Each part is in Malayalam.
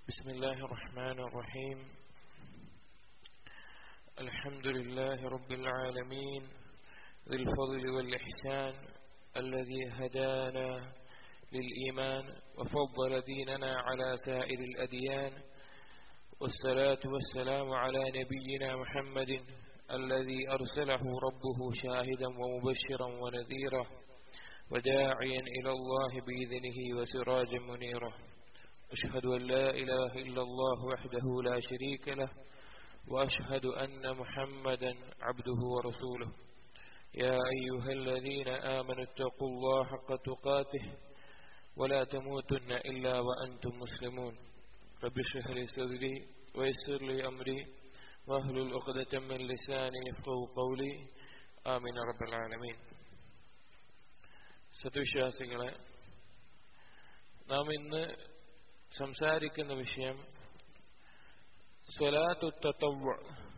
بسم الله الرحمن الرحيم الحمد لله رب العالمين ذي الفضل والإحسان الذي هدانا للإيمان وفضل ديننا على سائر الأديان والصلاة والسلام على نبينا محمد الذي أرسله ربه شاهدا ومبشرا ونذيرا وداعيا إلى الله بإذنه وسراجا منيرا أشهد أن لا إله إلا الله وحده لا شريك له وأشهد أن محمدا عبده ورسوله يا أيها الذين آمنوا اتقوا الله حق تقاته ولا تموتن إلا وأنتم مسلمون رب اشرح لي صدري ويسر لي أمري واهلل عقدة من لساني يفقهوا قولي آمين رب العالمين സത്യവിശ്വാസികളെ നാം ഇന്ന് സംസാരിക്കുന്ന വിഷയം സ്വലാത്തുത്തവ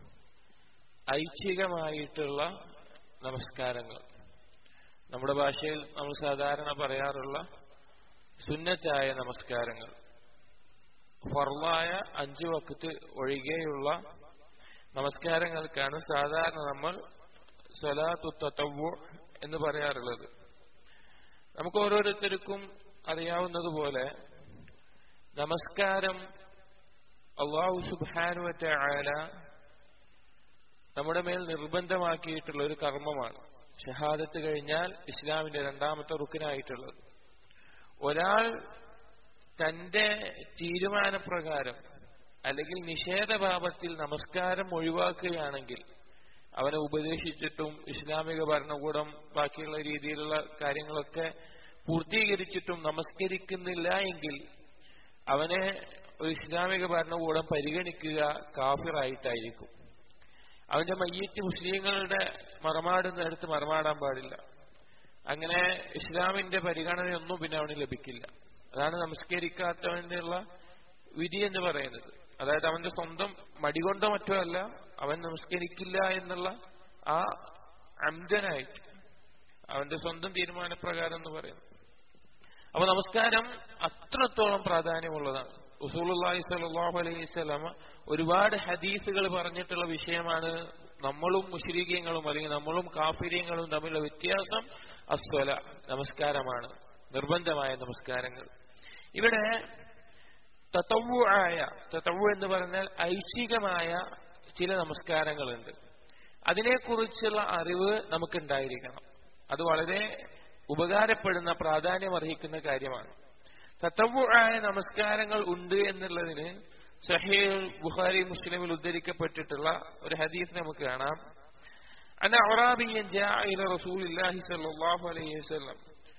ഐച്ഛികമായിട്ടുള്ള നമസ്കാരങ്ങൾ നമ്മുടെ ഭാഷയിൽ നമ്മൾ സാധാരണ പറയാറുള്ള സുന്നത്തായ നമസ്കാരങ്ങൾ ഫർലായ അഞ്ചു വക്കത്ത് ഒഴികെയുള്ള നമസ്കാരങ്ങൾക്കാണ് സാധാരണ നമ്മൾ സ്വലാത്തുത്തവ എന്ന് പറയാറുള്ളത് നമുക്ക് ഓരോരുത്തർക്കും അറിയാവുന്നതുപോലെ നമസ്കാരം അള്ളാഹു സുബാനുവറ്റ ആല നമ്മുടെ മേൽ നിർബന്ധമാക്കിയിട്ടുള്ള ഒരു കർമ്മമാണ് ഷഹാദത്ത് കഴിഞ്ഞാൽ ഇസ്ലാമിന്റെ രണ്ടാമത്തെ റുക്കിനായിട്ടുള്ളത് ഒരാൾ തന്റെ തീരുമാനപ്രകാരം അല്ലെങ്കിൽ നിഷേധഭാവത്തിൽ നമസ്കാരം ഒഴിവാക്കുകയാണെങ്കിൽ അവനെ ഉപദേശിച്ചിട്ടും ഇസ്ലാമിക ഭരണകൂടം ബാക്കിയുള്ള രീതിയിലുള്ള കാര്യങ്ങളൊക്കെ പൂർത്തീകരിച്ചിട്ടും നമസ്കരിക്കുന്നില്ല എങ്കിൽ അവനെ ഒരു ഇസ്ലാമിക ഭരണകൂടം പരിഗണിക്കുക കാഫിറായിട്ടായിരിക്കും അവന്റെ മയ്യറ്റ് മുസ്ലിങ്ങളുടെ മറമാടുന്നിടത്ത് മറമാടാൻ പാടില്ല അങ്ങനെ ഇസ്ലാമിന്റെ പരിഗണനയൊന്നും പിന്നെ അവന് ലഭിക്കില്ല അതാണ് നമസ്കരിക്കാത്തവനുള്ള വിധി എന്ന് പറയുന്നത് അതായത് അവന്റെ സ്വന്തം മടികൊണ്ടോ മറ്റോ അല്ല അവൻ നമസ്കരിക്കില്ല എന്നുള്ള ആ അംജനായിട്ട് അവന്റെ സ്വന്തം തീരുമാനപ്രകാരം എന്ന് പറയുന്നു അപ്പൊ നമസ്കാരം അത്രത്തോളം പ്രാധാന്യമുള്ളതാണ് ഉസൂലുള്ളാഹി സ്വല്ലല്ലാഹു അലൈഹി സ്വലമ ഒരുപാട് ഹദീസുകൾ പറഞ്ഞിട്ടുള്ള വിഷയമാണ് നമ്മളും മുഷരീഖ്യങ്ങളും അല്ലെങ്കിൽ നമ്മളും കാഫിര്യങ്ങളും തമ്മിലുള്ള വ്യത്യാസം അസ്വല നമസ്കാരമാണ് നിർബന്ധമായ നമസ്കാരങ്ങൾ ഇവിടെ തത്തവു ആയ തത്തവു എന്ന് പറഞ്ഞാൽ ഐച്ഛികമായ ചില നമസ്കാരങ്ങളുണ്ട് അതിനെക്കുറിച്ചുള്ള അറിവ് നമുക്കുണ്ടായിരിക്കണം അത് വളരെ ഉപകാരപ്പെടുന്ന പ്രാധാന്യം അർഹിക്കുന്ന കാര്യമാണ് തത്തവു ആയ നമസ്കാരങ്ങൾ ഉണ്ട് എന്നുള്ളതിന് സഹീൽ ബുഖാരി മുസ്ലിമിൽ ഉദ്ധരിക്കപ്പെട്ടിട്ടുള്ള ഒരു ഹദീസ് നമുക്ക് കാണാം അന്ന അറാബിയൻ ജാഇല റസൂലുള്ളാഹി സ്വല്ലല്ലാഹു അലൈഹി വസല്ലം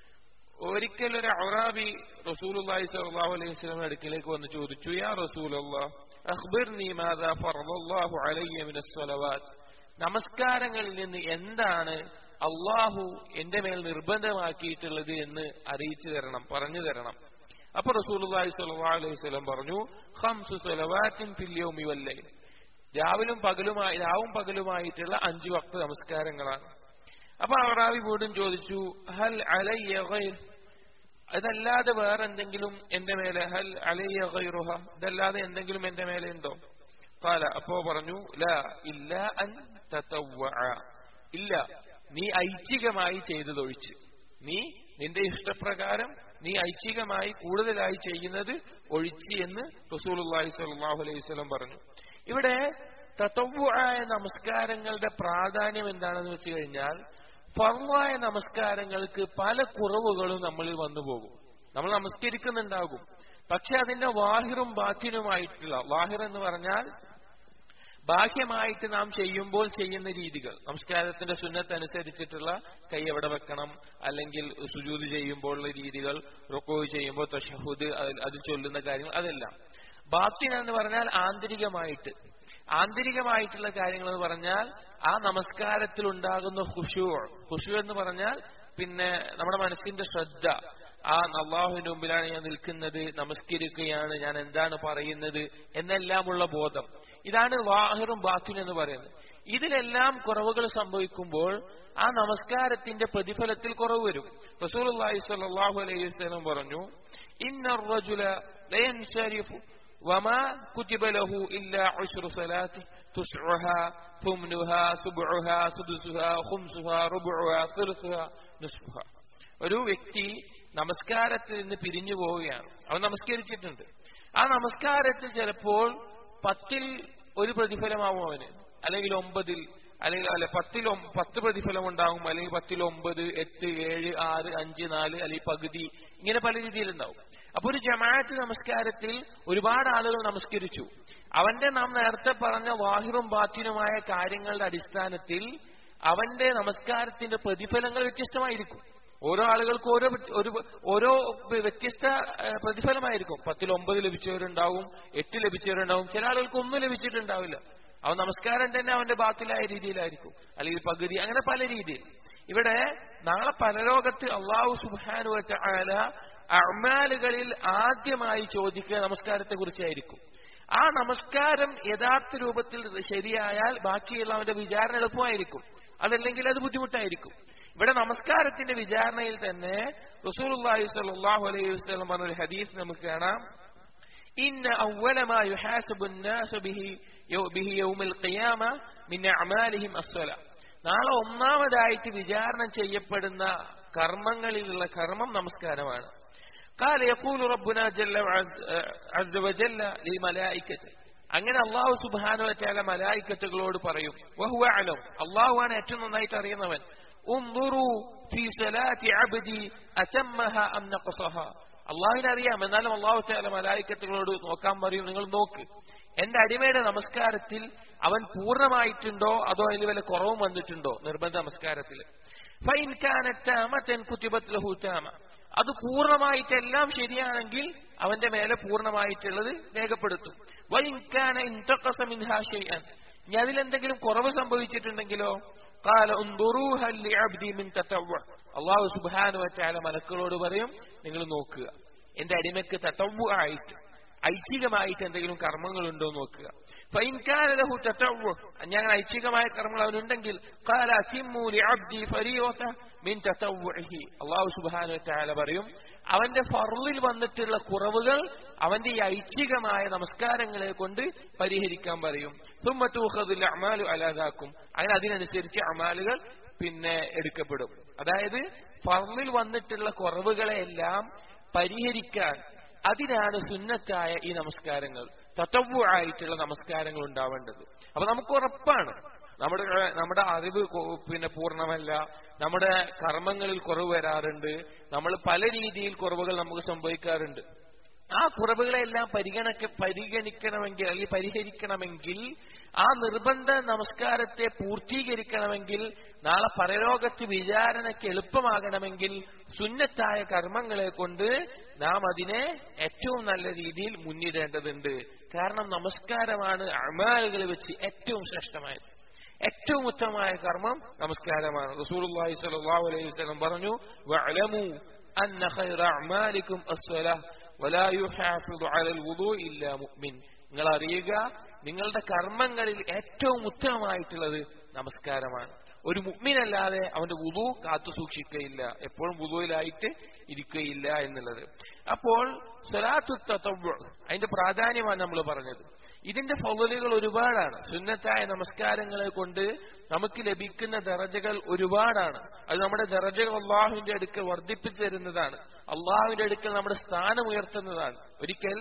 ഒരിക്കൽ ഒരു അറാബി റസൂലുള്ളാഹി സ്വല്ലല്ലാഹു അലൈഹി വസല്ലം അടുക്കിലേക്ക് വന്ന് ചോദിച്ചു യാ റസൂലല്ലാഹ് അഖ്ബിർനി മാദാ ഫറദല്ലാഹു അലയ്യ മിനസ് സ്വലവാത്ത് നമസ്കാരങ്ങളിൽ നിന്ന് എന്താണ് അള്ളാഹു എന്റെ മേൽ നിർബന്ധമാക്കിയിട്ടുള്ളത് എന്ന് അറിയിച്ചു തരണം പറഞ്ഞു തരണം അപ്പൊ റസൂലുള്ളാഹി സ്വല്ലല്ലാഹു അലൈഹി വസല്ലം പറഞ്ഞു ഖംസു സ്വലവാത്തിൻ ഫിൽ യൗമി വല്ലൈൽ രാവിലും പകലുമായി രാവും പകലുമായിട്ടുള്ള അഞ്ചു വക്ത നമസ്കാരങ്ങളാണ് അപ്പൊ അറാബി വീണ്ടും ചോദിച്ചു ഹൽ അലയ്യ ഗൈർ ഇതല്ലാതെ വേറെ എന്തെങ്കിലും എന്റെ മേലെ ഹൽ അലയ്യ ഗൈറുഹ ഇതല്ലാതെ എന്തെങ്കിലും എന്റെ മേലെ ഉണ്ടോ കാല അപ്പോ പറഞ്ഞു ലാ ഇല്ല അൻ തതവ്വ ഇല്ല നീ ഐച്ഛികമായി ചെയ്തതൊഴിച്ച് നീ നിന്റെ ഇഷ്ടപ്രകാരം നീ ഐച്ഛികമായി കൂടുതലായി ചെയ്യുന്നത് ഒഴിച്ച് എന്ന് റസൂലുള്ളാഹി സ്വല്ലല്ലാഹു അലൈഹി വസല്ലം പറഞ്ഞു ഇവിടെ തത്വമായ നമസ്കാരങ്ങളുടെ പ്രാധാന്യം എന്താണെന്ന് വെച്ച് കഴിഞ്ഞാൽ ഫർവായ നമസ്കാരങ്ങൾക്ക് പല കുറവുകളും നമ്മളിൽ വന്നു പോകും നമ്മൾ നമസ്കരിക്കുന്നുണ്ടാകും പക്ഷെ അതിന്റെ വാഹിറും ബാക്കിനുമായിട്ടുള്ള വാഹിർ എന്ന് പറഞ്ഞാൽ ബാഹ്യമായിട്ട് നാം ചെയ്യുമ്പോൾ ചെയ്യുന്ന രീതികൾ നമസ്കാരത്തിന്റെ സുന്നത്ത് അനുസരിച്ചിട്ടുള്ള കൈ എവിടെ വെക്കണം അല്ലെങ്കിൽ സുജൂത് ചെയ്യുമ്പോഴുള്ള രീതികൾ റൊക്കോവ് ചെയ്യുമ്പോൾ തഷഹുദ് അത് ചൊല്ലുന്ന കാര്യങ്ങൾ അതെല്ലാം ബാത്തിന എന്ന് പറഞ്ഞാൽ ആന്തരികമായിട്ട് ആന്തരികമായിട്ടുള്ള കാര്യങ്ങൾ എന്ന് പറഞ്ഞാൽ ആ നമസ്കാരത്തിൽ ഉണ്ടാകുന്ന ഹുഷു ഹുഷു എന്ന് പറഞ്ഞാൽ പിന്നെ നമ്മുടെ മനസ്സിന്റെ ശ്രദ്ധ ആ അള്ളാഹുവിന്റെ മുമ്പിലാണ് ഞാൻ നിൽക്കുന്നത് നമസ്കരിക്കുകയാണ് ഞാൻ എന്താണ് പറയുന്നത് എന്നെല്ലാമുള്ള ബോധം ഇതാണ് വാഹിറും ബാത്തിനും എന്ന് പറയുന്നത് ഇതിലെല്ലാം കുറവുകൾ സംഭവിക്കുമ്പോൾ ആ നമസ്കാരത്തിന്റെ പ്രതിഫലത്തിൽ കുറവ് വരും റസൂൽ അള്ളാഹി സ്വല്ലല്ലാഹു അലൈഹി വസല്ലം പറഞ്ഞു ഇന്ന റജുല ലയൻസരിഫു وما كتب له إلا عشر صلاة تسعها ثمنها سبعها سدسها خمسها ربعها ثلثها نصفها ഒരു വ്യക്തി നമസ്കാരത്തിൽ നിന്ന് പിരിഞ്ഞു പോവുകയാണ് അവൻ നമസ്കരിച്ചിട്ടുണ്ട് ആ നമസ്കാരത്തിൽ ചിലപ്പോൾ പത്തിൽ ഒരു പ്രതിഫലമാവും അവന് അല്ലെങ്കിൽ ഒമ്പതിൽ അല്ലെങ്കിൽ അല്ലെ പത്തിൽ ഒം- പത്ത് പ്രതിഫലം ഉണ്ടാവും അല്ലെങ്കിൽ പത്തിൽ ഒമ്പത് എട്ട് ഏഴ് ആറ് അഞ്ച് നാല് അല്ലെങ്കിൽ പകുതി ഇങ്ങനെ പല രീതിയിലുണ്ടാവും അപ്പൊ ഒരു ജമാഅത്ത് നമസ്കാരത്തിൽ ഒരുപാട് ആളുകൾ നമസ്കരിച്ചു അവന്റെ നാം നേരത്തെ പറഞ്ഞ വാഹിറും ബാത്തിനുമായ കാര്യങ്ങളുടെ അടിസ്ഥാനത്തിൽ അവന്റെ നമസ്കാരത്തിന്റെ പ്രതിഫലങ്ങൾ വ്യത്യസ്തമായിരിക്കും ഓരോ ആളുകൾക്ക് ഓരോ വ്യത്യ- ഒരു ഓരോ വ്യത്യസ്ത ഏഹ്, പ്രതിഫലമായിരിക്കും പത്തിൽ ഒമ്പത് ലഭിച്ചവരുണ്ടാവും എട്ട് ലഭിച്ചവരുണ്ടാവും ചില ആളുകൾക്ക് ഒന്നും ലഭിച്ചിട്ടുണ്ടാവില്ല അവൻ നമസ്കാരം തന്നെ അവന്റെ ബാത്തിലായ രീതിയിലായിരിക്കും അല്ലെങ്കിൽ പകുതി അങ്ങനെ പല രീതിയിൽ ഇവിടെ നാളെ പരലോകത്ത് അള്ളാഹു സുബാനു ആല അമാലുകളിൽ ആദ്യമായി ചോദിക്കുക നമസ്കാരത്തെ കുറിച്ചായിരിക്കും ആ നമസ്കാരം യഥാർത്ഥ രൂപത്തിൽ ശരിയായാൽ ബാക്കിയുള്ള അവന്റെ വിചാരണ എളുപ്പമായിരിക്കും അതല്ലെങ്കിൽ അത് ബുദ്ധിമുട്ടായിരിക്കും ഇവിടെ നമസ്കാരത്തിന്റെ വിചാരണയിൽ തന്നെ റസൂലുള്ളാഹി സ്വല്ലല്ലാഹു അലൈഹി വസല്ലം പറഞ്ഞ ഒരു ഹദീസ് നമുക്ക് കാണാം إن أول ما يحاسب الناس به يو- به يوم القيامة من أعمالهم الصلاة നാളെ ഒന്നാമതായിട്ട് വിചാരണ ചെയ്യപ്പെടുന്ന കർമ്മങ്ങളിലുള്ള കർമ്മം നമസ്കാരമാണ് قال يقول ربنا جل وعز عز وجل للملائكة അങ്ങനെ അള്ളാഹു സുബാനു വറ്റാല മലായിക്കത്തുകളോട് പറയും വഹുവ അലം അള്ളാഹു ആണ് ഏറ്റവും നന്നായിട്ട് അറിയുന്നവൻ ഉൻദുറു ഫീ സലാത്തി അബ്ദി അതമ്മഹ അം നഖസഹ അള്ളാഹുവിനെ അറിയാം എന്നാലും അള്ളാഹു താല മലായിക്കത്തുകളോട് നോക്കാൻ പറയും നിങ്ങൾ നോക്ക് എന്റെ അടിമയുടെ നമസ്കാരത്തിൽ അവൻ പൂർണ്ണമായിട്ടുണ്ടോ അതോ അതിൽ വല്ല കുറവും വന്നിട്ടുണ്ടോ നിർബന്ധ നമസ്കാരത്തിൽ ഫൈൻ കാനത്താമത്തൻ കുത്തിബത്ത് ലഹു താമ അത് പൂർണ്ണമായിട്ടെല്ലാം ശരിയാണെങ്കിൽ അവന്റെ മേലെ പൂർണ്ണമായിട്ടുള്ളത് രേഖപ്പെടുത്തും വൈൻകാന ഇൻതഖസ മിൻഹാ ഷൈഅൻ ഇനി അതിലെന്തെങ്കിലും കുറവ് സംഭവിച്ചിട്ടുണ്ടെങ്കിലോ قال انظروها لعبدي من تطوع അള്ളാഹു സുബ്ഹാനഹു വതആല മലക്കുകളോട് പറയും നിങ്ങൾ നോക്കുക എന്റെ അടിമയ്ക്ക് തതവ്വു ആയിട്ട് ഐച്ഛികമായിട്ട് എന്തെങ്കിലും കർമ്മങ്ങൾ ഉണ്ടോ എന്ന് നോക്കുക ഫൈൻ കാന ലഹു തതവ്വു ഞാൻ ഐച്ഛികമായ കർമ്മങ്ങൾ അവനുണ്ടെങ്കിൽ ഖാല അതിമ്മു ലിഅബ്ദി ഫരീവത മിൻ തതവ്വുഹി അല്ലാഹു സുബ്ഹാനഹു വതആല പറയും അവന്റെ ഫർളിൽ വന്നിട്ടുള്ള കുറവുകൾ അവന്റെ ഈ ഐച്ഛികമായ നമസ്കാരങ്ങളെ കൊണ്ട് പരിഹരിക്കാൻ പറയും ثم تؤخذ الاعمال على ذاكم അങ്ങനെ അതിനനുസരിച്ച് അമാലുകൾ പിന്നെ എടുക്കപ്പെടും അതായത് ഫർളിൽ വന്നിട്ടുള്ള കുറവുകളെല്ലാം പരിഹരിക്കാൻ അതിനാണ് സുന്നത്തായ ഈ നമസ്കാരങ്ങൾ തത്വ ആയിട്ടുള്ള നമസ്കാരങ്ങൾ ഉണ്ടാവേണ്ടത് അപ്പൊ നമുക്ക് ഉറപ്പാണ് നമ്മുടെ നമ്മുടെ അറിവ് കൊ- പിന്നെ പൂർണ്ണമല്ല നമ്മുടെ കർമ്മങ്ങളിൽ കുറവ് വരാറുണ്ട് നമ്മൾ പല രീതിയിൽ കുറവുകൾ നമുക്ക് സംഭവിക്കാറുണ്ട് ആ കുറവുകളെല്ലാം പരിഗണക്ക പരിഗണിക്കണമെങ്കിൽ അല്ലെങ്കിൽ പരിഹരിക്കണമെങ്കിൽ ആ നിർബന്ധ നമസ്കാരത്തെ പൂർത്തീകരിക്കണമെങ്കിൽ നാളെ പരലോകത്ത് വിചാരണയ്ക്ക് എളുപ്പമാകണമെങ്കിൽ സുന്നത്തായ കർമ്മങ്ങളെ കൊണ്ട് നാം അതിനെ ഏറ്റവും നല്ല രീതിയിൽ മുന്നിടേണ്ടതുണ്ട് കാരണം നമസ്കാരമാണ് അമാലുകൾ വെച്ച് ഏറ്റവും ശ്രേഷ്ഠമായത് ഏറ്റവും ഉത്തമമായ കർമ്മം നമസ്കാരമാണ് റസൂലുള്ളാഹി സ്വല്ലല്ലാഹു അലൈഹി വസല്ലം പറഞ്ഞു വഅലമു അന്ന ഖൈറ അഅമാലിക്കും അസ്സലാഹ് വലാ യുഹാഫിദു അലൽ വുദൂ ഇല്ലാ മുഅ്മിൻ നിങ്ങൾ അറിയുക നിങ്ങളുടെ കർമ്മങ്ങളിൽ ഏറ്റവും ഉത്തമമായിട്ടുള്ളത് നമസ്കാരമാണ് ഒരു മുഗ്മിനല്ലാതെ അവന്റെ വുദു കാത്തു സൂക്ഷിക്കുകയില്ല എപ്പോഴും വുദുവിലായിട്ട് ഇരിക്കുകയില്ല എന്നുള്ളത് അപ്പോൾ സ്വലാത്തു തത്വ അതിന്റെ പ്രാധാന്യമാണ് നമ്മൾ പറഞ്ഞത് ഇതിന്റെ ഫൗലുകൾ ഒരുപാടാണ് സുന്നത്തായ നമസ്കാരങ്ങളെ കൊണ്ട് നമുക്ക് ലഭിക്കുന്ന ദറജകൾ ഒരുപാടാണ് അത് നമ്മുടെ ദറജകൾ അള്ളാഹുവിന്റെ അടുക്കൽ വർദ്ധിപ്പിച്ചു തരുന്നതാണ് അള്ളാഹുവിന്റെ അടുക്കൽ നമ്മുടെ സ്ഥാനം ഉയർത്തുന്നതാണ് ഒരിക്കൽ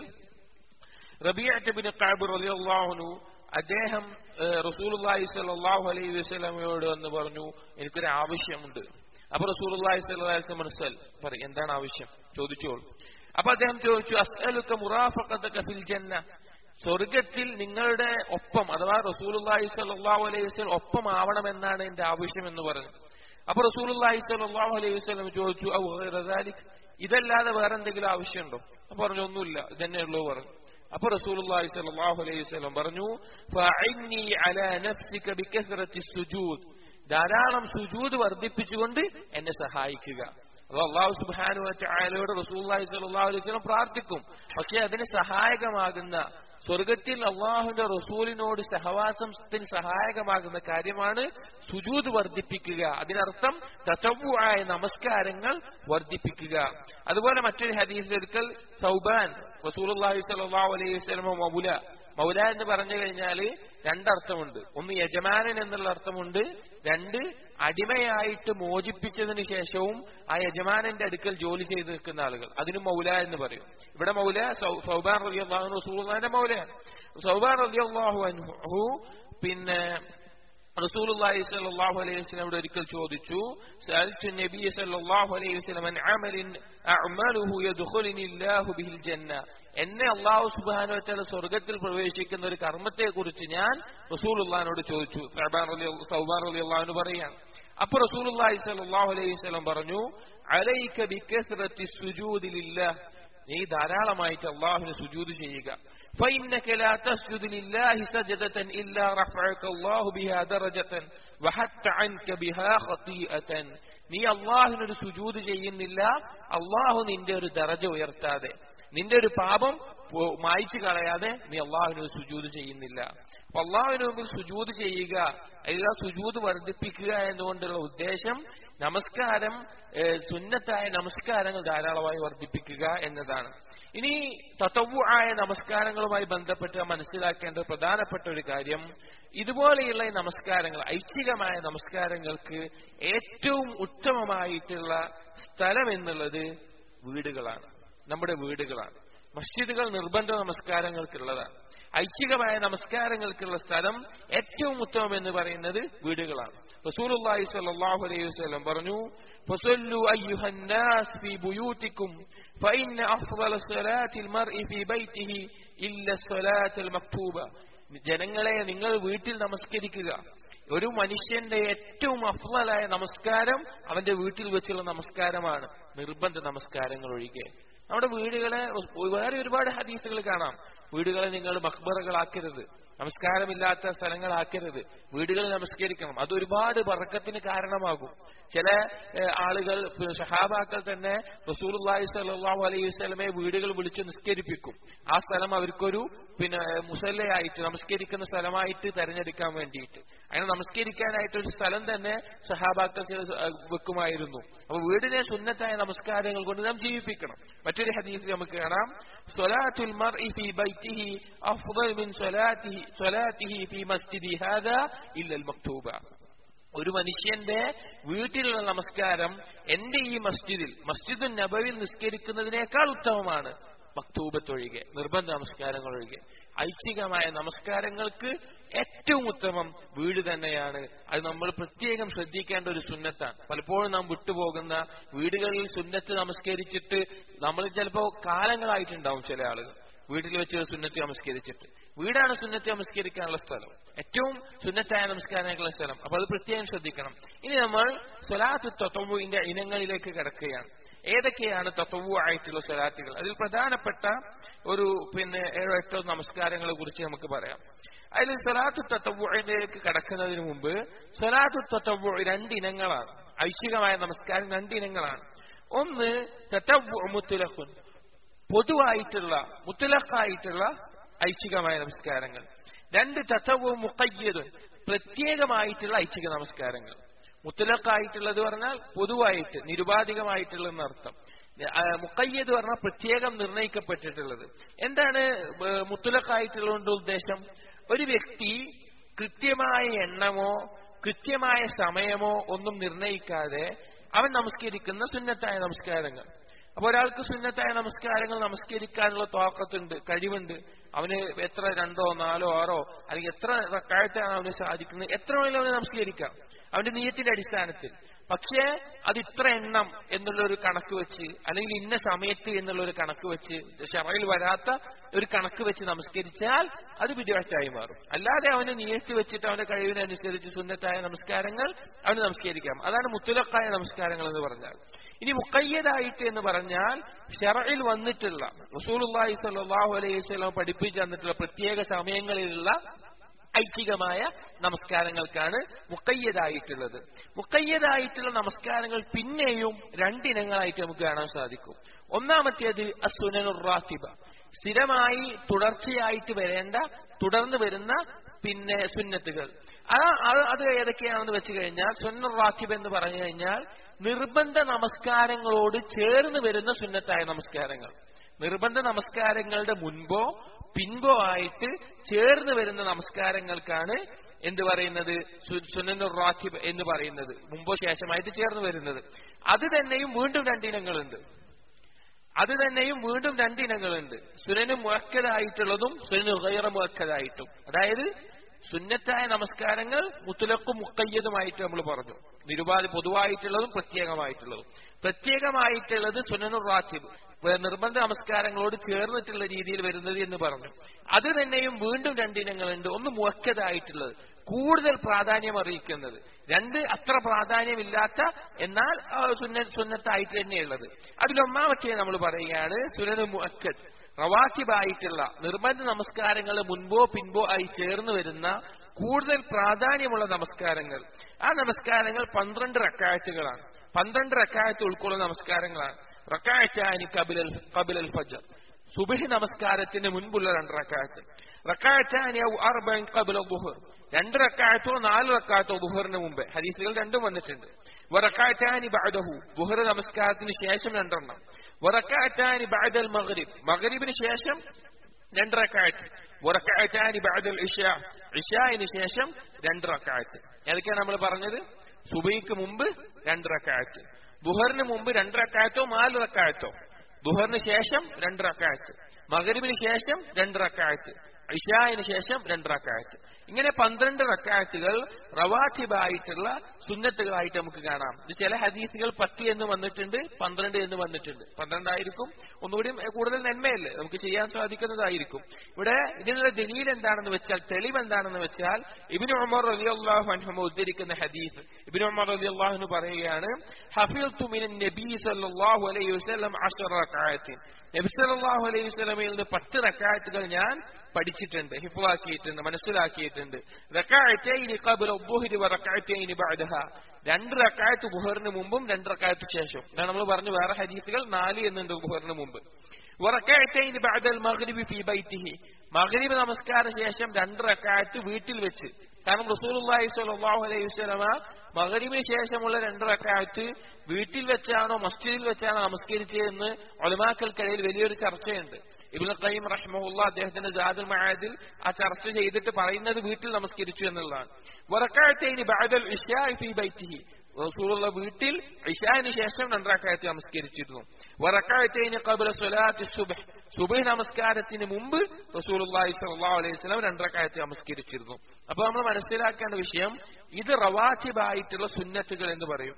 റബിയബിന് കാബ് റലിയാഹുനു അദ്ദേഹം റസൂലുല്ലാഹി സല്ലാഹു അലൈഹി വസ്ലമയോട് വന്ന് പറഞ്ഞു എനിക്കൊരു ആവശ്യമുണ്ട് അപ്പൊ റസൂലുല്ലാഹി സ്വല്ലല്ലാഹു മനസ്സൽ പറയും എന്താണ് ആവശ്യം ചോദിച്ചോളൂ അപ്പൊ അദ്ദേഹം ചോദിച്ചു അസ്അലുക മുറാഫഖതക ഫിൽ ജന്ന സ്വർഗത്തിൽ നിങ്ങളുടെ ഒപ്പം അഥവാ റസൂലുല്ലാഹി സ്വല്ലല്ലാഹു അലൈഹി വസല്ലം ഒപ്പം ആവണമെന്നാണ് എന്റെ ആവശ്യം എന്ന് പറഞ്ഞു അപ്പൊ റസൂലുല്ലാഹി സ്വല്ലല്ലാഹു അലൈഹി വസല്ലം ചോദിച്ചു ഔ ഗൈറ ദാലിക് ഇതല്ലാതെ വേറെ എന്തെങ്കിലും ആവശ്യമുണ്ടോ അപ്പൊ പറഞ്ഞു ഒന്നുമില്ല ഇതന്നെ ഉള്ളൂ പറഞ്ഞു അപ്പൊ റസൂലുള്ളാഹി സ്വല്ലല്ലാഹു അലൈഹി വസല്ലം പറഞ്ഞു ഫഅന്നി അലാ നഫ്സിക ബികസ്റത്തി സുജൂദ് ധാരാളം സുജൂദ് വർദ്ധിപ്പിച്ചുകൊണ്ട് എന്നെ സഹായിക്കുക അത് അള്ളാഹു സുബ്ഹാനഹു വതആലയോട് റസൂലുള്ളാഹി സ്വല്ലല്ലാഹു അലൈഹി വസല്ലം പ്രാർത്ഥിക്കും പക്ഷേ അതിന് സഹായകമാകുന്ന സ്വർഗത്തിൽ അള്ളാഹുവിന്റെ റസൂലിനോട് സഹവാസത്തിന് സഹായകമാകുന്ന കാര്യമാണ് സുജൂത് വർദ്ധിപ്പിക്കുക അതിനർത്ഥം തത്തവുവായ നമസ്കാരങ്ങൾ വർദ്ധിപ്പിക്കുക അതുപോലെ മറ്റൊരു ഹദീസിൽ ഒരിക്കൽ സൗബാൻ റസൂലി സലാ അലൈഹി വസ്ലമ മൗല മൗല എന്ന് പറഞ്ഞു കഴിഞ്ഞാൽ രണ്ടർത്ഥമുണ്ട് ഒന്ന് യജമാനൻ എന്നുള്ള അർത്ഥമുണ്ട് രണ്ട് അടിമയായിട്ട് മോചിപ്പിച്ചതിന് ശേഷവും ആ യജമാനന്റെ അടുക്കൽ ജോലി ചെയ്ത് നിൽക്കുന്ന ആളുകൾ അതിന് മൗല എന്ന് പറയും ഇവിടെ മൗല സൗബാൻ റബി അള്ളാഹു റസൂലിന്റെ മൗലയാണ് സൗബാൻ റബി അള്ളാഹു അൻഹു പിന്നെ റസൂലുള്ളാഹി സ്വല്ലല്ലാഹു അലൈഹി വസല്ലം ഒരിക്കൽ ചോദിച്ചു സഅൽതു നബിയ സ്വല്ലല്ലാഹു അലൈഹി വസല്ലം അൻ അമലിൻ അഅമലുഹു യദ്ഖുലുനി അല്ലാഹു ബിഹിൽ ജന്ന എന്നെ അള്ളാഹു സുബ്ഹാനഹു വതആല സ്വർഗ്ഗത്തിൽ പ്രവേശിക്കുന്ന ഒരു കർമ്മത്തെ കുറിച്ച് ഞാൻ റസൂലുള്ളാഹിനോട് ചോദിച്ചു സഅബാൻ റളിയല്ലാഹു സൗബാൻ റളിയല്ലാഹു അൻഹു പറയാണ് അപ്പോൾ റസൂലുള്ളാഹി സ്വല്ലല്ലാഹു അലൈഹി വസല്ലം പറഞ്ഞു അലൈക ബികസ്റത്തി സുജൂദി ലില്ലാഹ് നീ ധാരാളമായിട്ട് അള്ളാഹുവിന് സുജൂദ് ചെയ്യുക فإنك لا تسجد لله سجدة إلا رفعك الله بها درجة وحتى عنك بها خطيئة നീ അള്ളാഹുവിനൊരു സുജൂത് ചെയ്യുന്നില്ല അള്ളാഹു നിന്റെ ഒരു ദറജ ഉയർത്താതെ നിന്റെ ഒരു പാപം മായ്ച്ചു കളയാതെ നീ അള്ളാഹുവിന് സുജൂത് ചെയ്യുന്നില്ല അപ്പൊ അള്ളാഹുവിന് മുമ്പിൽ സുജൂത് ചെയ്യുക അല്ലെങ്കിൽ സുജൂത് വർദ്ധിപ്പിക്കുക എന്നുകൊണ്ടുള്ള ഉദ്ദേശം നമസ്കാരം സുന്നത്തായ നമസ്കാരങ്ങൾ ധാരാളമായി വർദ്ധിപ്പിക്കുക എന്നതാണ് ഇനി തത്വആയ നമസ്കാരങ്ങളുമായി ബന്ധപ്പെട്ട് മനസ്സിലാക്കേണ്ട പ്രധാനപ്പെട്ട ഒരു കാര്യം ഇതുപോലെയുള്ള നമസ്കാരങ്ങൾ ഐച്ഛികമായ നമസ്കാരങ്ങൾക്ക് ഏറ്റവും ഉത്തമമായിട്ടുള്ള സ്ഥലം എന്നുള്ളത് വീടുകളാണ് നമ്മുടെ വീടുകളാണ് മസ്ജിദുകൾ നിർബന്ധ നമസ്കാരങ്ങൾക്കുള്ളതാണ് ഐച്ഛികമായ നമസ്കാരങ്ങൾക്കുള്ള സ്ഥലം ഏറ്റവും ഉത്തമം എന്ന് പറയുന്നത് വീടുകളാണ് റസൂലുള്ളാഹി സ്വല്ലല്ലാഹു അലൈഹി വസല്ലം പറഞ്ഞു ഫസല്ലു അയ്യുഹൻ നാസ് ഫീ ബുയൂതികും ഫഇന്ന അഫ്ളല സ്വലാത്തിൽ മർഇ ഫീ ബൈതിഹി ഇല്ല സ്വലാത്തുൽ മക്തൂബ ജനങ്ങളെ നിങ്ങൾ വീട്ടിൽ നമസ്കരിക്കുക ഒരു മനുഷ്യന്റെ ഏറ്റവും അഫ്ളലായ നമസ്കാരം അവന്റെ വീട്ടിൽ വെച്ചുള്ള നമസ്കാരമാണ് നിർബന്ധ നമസ്കാരങ്ങൾ ഒഴികെ നമ്മുടെ വീടുകളെ വേറെ ഒരുപാട് ഹദീസുകൾ കാണാം വീടുകളെ നിങ്ങൾ മക്ബറകളാക്കരുത് നമസ്കാരമില്ലാത്ത സ്ഥലങ്ങളാക്കരുത് വീടുകളിൽ നമസ്കരിക്കണം അത് ഒരുപാട് വർക്കത്തിന് കാരണമാകും ചില ആളുകൾ ഷഹാബാക്കൾ തന്നെ റസൂലുള്ളാഹി സ്വല്ലല്ലാഹു അലൈഹി വസല്ലമയെ വീടുകൾ വിളിച്ച് നിസ്കരിപ്പിക്കും ആ സ്ഥലം അവർക്കൊരു പിന്നെ മുസല്ലയായിട്ട് നമസ്കരിക്കുന്ന സ്ഥലമായിട്ട് തെരഞ്ഞെടുക്കാൻ വേണ്ടിയിട്ട് അങ്ങനെ നമസ്കരിക്കാനായിട്ട് ഒരു സ്ഥലം തന്നെ സഹാബാക്കൾ ചില വെക്കുമായിരുന്നു അപ്പൊ വീടിനെ സുന്നത്തായ നമസ്കാരങ്ങൾ കൊണ്ട് നാം ജീവിപ്പിക്കണം മറ്റൊരു ഹദീസിൽ നമുക്ക് കാണാം സ്വലാത്തുൽ മർഇ ഫീ ബൈതിഹി അഫ്ദൽ മിൻ സ്വലാത്തിഹി സ്വലാത്തിഹി ഫീ മസ്ജിദി ഹാദാ ഇല്ലൽ മക്തൂബ ഒരു മനുഷ്യന്റെ വീട്ടിലുള്ള നമസ്കാരം എന്റെ ഈ മസ്ജിദിൽ മസ്ജിദുൻ നബവിൽ നിസ്കരിക്കുന്നതിനേക്കാൾ ഉത്തമമാണ് മക്തൂബത്തൊഴികെ നിർബന്ധ നമസ്കാരങ്ങൾ ഒഴികെ ഐച്ഛികമായ നമസ്കാരങ്ങൾക്ക് ഏറ്റവും ഉത്തമം വീട് തന്നെയാണ് അത് നമ്മൾ പ്രത്യേകം ശ്രദ്ധിക്കേണ്ട ഒരു സുന്നത്താണ് പലപ്പോഴും നാം വിട്ടുപോകുന്ന വീടുകളിൽ സുന്നത്ത് നമസ്കരിച്ചിട്ട് നമ്മൾ ചിലപ്പോൾ കാലങ്ങളായിട്ടുണ്ടാവും ചില ആളുകൾ വീട്ടിൽ വെച്ച് സുന്നത്തി നമസ്കരിച്ചിട്ട് വീടാണ് സുന്നത്തി നമസ്കരിക്കാനുള്ള സ്ഥലം ഏറ്റവും സുന്നത്തായ നമസ്കാരങ്ങൾക്കുള്ള സ്ഥലം അപ്പൊ അത് പ്രത്യേകം ശ്രദ്ധിക്കണം ഇനി നമ്മൾ സ്വലാത്ത് തൊത്തവുവിന്റെ ഇനങ്ങളിലേക്ക് കിടക്കുകയാണ് ഏതൊക്കെയാണ് തത്വവു ആയിട്ടുള്ള സ്വലാത്തുകൾ അതിൽ പ്രധാനപ്പെട്ട ഒരു പിന്നെ ഏഴോ എട്ടോ നമസ്കാരങ്ങളെ കുറിച്ച് നമുക്ക് പറയാം അതിൽ സ്വലാത്തു തത്വയിലേക്ക് കടക്കുന്നതിന് മുമ്പ് സ്വലാത്തു തത്വ രണ്ട് ഇനങ്ങളാണ് ഐച്ഛികമായ നമസ്കാരം രണ്ട് ഇനങ്ങളാണ് ഒന്ന് തത്വ മുത്തുലഖുൻ പൊതുവായിട്ടുള്ള മുത്തലഖായിട്ടുള്ള ഐച്ഛികമായ നമസ്കാരങ്ങൾ രണ്ട് തത്വവും മുക്കയ്യതും പ്രത്യേകമായിട്ടുള്ള ഐച്ഛിക നമസ്കാരങ്ങൾ മുത്തലഖായിട്ടുള്ളത് പറഞ്ഞാൽ പൊതുവായിട്ട് നിരുപാധികമായിട്ടുള്ള എന്നർത്ഥം മുക്കയ്യത് പറഞ്ഞാൽ പ്രത്യേകം നിർണയിക്കപ്പെട്ടിട്ടുള്ളത് എന്താണ് മുത്തലഖായിട്ടുള്ളതുകൊണ്ട് ഉദ്ദേശം ഒരു വ്യക്തി കൃത്യമായ എണ്ണമോ കൃത്യമായ സമയമോ ഒന്നും നിർണയിക്കാതെ അവൻ നമസ്കരിക്കുന്ന സുന്നത്തായ നമസ്കാരങ്ങൾ അപ്പൊ ഒരാൾക്ക് സുന്നത്തായ നമസ്കാരങ്ങൾ നമസ്കരിക്കാനുള്ള തോക്കത്തുണ്ട് കഴിവുണ്ട് അവന് എത്ര രണ്ടോ നാലോ ആറോ അല്ലെങ്കിൽ എത്ര കാഴ്ചയാണ് അവന് സാധിക്കുന്നത് എത്ര വേണമെങ്കിലും അവന് നമസ്കരിക്കാം അവന്റെ നീയത്തിന്റെ അടിസ്ഥാനത്തിൽ പക്ഷേ അത് ഇത്ര എണ്ണം എന്നുള്ള ഒരു കണക്ക് വെച്ച് അല്ലെങ്കിൽ ഇന്ന സമയത്ത് എന്നുള്ള ഒരു കണക്ക് വെച്ച് ഷറയിൽ വരാത്ത ഒരു കണക്ക് വെച്ച് നമസ്കരിച്ചാൽ അത് വിദ്യാർത്ഥിയായി മാറും അല്ലാതെ അവന് നിയത്ത് വെച്ചിട്ട് അവന്റെ കഴിവിനനുസരിച്ച് സുന്നത്തായ നമസ്കാരങ്ങൾ അവന് നമസ്കരിക്കാം അതാണ് മുത്തുലക്കായ നമസ്കാരങ്ങൾ എന്ന് പറഞ്ഞാൽ ഇനി മുക്കയ്യതായിട്ട് എന്ന് പറഞ്ഞാൽ ഷറയിൽ വന്നിട്ടുള്ള റസൂലുള്ളാഹി സ്വല്ലല്ലാഹു അലൈഹി വസല്ലം പഠിപ്പിച്ചു തന്നിട്ടുള്ള പ്രത്യേക സമയങ്ങളിലുള്ള ഐച്ഛികമായ നമസ്കാരങ്ങൾക്കാണ് മുക്കയ്യതായിട്ടുള്ളത് മുക്കയ്യതായിട്ടുള്ള നമസ്കാരങ്ങൾ പിന്നെയും രണ്ടിനങ്ങളായിട്ട് നമുക്ക് കാണാൻ സാധിക്കും ഒന്നാമത്തേത് അസുനനുർ റാത്തിബ സ്ഥിരമായി തുടർച്ചയായിട്ട് വരേണ്ട തുടർന്ന് വരുന്ന പിന്നെ സുന്നത്തുകൾ ആ അത് അത് ഏതൊക്കെയാണെന്ന് വെച്ച് കഴിഞ്ഞാൽ സുന്നർ റാക്കിബ് എന്ന് പറഞ്ഞു കഴിഞ്ഞാൽ നിർബന്ധ നമസ്കാരങ്ങളോട് ചേർന്ന് വരുന്ന സുന്നത്തായ നമസ്കാരങ്ങൾ നിർബന്ധ നമസ്കാരങ്ങളുടെ മുൻപോ പിൻപോ ആയിട്ട് ചേർന്ന് വരുന്ന നമസ്കാരങ്ങൾക്കാണ് എന്ത് പറയുന്നത് സുനന്നുർ റാഖിബ് എന്ന് പറയുന്നത് മുമ്പോ ശേഷമായിട്ട് ചേർന്ന് വരുന്നത് അത് തന്നെയും വീണ്ടും രണ്ടിനങ്ങളുണ്ട് അത് തന്നെയും വീണ്ടും രണ്ടിനങ്ങളുണ്ട് സുനന് മുഴക്കതായിട്ടുള്ളതും സുനന് ഗൈറ മുഴക്കതായിട്ടും അതായത് സുന്നത്തായ നമസ്കാരങ്ങൾ മുത്തലക്കും മുക്കയ്യതുമായിട്ട് നമ്മൾ പറഞ്ഞു നിരുപാധി പൊതുവായിട്ടുള്ളതും പ്രത്യേകമായിട്ടുള്ളതും പ്രത്യേകമായിട്ടുള്ളത് സുനനുർ റാത്തിബ് നിർബന്ധ നമസ്കാരങ്ങളോട് ചേർന്നിട്ടുള്ള രീതിയിൽ വരുന്നത് എന്ന് പറഞ്ഞു അത് തന്നെയും വീണ്ടും രണ്ടിനങ്ങളുണ്ട് ഒന്ന് മുഴക്കതായിട്ടുള്ളത് കൂടുതൽ പ്രാധാന്യം അറിയിക്കുന്നത് രണ്ട് അത്ര പ്രാധാന്യമില്ലാത്ത എന്നാൽ സുന്ന സുന്നത്തായിട്ട് തന്നെയുള്ളത് അതിലൊന്നാമത്തെ നമ്മൾ പറയുകയാണ് സുനന് മുഅക്കദ് റവാക്കിബായിട്ടുള്ള നിർബന്ധ നമസ്കാരങ്ങൾ മുൻപോ പിൻപോ ആയി ചേർന്ന് വരുന്ന കൂടുതൽ പ്രാധാന്യമുള്ള നമസ്കാരങ്ങൾ ആ നമസ്കാരങ്ങൾ പന്ത്രണ്ട് റക്കായത്തുകളാണ് പന്ത്രണ്ട് റക്കായത്ത് ഉൾക്കൊള്ളുന്ന നമസ്കാരങ്ങളാണ് റക്കായറ്റാനി കബിലൽ കബിലൽ ഫജർ സുബഹി നമസ്കാരത്തിന് മുൻപുള്ള രണ്ട് റക്കായത്ത് റക്കായറ്റാനി അർബൻ കബില ബുഹർ രണ്ട് റക്കായത്തോ നാല് റക്കായത്തോ ബുഹറിന് മുമ്പ് ഹദീസുകൾ രണ്ടും വന്നിട്ടുണ്ട് വറക്കാറ്റാനി ബഅദഹു ബുഹർ നമസ്കാരത്തിന് ശേഷം രണ്ടെണ്ണം വറക്കാറ്റാനി ബഅദൽ മഗ്രിബ് മഗ്രിബിന് ശേഷം രണ്ട് റക്കായത്ത് വറക്കാറ്റാനി ബഅദൽ ഇഷാ ഇഷായിന് ശേഷം രണ്ട് റക്കായത്ത് ഏതൊക്കെയാണ് നമ്മൾ പറഞ്ഞത് സുബൈക്ക് മുമ്പ് രണ്ട് റക്കായത്ത് ബുഹറിന് മുമ്പ് രണ്ട് റക്കായത്തോ നാല് റക്കായത്തോ ബുഹറിന് ശേഷം രണ്ട് റക്കായത്ത് മകരിബിന് ശേഷം രണ്ട് റക്കായത്ത് ഇഷായിന് ശേഷം രണ്ട് റക്കായത്ത് ഇങ്ങനെ പന്ത്രണ്ട് റക്കായത്തുകൾ റവാഖിബായിട്ടുള്ള സുന്നത്തുകളായിട്ട് നമുക്ക് കാണാം ഇത് ചില ഹദീസുകൾ പത്ത് എന്ന് വന്നിട്ടുണ്ട് പന്ത്രണ്ട് എന്ന് വന്നിട്ടുണ്ട് പന്ത്രണ്ടായിരിക്കും ഒന്നുകൂടി കൂടുതൽ നന്മയല്ലേ നമുക്ക് ചെയ്യാൻ സാധിക്കുന്നതായിരിക്കും ഇവിടെ ഇതിനുള്ള ദലീൽ എന്താണെന്ന് വെച്ചാൽ തെളിവ് എന്താണെന്ന് വെച്ചാൽ ഇബിന് ഉമർ അലി അള്ളാഹു അൻഹമ ഉദ്ധരിക്കുന്ന ഹദീസ് ഇബിന് ഉമർ അലി അള്ളാഹുന് പറയുകയാണ് ഹഫീൽ തുമിൻ നബി സല്ലല്ലാഹു അലൈഹി വസല്ലം അഷറ റക്അത്തിൻ നബി സല്ലല്ലാഹു അലൈഹി വസല്ലമയിൽ നിന്ന് പത്ത് റക്അത്തുകൾ ഞാൻ പഠിച്ചിട്ടുണ്ട് ഹിഫാക്കിയിട്ടുണ്ട് മനസ്സിലാക്കിയിട്ടുണ്ട് റക്അത്തൈനി ഖബ്ല الظهر وركعتين بعدها രണ്ട് റക്കായത്ത് ബുഹറിന് മുമ്പും രണ്ട് റക്കായത്ത് ശേഷം ഞാൻ നമ്മൾ പറഞ്ഞു വേറെ ഹദീസുകൾ നാല് എന്നുണ്ട് ബുഹറിന് മുമ്പ് വറക്കായത്തൈന് ബഅദൽ മഗ്രിബി ഫീ ബൈത്തിഹി മഗ്രിബ് നമസ്കാര ശേഷം രണ്ട് റക്കായത്ത് വീട്ടിൽ വെച്ച് കാരണം റസൂലുള്ളാഹി സ്വല്ലല്ലാഹു അലൈഹി വസല്ലമ മഗ്രിബിന് ശേഷമുള്ള രണ്ട് റക്കായത്ത് വീട്ടിൽ വെച്ചാണോ മസ്ജിദിൽ വെച്ചാണോ നമസ്കരിച്ചതെന്ന് ഒലമാക്കൾക്കിടയിൽ വലിയൊരു ചർച്ചയുണ്ട് ഇബ്നു ഖയ്യിം റഹ്മഹുല്ല അദ്ദേഹത്തിന്റെ ജാദുൽ മആദിൽ ആ ചർച്ച ചെയ്തിട്ട് പറയുന്നത് വീട്ടിൽ നമസ്കരിച്ചു എന്നുള്ളതാണ് വറക്കായത്തൈനി ബഅദൽ ഇശ്യാഇ ഫീ ബൈത്തിഹി റസൂലുള്ള വീട്ടിൽ ഇഷാന് ശേഷം രണ്ടറക്കായത്ത് നമസ്കരിച്ചിരുന്നു വറക്കായത്തൈന് കബല സ്വലാത്തി സുബഹ് സുബഹ് നമസ്കാരത്തിന് മുമ്പ് റസൂലുള്ളാഹി സ്വല്ലല്ലാഹു അലൈഹി വസല്ലം രണ്ടറക്കായത്ത് നമസ്കരിച്ചിരുന്നു അപ്പൊ നമ്മൾ മനസ്സിലാക്കേണ്ട വിഷയം ഇത് റവാറ്റിബായിട്ടുള്ള സുന്നത്തുകൾ എന്ന് പറയും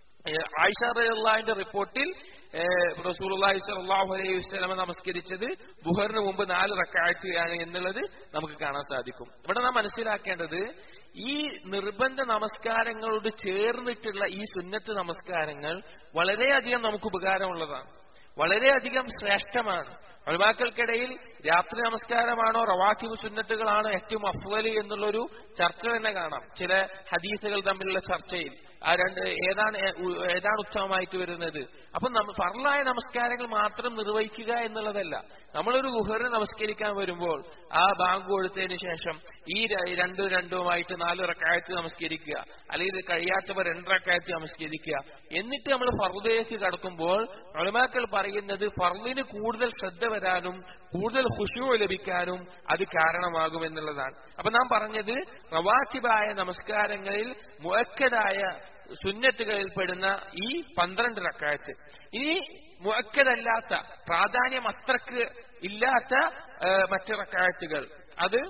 ആയിഷ റളിയല്ലാഹുവിന്റെ റിപ്പോർട്ടിൽ റസൂലുള്ളാഹി സ്വല്ലല്ലാഹു അലൈഹി വസല്ലം നമസ്കരിച്ചത് ബുഹറിന് മുമ്പ് നാല് റക്കായത്താണ് എന്നുള്ളത് നമുക്ക് കാണാൻ സാധിക്കും ഇവിടെ നാം മനസ്സിലാക്കേണ്ടത് ഈ നിർബന്ധ നമസ്കാരങ്ങളോട് ചേർന്നിട്ടുള്ള ഈ സുന്നത്ത് നമസ്കാരങ്ങൾ വളരെയധികം നമുക്ക് ഉപകാരമുള്ളതാണ് വളരെയധികം ശ്രേഷ്ഠമാണ് ഒഴിവാക്കൽക്കിടയിൽ രാത്രി നമസ്കാരമാണോ റവാക്കിബ് സുന്നത്തുകളാണോ ഏറ്റവും അഫ്വല് എന്നുള്ളൊരു ചർച്ച തന്നെ കാണാം ചില ഹദീസുകൾ തമ്മിലുള്ള ചർച്ചയിൽ ആ രണ്ട് ഏതാണ് ഏതാണ് ഉത്തമമായിട്ട് വരുന്നത് അപ്പൊ ഫർലായ നമസ്കാരങ്ങൾ മാത്രം നിർവഹിക്കുക എന്നുള്ളതല്ല നമ്മളൊരു ഗുഹറിന് നമസ്കരിക്കാൻ വരുമ്പോൾ ആ ബാങ്ക് കൊടുത്തതിന് ശേഷം ഈ രണ്ട് രണ്ടുമായിട്ട് നാല് റക്കായത്ത് നമസ്കരിക്കുക അല്ലെങ്കിൽ കഴിയാത്തവർ രണ്ട് റക്കായത്ത് നമസ്കരിക്കുക എന്നിട്ട് നമ്മൾ ഫർദിലേക്ക് കടക്കുമ്പോൾ ഒളിമാക്കൾ പറയുന്നത് ഫർദിന് കൂടുതൽ ശ്രദ്ധ വരാനും കൂടുതൽ ഹുഷു ലഭിക്കാനും അത് കാരണമാകും എന്നുള്ളതാണ് അപ്പൊ നാം പറഞ്ഞത് റവാറ്റിബായ നമസ്കാരങ്ങളിൽ മുഴക്കതായ സുന്നത്തുകളിൽ പെടുന്ന ഈ പന്ത്രണ്ട് റക്കായത്ത് ഇനി മുഴക്കതല്ലാത്ത പ്രാധാന്യം അത്രക്ക് ഇല്ലാത്ത മറ്റ് റക്കായത്തുകൾ അത്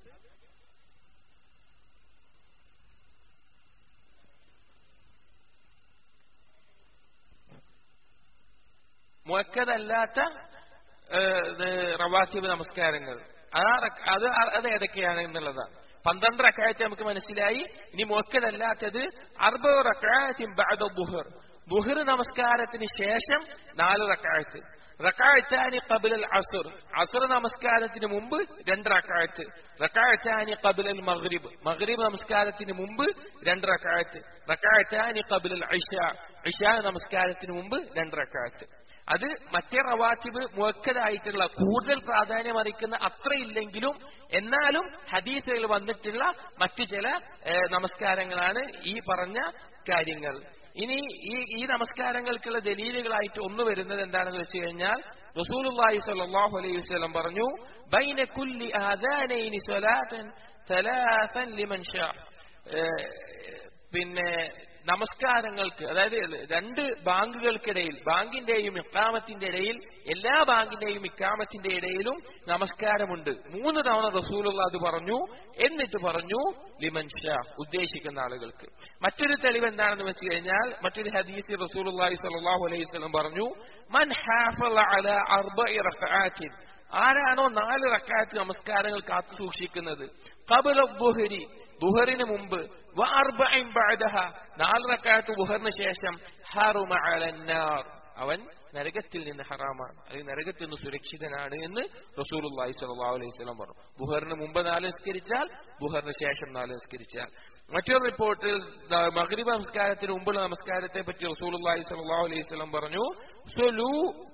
മുഴക്കതല്ലാത്ത റവാസിബ് നമസ്കാരങ്ങൾ അത് അത് ഏതൊക്കെയാണ് എന്നുള്ളതാണ് പന്ത്രണ്ട് റക്കായത്ത് നമുക്ക് മനസ്സിലായി ഇനി മുക്കതല്ലാത്തത് അർബ റക്കായത്തിൻ ബുഹർ ബുഹർ നമസ്കാരത്തിന് ശേഷം നാല് റക്കായത്ത് റക്കായത്താനി കബിലൽ അസുർ അസുർ നമസ്കാരത്തിന് മുമ്പ് രണ്ട് റക്കായത്ത് റക്കായത്താനി കബിലൽ മഗ്രിബ് മഗ്രിബ് നമസ്കാരത്തിന് മുമ്പ് രണ്ട് റക്കായത്ത് റക്കായത്താനി കബിലൽ ഇഷ ഇഷ നമസ്കാരത്തിന് മുമ്പ് രണ്ട് റക്കായത്ത് അത് മറ്റേ റവാത്തിബ് മുവക്കതായിട്ടുള്ള കൂടുതൽ പ്രാധാന്യം അറിയിക്കുന്ന അത്ര ഇല്ലെങ്കിലും എന്നാലും ഹദീസുകൾ വന്നിട്ടുള്ള മറ്റു ചില ഏഹ്, നമസ്കാരങ്ങളാണ് ഈ പറഞ്ഞ കാര്യങ്ങൾ ഇനി ഈ ഈ നമസ്കാരങ്ങൾക്കുള്ള ദലീലുകളായിട്ട് ഒന്ന് വരുന്നത് എന്താണെന്ന് വെച്ച് കഴിഞ്ഞാൽ റസൂലുള്ളാഹി സ്വല്ലല്ലാഹു അലൈഹി വസല്ലം പറഞ്ഞു ബൈന കുല്ലി ആദാനൈനി സ്വലാത്തൻ സലാസൻ ലിമൻ ഷാ ഏഹ്, പിന്നെ നമസ്കാരങ്ങൾക്ക് അതായത് രണ്ട് ബാങ്കുകൾക്കിടയിൽ ബാങ്കിന്റെയും ഇക്കാമത്തിന്റെ ഇടയിൽ എല്ലാ ബാങ്കിന്റെയും ഇക്കാമത്തിന്റെ ഇടയിലും നമസ്കാരമുണ്ട് മൂന്ന് തവണ റസൂലുള്ള അത് പറഞ്ഞു എന്നിട്ട് പറഞ്ഞു ലിമൻ ഷാ ഉദ്ദേശിക്കുന്ന ആളുകൾക്ക് മറ്റൊരു തെളിവ് എന്താണെന്ന് വെച്ച് കഴിഞ്ഞാൽ മറ്റൊരു ഹദീസ് റസൂലുള്ളാഹി സ്വല്ലല്ലാഹു അലൈഹി വസല്ലം പറഞ്ഞു മൻ ഹാഫള അലാ അർബഇ റക്അാത്തിൻ ആരാണോ നാല് റക്കാത്ത് നമസ്കാരങ്ങൾ കാത്തു സൂക്ഷിക്കുന്നത് കബല ബുഹരി ദുഹറിന് മുമ്പ് വ അർബഇൻ ബഅദഹ നാല് റക്കാത്ത് ദുഹറിന് ശേഷം ഹറുമ അലന്നാർ അവൻ നരകത്തിൽ നിന്ന് ഹറാമാണ് അല്ലെങ്കിൽ നരകത്തിൽ നിന്ന് സുരക്ഷിതനാണ് എന്ന് റസൂലുള്ളാഹി സ്വല്ലല്ലാഹു അലൈഹി വസല്ലം പറഞ്ഞു ബുഹറിന് മുമ്പ് നാല് നിസ്കരിച്ചാൽ ബുഹറിന് ശേഷം നാല് നിസ്കരിച്ചാൽ മറ്റൊരു റിപ്പോർട്ടിൽ ദ- മഗ്രിബ് നമസ്കാരത്തിന് മുമ്പുള്ള നമസ്കാരത്തെ പറ്റി റസൂലുള്ളാഹി സ്വല്ലല്ലാഹു അലൈഹി വസല്ലം പറഞ്ഞു സ്വലു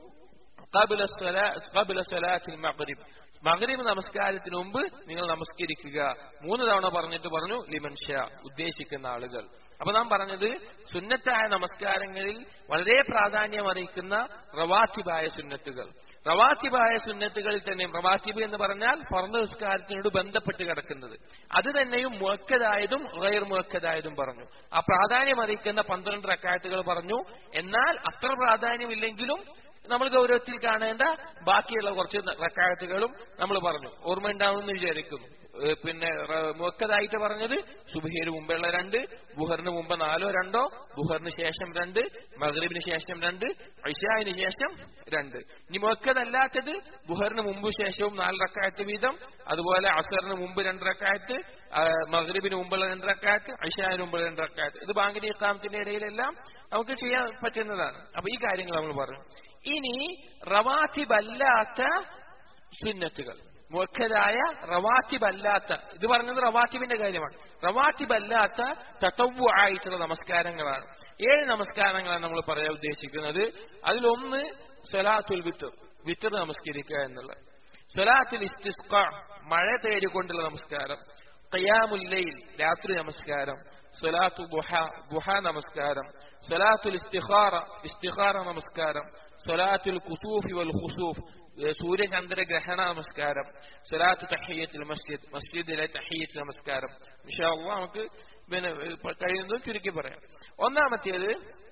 قبل الصلاة قبل صلاة المغرب മഗ്രിബ് നമസ്കാരത്തിന് മുമ്പ് നിങ്ങൾ നമസ്കരിക്കുക മൂന്ന് തവണ പറഞ്ഞിട്ട് പറഞ്ഞു ലിമൻ ഷാ ഉദ്ദേശിക്കുന്ന ആളുകൾ അപ്പൊ നാം പറഞ്ഞത് സുന്നത്തായ നമസ്കാരങ്ങളിൽ വളരെ പ്രാധാന്യം അറിയിക്കുന്ന റവാത്തിബായ സുന്നത്തുകൾ റവാത്തിബായ സുന്നത്തുകളിൽ തന്നെ റവാത്തിബ് എന്ന് പറഞ്ഞാൽ ഫർദ് നിസ്കാരത്തിനോട് ബന്ധപ്പെട്ട് കിടക്കുന്നത് അത് തന്നെയും മുഴക്കതായതും ഗൈർ മുഴക്കതായതും പറഞ്ഞു ആ പ്രാധാന്യം അറിയിക്കുന്ന പന്ത്രണ്ട് റക്കായത്തുകൾ പറഞ്ഞു എന്നാൽ അത്ര പ്രാധാന്യമില്ലെങ്കിലും നമ്മൾ ഗൗരവത്തിൽ കാണേണ്ട ബാക്കിയുള്ള കുറച്ച് റക്കായത്തുകളും നമ്മൾ പറഞ്ഞു ഓർമ്മയുണ്ടാവുമെന്ന് വിചാരിക്കുന്നു ഏഹ് പിന്നെ റ- മുവക്കതായിട്ട് പറഞ്ഞത് സുബഹിന് മുമ്പുള്ള രണ്ട് ബുഹറിന് മുമ്പ് നാലോ രണ്ടോ ബുഹറിന് ശേഷം രണ്ട് മഗ്രിബിന് ശേഷം രണ്ട് ഐഷാവിന് ശേഷം രണ്ട് ഇനി മുവക്കതല്ലാത്തത് ബുഹറിന് മുമ്പ് ശേഷവും നാല് റക്കായത്ത് വീതം അതുപോലെ അസറിന് മുമ്പ് രണ്ട് റക്കായത്ത് മഗ്രിബിന് മുമ്പുള്ള രണ്ട് റക്കായത്ത് ഐഷാവിന് മുമ്പുള്ള രണ്ട് റക്കായത്ത് ഇത് ബാങ്കിന്റെ ഇക്കാമത്തിന്റെ ഇടയിലെല്ലാം നമുക്ക് ചെയ്യാൻ പറ്റുന്നതാണ് അപ്പൊ ഈ കാര്യങ്ങൾ നമ്മൾ പറഞ്ഞു ഇനി റവാത്തിബല്ലാത്ത സുന്നത്തുകൾ മുഖ്യതായ റവാത്തിബല്ലാത്ത ഇത് പറഞ്ഞത് റവാത്തിബിന്റെ കാര്യമാണ് റവാത്തിബല്ലാത്ത തത്തവ്വ ആയിട്ടുള്ള നമസ്കാരങ്ങളാണ് ഏഴ് നമസ്കാരങ്ങളാണ് നമ്മൾ പറയാൻ ഉദ്ദേശിക്കുന്നത് അതിലൊന്ന് സലാത്തുൽ വിത്തർ വിത്തർ നമസ്കരിക്കുക എന്നുള്ളത് സലാത്തുൽ ഇസ്തിസ്ക മഴ തേടിക്കൊണ്ടുള്ള നമസ്കാരം ഖിയാമുല്ലൈൽ രാത്രി നമസ്കാരം സ്വലാത്തു ബുഹ ബുഹ നമസ്കാരം സ്വലാത്തുൽ ഇസ്തിഖാറ ഇസ്തിഖാറ നമസ്കാരം സ്വലാത്തുൽ കുസൂഫി വൽ ഖുസൂഫ് ഏഹ് സൂര്യചന്ദ്ര ഗ്രഹണ നമസ്കാരം സ്വലാത്തു തഹയ്യത്തുൽ മസ്ജിദ് മസ്ജിദിലെ തഹയ്യത്ത് നമസ്കാരം ഇൻഷാ അല്ലാഹ് നമുക്ക് പിന്നെ ഏഹ് കഴിയുന്നതും ചുരുക്കി പറയാം ഒന്നാമത്തേത്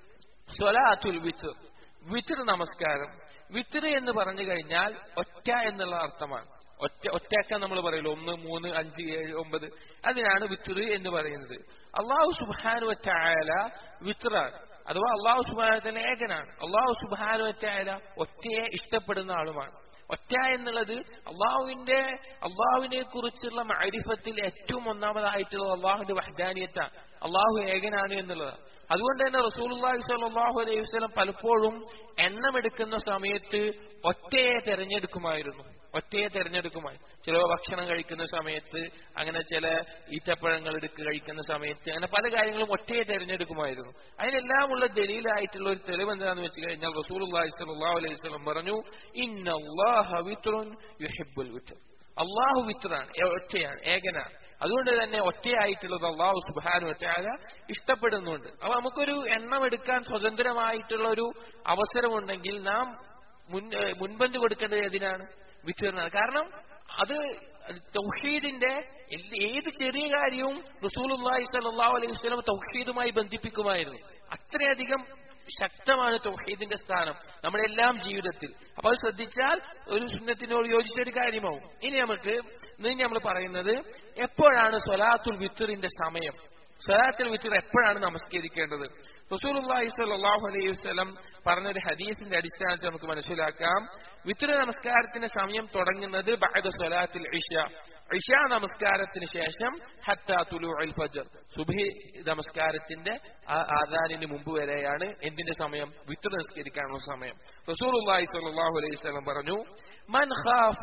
സ്വലാത്തുൽ വിത്ർ വിത്ർ നമസ്കാരം വിത്ർ എന്ന് പറഞ്ഞു കഴിഞ്ഞാൽ ഒറ്റ എന്നുള്ള അർത്ഥമാണ് ഒറ്റ ഒറ്റക്ക നമ്മൾ പറയല്ലോ ഒന്ന് മൂന്ന് അഞ്ച് ഏഴ് ഒമ്പത് അതിനാണ് വിത്ർ എന്ന് പറയുന്നത് അള്ളാഹു സുബാനു വറ്റായാല വിത്റാണ് അഥവാ അള്ളാഹു സുബാനത്തിന് ഏകനാണ് അള്ളാഹു സുബാനു വറ്റായാല ഒറ്റയെ ഇഷ്ടപ്പെടുന്ന ആളുമാണ് ഒറ്റ എന്നുള്ളത് അള്ളാഹുവിന്റെ അള്ളാഹുവിനെ കുറിച്ചുള്ള മരിഫത്തിൽ ഏറ്റവും ഒന്നാമതായിട്ടുള്ളത് അള്ളാഹുവിന്റെ വഹദാനിയത്താണ് അള്ളാഹു ഏകനാണ് എന്നുള്ളതാണ് അതുകൊണ്ട് തന്നെ റസൂലുള്ളാഹി സ്വല്ലല്ലാഹു അലൈഹി വസല്ലം പലപ്പോഴും എണ്ണമെടുക്കുന്ന സമയത്ത് ഒറ്റയെ തെരഞ്ഞെടുക്കുമായിരുന്നു ഒറ്റയെ തെരഞ്ഞെടുക്കുമായി ചില ഭക്ഷണം കഴിക്കുന്ന സമയത്ത് അങ്ങനെ ചില ഈത്തപ്പഴങ്ങൾ എടുക്ക് കഴിക്കുന്ന സമയത്ത് അങ്ങനെ പല കാര്യങ്ങളും ഒറ്റയെ തെരഞ്ഞെടുക്കുമായിരുന്നു അതിനെല്ലാമുള്ള ദലീലായിട്ടുള്ള ഒരു തെളിവ് എന്താണെന്ന് വെച്ച് കഴിഞ്ഞാൽ റസൂലുള്ളാഹി സ്വല്ലല്ലാഹു അലൈഹി വസല്ലം പറഞ്ഞു ഇന്നല്ലാഹ വിത്റുൻ യുഹിബ്ബുൽ വിത്ർ അള്ളാഹു വിത്റാണ് ഏ- ഒറ്റയാണ് ഏകനാണ് അതുകൊണ്ട് തന്നെ ഒറ്റയായിട്ടുള്ളത് അള്ളാഹു സുബാനു ഒറ്റയാക ഇഷ്ടപ്പെടുന്നുണ്ട് അപ്പൊ നമുക്കൊരു എണ്ണം എടുക്കാൻ സ്വതന്ത്രമായിട്ടുള്ള ഒരു അവസരമുണ്ടെങ്കിൽ നാം മുൻ ഏഹ് മുൻപന്തി കൊടുക്കേണ്ടത് ഏതിനാണ് വിത്തറിനാണ് കാരണം അത് തൗഹീദിന്റെ എല്ല- ഏത് ചെറിയ കാര്യവും റസൂലുള്ളാഹി സ്വല്ലല്ലാഹു അലൈഹി വസല്ലം തൗഹീദുമായി ബന്ധിപ്പിക്കുമായിരുന്നു അത്രയധികം ശക്തമാണ് തൗഹീദിന്റെ സ്ഥാനം നമ്മളെല്ലാം ജീവിതത്തിൽ അപ്പൊ അത് ശ്രദ്ധിച്ചാൽ ഒരു സുന്നത്തിനോട് യോജിച്ച ഒരു കാര്യമാവും ഇനി നമുക്ക് ഇന്ന് നമ്മൾ പറയുന്നത് എപ്പോഴാണ് സ്വലാത്തുൽ വിത്തറിന്റെ സമയം സ്വലാത്തുൽ വിത്തർ എപ്പോഴാണ് നമസ്കരിക്കേണ്ടത് റസൂലുള്ളാഹി സ്വല്ലല്ലാഹു അലൈഹി വസല്ലം പറഞ്ഞൊരു ഹദീസിന്റെ അടിസ്ഥാനത്തിൽ നമുക്ക് മനസ്സിലാക്കാം വിത്ര നമസ്കാരത്തിന്റെ സമയം തുടങ്ങുന്നത് ബഅദ സ്വലാത്തുൽ ഇഷ ഇഷ നമസ്കാരത്തിന് ശേഷം ഹത്താ തുലൂഉൽ ഫജ്ർ സുബ്ഹി നമസ്കാരത്തിന്റെ ആ- ആദാനിന് മുമ്പ് വരെയാണ് എന്തിന്റെ സമയം വിത്ര നിസ്കരിക്കാനുള്ള സമയം റസൂലുള്ളാഹി സ്വല്ലല്ലാഹു അലൈഹി വസല്ലം പറഞ്ഞു മൻ ഖാഫ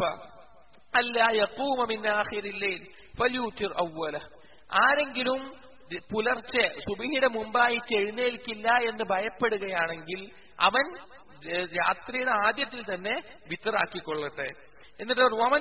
അല്ലാ യഖൂമ മിൻ ആഖിരിൽ ലൈൽ ഫല്യൂത്തിർ അവ്വലഹ് ആരെങ്കിലും ദി- പുലർച്ചെ സുബഹിയുടെ മുമ്പായിട്ട് എഴുന്നേൽക്കില്ല എന്ന് ഭയപ്പെടുകയാണെങ്കിൽ അവൻ ഏഹ്, രാത്രിയുടെ ആദ്യത്തിൽ തന്നെ വിത്തറാക്കിക്കൊള്ളട്ടെ എന്നിട്ട് റോമൻ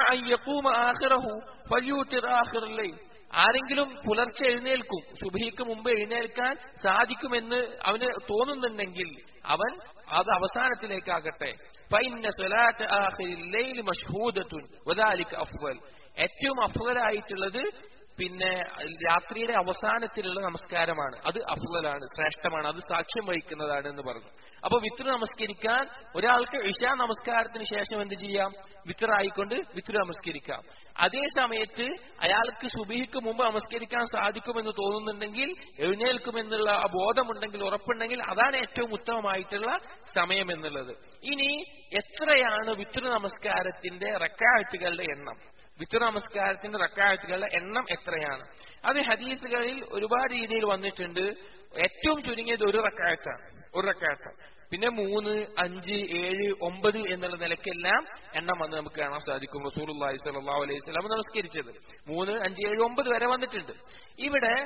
ആരെങ്കിലും പുലർച്ചെ എഴുന്നേൽക്കും സുബഹിക്ക് മുമ്പ് എഴുന്നേൽക്കാൻ സാധിക്കുമെന്ന് അവന് തോന്നുന്നുണ്ടെങ്കിൽ അവൻ അത് അവസാനത്തിലേക്കാകട്ടെ ഫൈന്ന സ്വലാത്ത് ആഖിരിൽ ലൈലി മഷ്ഹൂദത്തുൻ വദാലിക അഫ്വൽ ഏറ്റവും അഫ്വലായിട്ടുള്ളത് പിന്നെ രാത്രിയുടെ അവസാനത്തിലുള്ള നമസ്കാരമാണ് അത് അഫ്വലാണ് ശ്രേഷ്ഠമാണ് അത് സാക്ഷ്യം വഹിക്കുന്നതാണ് എന്ന് പറഞ്ഞു അപ്പൊ വിത്ര നമസ്കരിക്കാൻ ഒരാൾക്ക് ഇഷാ നമസ്കാരത്തിന് ശേഷം എന്ത് ചെയ്യാം വിത്തറായിക്കൊണ്ട് വിത്ര നമസ്കരിക്കാം അതേ സമയത്ത് അയാൾക്ക് സുബിഹിക്ക് മുമ്പ് നമസ്കരിക്കാൻ സാധിക്കുമെന്ന് തോന്നുന്നുണ്ടെങ്കിൽ എഴുന്നേൽക്കുമെന്നുള്ള ആ ബോധമുണ്ടെങ്കിൽ ഉറപ്പുണ്ടെങ്കിൽ അതാണ് ഏറ്റവും ഉത്തമമായിട്ടുള്ള സമയം എന്നുള്ളത് ഇനി എത്രയാണ് വിത്ര നമസ്കാരത്തിന്റെ റക്കാഴ്ചകളുടെ എണ്ണം വിത്ര നമസ്കാരത്തിന്റെ റക്കാഴ്ചകളുടെ എണ്ണം എത്രയാണ് അത് ഹദീസുകളിൽ ഒരുപാട് രീതിയിൽ വന്നിട്ടുണ്ട് ഏറ്റവും ചുരുങ്ങിയത് ഒരു റക്കാഴ്ചാണ് ഒരു റക്കാഴ്ച പിന്നെ മൂന്ന് അഞ്ച് ഏഴ് ഒമ്പത് എന്നുള്ള നിലയ്ക്കെല്ലാം എണ്ണം വന്ന് നമുക്ക് കാണാൻ സാധിക്കും റസൂൽ അള്ളാഹി സ്വല്ലല്ലാഹു അലൈഹി വസല്ലം നമസ്കരിച്ചത് മൂന്ന് അഞ്ച് ഏഴ് ഒമ്പത് വരെ വന്നിട്ടുണ്ട് ഇവിടെ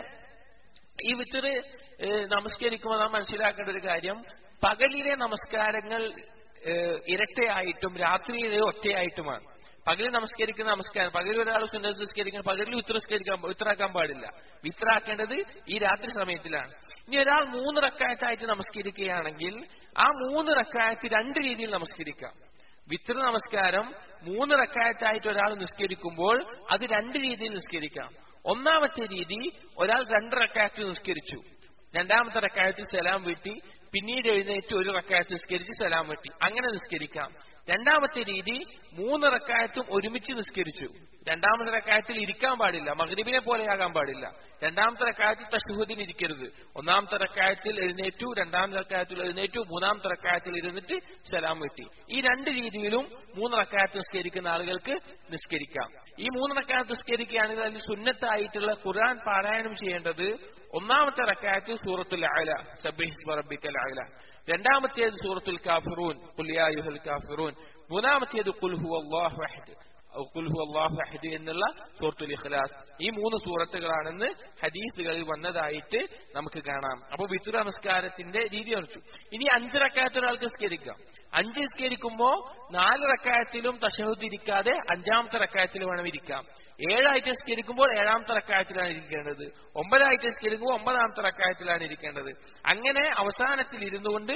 ഈ വിത്തറ് നമസ്കരിക്കുമ്പോൾ നാം മനസ്സിലാക്കേണ്ട ഒരു കാര്യം പകലിലെ നമസ്കാരങ്ങൾ ഏഹ്, ഇരട്ടയായിട്ടും രാത്രിയിലെ ഒറ്റയായിട്ടുമാണ് പകലിൽ നമസ്കരിക്കുന്ന നമസ്കാരം പകലിൽ ഒരാൾ സുന്നത്ത് നിസ്കരിക്കണം പകലിൽ വിത്രസ്കരിക്കാൻ വിത്രാക്കാൻ പാടില്ല വിത്രാക്കേണ്ടത് ഈ രാത്രി സമയത്തിലാണ് ഇനി ഒരാൾ മൂന്ന് റക്കായത്തായിട്ട് നമസ്കരിക്കുകയാണെങ്കിൽ ആ മൂന്ന് റക്കായത്ത് രണ്ട് രീതിയിൽ നമസ്കരിക്കാം വിത്ര നമസ്കാരം മൂന്ന് റക്കായത്തായിട്ട് ഒരാൾ നിസ്കരിക്കുമ്പോൾ അത് രണ്ട് രീതിയിൽ നിസ്കരിക്കാം ഒന്നാമത്തെ രീതി ഒരാൾ രണ്ട് റക്കായത്ത് നിസ്കരിച്ചു രണ്ടാമത്തെ റക്കായത്തിൽ സലാം വീട്ടി പിന്നീട് എഴുന്നേറ്റ് ഒരു റക്കായത്ത് നിസ്കരിച്ച് സലാം വീട്ടി അങ്ങനെ നിസ്കരിക്കാം രണ്ടാമത്തെ രീതി മൂന്ന് റക്കായത്തും ഒരുമിച്ച് നിസ്കരിച്ചു രണ്ടാമത്തെ റക്കായത്തിൽ ഇരിക്കാൻ പാടില്ല മഗ്രിബിനെ പോലെയാകാൻ പാടില്ല രണ്ടാമത്തെ റക്കായത്തിൽ തഷുഹുദിന് ഇരിക്കരുത് ഒന്നാമത്തെ റക്കായത്തിൽ എഴുന്നേറ്റു രണ്ടാമത്തെ റക്കായത്തിൽ എഴുന്നേറ്റു മൂന്നാമത്തെ റക്കായത്തിൽ ഇരുന്നിട്ട് സലാം വെട്ടി ഈ രണ്ട് രീതിയിലും മൂന്ന് റക്കായത്ത് നിസ്കരിക്കുന്ന ആളുകൾക്ക് നിസ്കരിക്കാം ഈ മൂന്ന് റക്കായത്ത് നിസ്കരിക്കുകയാണെങ്കിൽ അതിൽ സുന്നത്തായിട്ടുള്ള ഖുർആൻ പാരായണം ചെയ്യേണ്ടത് ഒന്നാമത്തെ റക്കായത്തിൽ സൂറത്തുൽ അല സബ്ബിഹ് റബ്ബിക്കൽ അല രണ്ടാമത്തേത് സൂറത്തുൽ കാഫിറൂൻ ഖുൽ യാ അയ്യുഹൽ കാഫിറൂൻ മൂന്നാമത്തേത് ഖുൽ ഹുവല്ലാഹു അഹദ് ഖുൽ ഹുവല്ലാഹു അഹദ് എന്നുള്ള സൂറത്തുൽ ഇഖ്ലാസ് ഈ മൂന്ന് സൂറത്തുകളാണെന്ന് ഹദീസുകളിൽ വന്നതായിട്ട് നമുക്ക് കാണാം അപ്പൊ വിത്തുര നമസ്കാരത്തിന്റെ രീതി അറിച്ചു ഇനി അഞ്ച് റക്കായത്ത് ഒരാൾക്ക് നിസ്കരിക്കാം അഞ്ച് നിസ്കരിക്കുമ്പോ നാല് റക്കായത്തിലും തഷഹുദ് ഇരിക്കാതെ അഞ്ചാമത്തെ റക്കായത്തിൽ വേണം ഇരിക്കാം ഏഴായിട്ട് നിസ്കരിക്കുമ്പോൾ ഏഴാമത്തെ റക്കായത്തിലാണ് ഇരിക്കേണ്ടത് ഒമ്പതായിട്ട് നിസ്കരിക്കുമ്പോൾ ഒമ്പതാമത്തെ റക്കായത്തിലാണ് ഇരിക്കേണ്ടത് അങ്ങനെ അവസാനത്തിൽ ഇരുന്നുകൊണ്ട്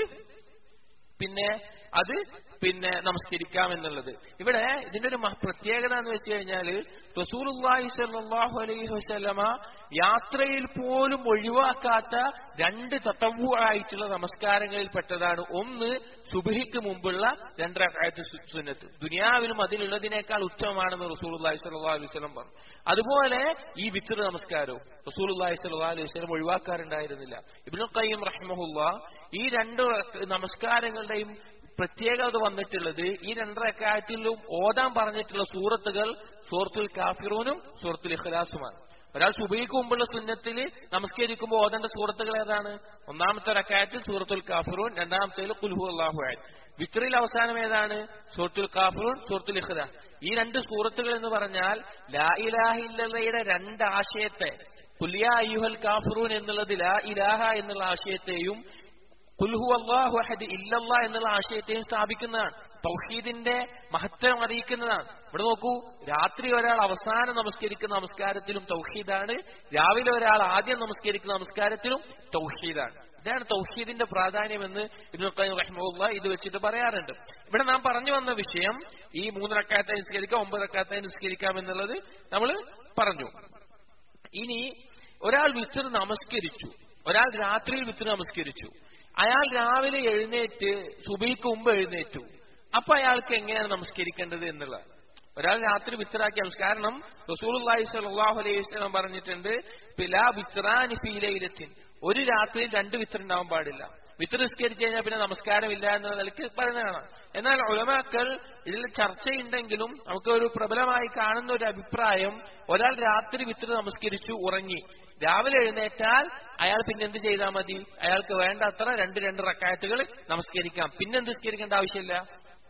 പിന്നെ അത് പിന്നെ നമസ്കരിക്കാം എന്നുള്ളത് ഇവിടെ ഇതിന്റെ ഒരു മഹ- പ്രത്യേകത എന്ന് വെച്ച് കഴിഞ്ഞാല് റസൂലുള്ളാഹി സ്വല്ലല്ലാഹു അലൈഹി വസല്ലമ യാത്രയിൽ പോലും ഒഴിവാക്കാത്ത രണ്ട് തത്തവു ആയിട്ടുള്ള നമസ്കാരങ്ങളിൽ പെട്ടതാണ് ഒന്ന് സുബഹിക്ക് മുമ്പുള്ള രണ്ടരക്കാലത്ത് സുന്നത്ത് ദുനിയാവിലും അതിലുള്ളതിനേക്കാൾ ഉച്ചമാണെന്ന് റസൂലുള്ളാഹി സ്വല്ലല്ലാഹു അലൈഹി വസല്ലം പറഞ്ഞു അതുപോലെ ഈ വിത്തർ നമസ്കാരവും റസൂലുള്ളാഹി സ്വല്ലല്ലാഹു അലൈഹി വസല്ലം ഒഴിവാക്കാറുണ്ടായിരുന്നില്ല ഇബ്നുൽ ഖയ്യിം റഹിമഹുല്ല ഈ രണ്ട് നമസ്കാരങ്ങളുടെയും പ്രത്യേകത വന്നിട്ടുള്ളത് ഈ രണ്ടരക്കാലത്തിലും ഓതാൻ പറഞ്ഞിട്ടുള്ള സൂറത്തുകൾ സൂറത്തുൽ കാഫിറൂനും സൂറത്തുൽ ഇഖ്ലാസുമാണ് ഒരാൾ സുബൈക്ക് മുമ്പുള്ള സുന്നത്തിൽ നമസ്കരിക്കുമ്പോൾ ഓതേണ്ട സൂറത്തുകൾ ഏതാണ് ഒന്നാമത്തെ റക്കായത്തിൽ സൂറത്തുൽ കാഫിറൂൻ രണ്ടാമത്തേൽ കുൽഹു അള്ളാഹു വിക്രിൽ അവസാനം ഏതാണ് സൂറത്തുൽ കാഫിറൂൻ സൂറത്തുൽ ഇഖ്ലാസ് ഈ രണ്ട് സൂറത്തുകൾ എന്ന് പറഞ്ഞാൽ ലാ ഇലാഹില്ലയുടെ രണ്ട് ആശയത്തെ കുലിയ അയ്യുഹൽ കാഫിറൂൻ എന്നുള്ളത് ലാ ഇലാഹ എന്നുള്ള ആശയത്തെയും കുൽഹു അള്ളാഹു അഹദ് ഇല്ലല്ലാ എന്നുള്ള ആശയത്തെയും സ്ഥാപിക്കുന്നതാണ് തൗഹീദിന്റെ മഹത്വം അറിയിക്കുന്നതാണ് ഇവിടെ നോക്കൂ രാത്രി ഒരാൾ അവസാനം നമസ്കരിക്കുന്ന നമസ്കാരത്തിലും തൗഹീദാണ് രാവിലെ ഒരാൾ ആദ്യം നമസ്കരിക്കുന്ന നമസ്കാരത്തിലും തൗഹീദാണ് ഇതാണ് തൗഹീദിന്റെ പ്രാധാന്യമെന്ന് ഇബ്നുൽ ഖയ്യിം റഹിമഹുല്ല ഇത് വെച്ചിട്ട് പറയാറുണ്ട് ഇവിടെ നാം പറഞ്ഞു വന്ന വിഷയം ഈ മൂന്ന് റക്കായത്തായി നിസ്കരിക്കാം ഒമ്പത് റക്കായത്തായി നിസ്കരിക്കാം എന്നുള്ളത് നമ്മൾ പറഞ്ഞു ഇനി ഒരാൾ വിത്തർ നമസ്കരിച്ചു ഒരാൾ രാത്രിയിൽ വിത്തർ നമസ്കരിച്ചു അയാൾ രാവിലെ എഴുന്നേറ്റ് സുബൈക്ക് മുമ്പ് എഴുന്നേറ്റു അപ്പൊ അയാൾക്ക് എങ്ങനെയാണ് നമസ്കരിക്കേണ്ടത് എന്നുള്ളത് ഒരാൾ രാത്രി വിത്തറാക്കി കാരണം റസൂലുള്ളാഹി സ്വല്ലല്ലാഹു അലൈഹി വസല്ലം പറഞ്ഞിട്ടുണ്ട് പിലാ വിത്റാനി ഫീ ലൈലത്തിൻ ഒരു രാത്രിയിൽ രണ്ട് വിത്തർ ഉണ്ടാവാൻ പാടില്ല വിത്തർ നിസ്കരിച്ചു കഴിഞ്ഞാൽ പിന്നെ നമസ്കാരമില്ല എന്ന നിലയ്ക്ക് പറയുന്നതാണ് എന്നാൽ ഉലമാക്കൾ ഇതിൽ ചർച്ചയുണ്ടെങ്കിലും നമുക്ക് ഒരു പ്രബലമായി കാണുന്ന ഒരു അഭിപ്രായം ഒരാൾ രാത്രി വിത്തർ നമസ്കരിച്ചു ഉറങ്ങി രാവിലെ എഴുന്നേറ്റാൽ അയാൾ പിന്നെ എന്ത് ചെയ്താൽ മതി അയാൾക്ക് വേണ്ട അത്ര രണ്ട് രണ്ട് റക്കായത്തുകൾ നമസ്കരിക്കാം പിന്നെ എന്ത് നിസ്കരിക്കേണ്ട ആവശ്യമില്ല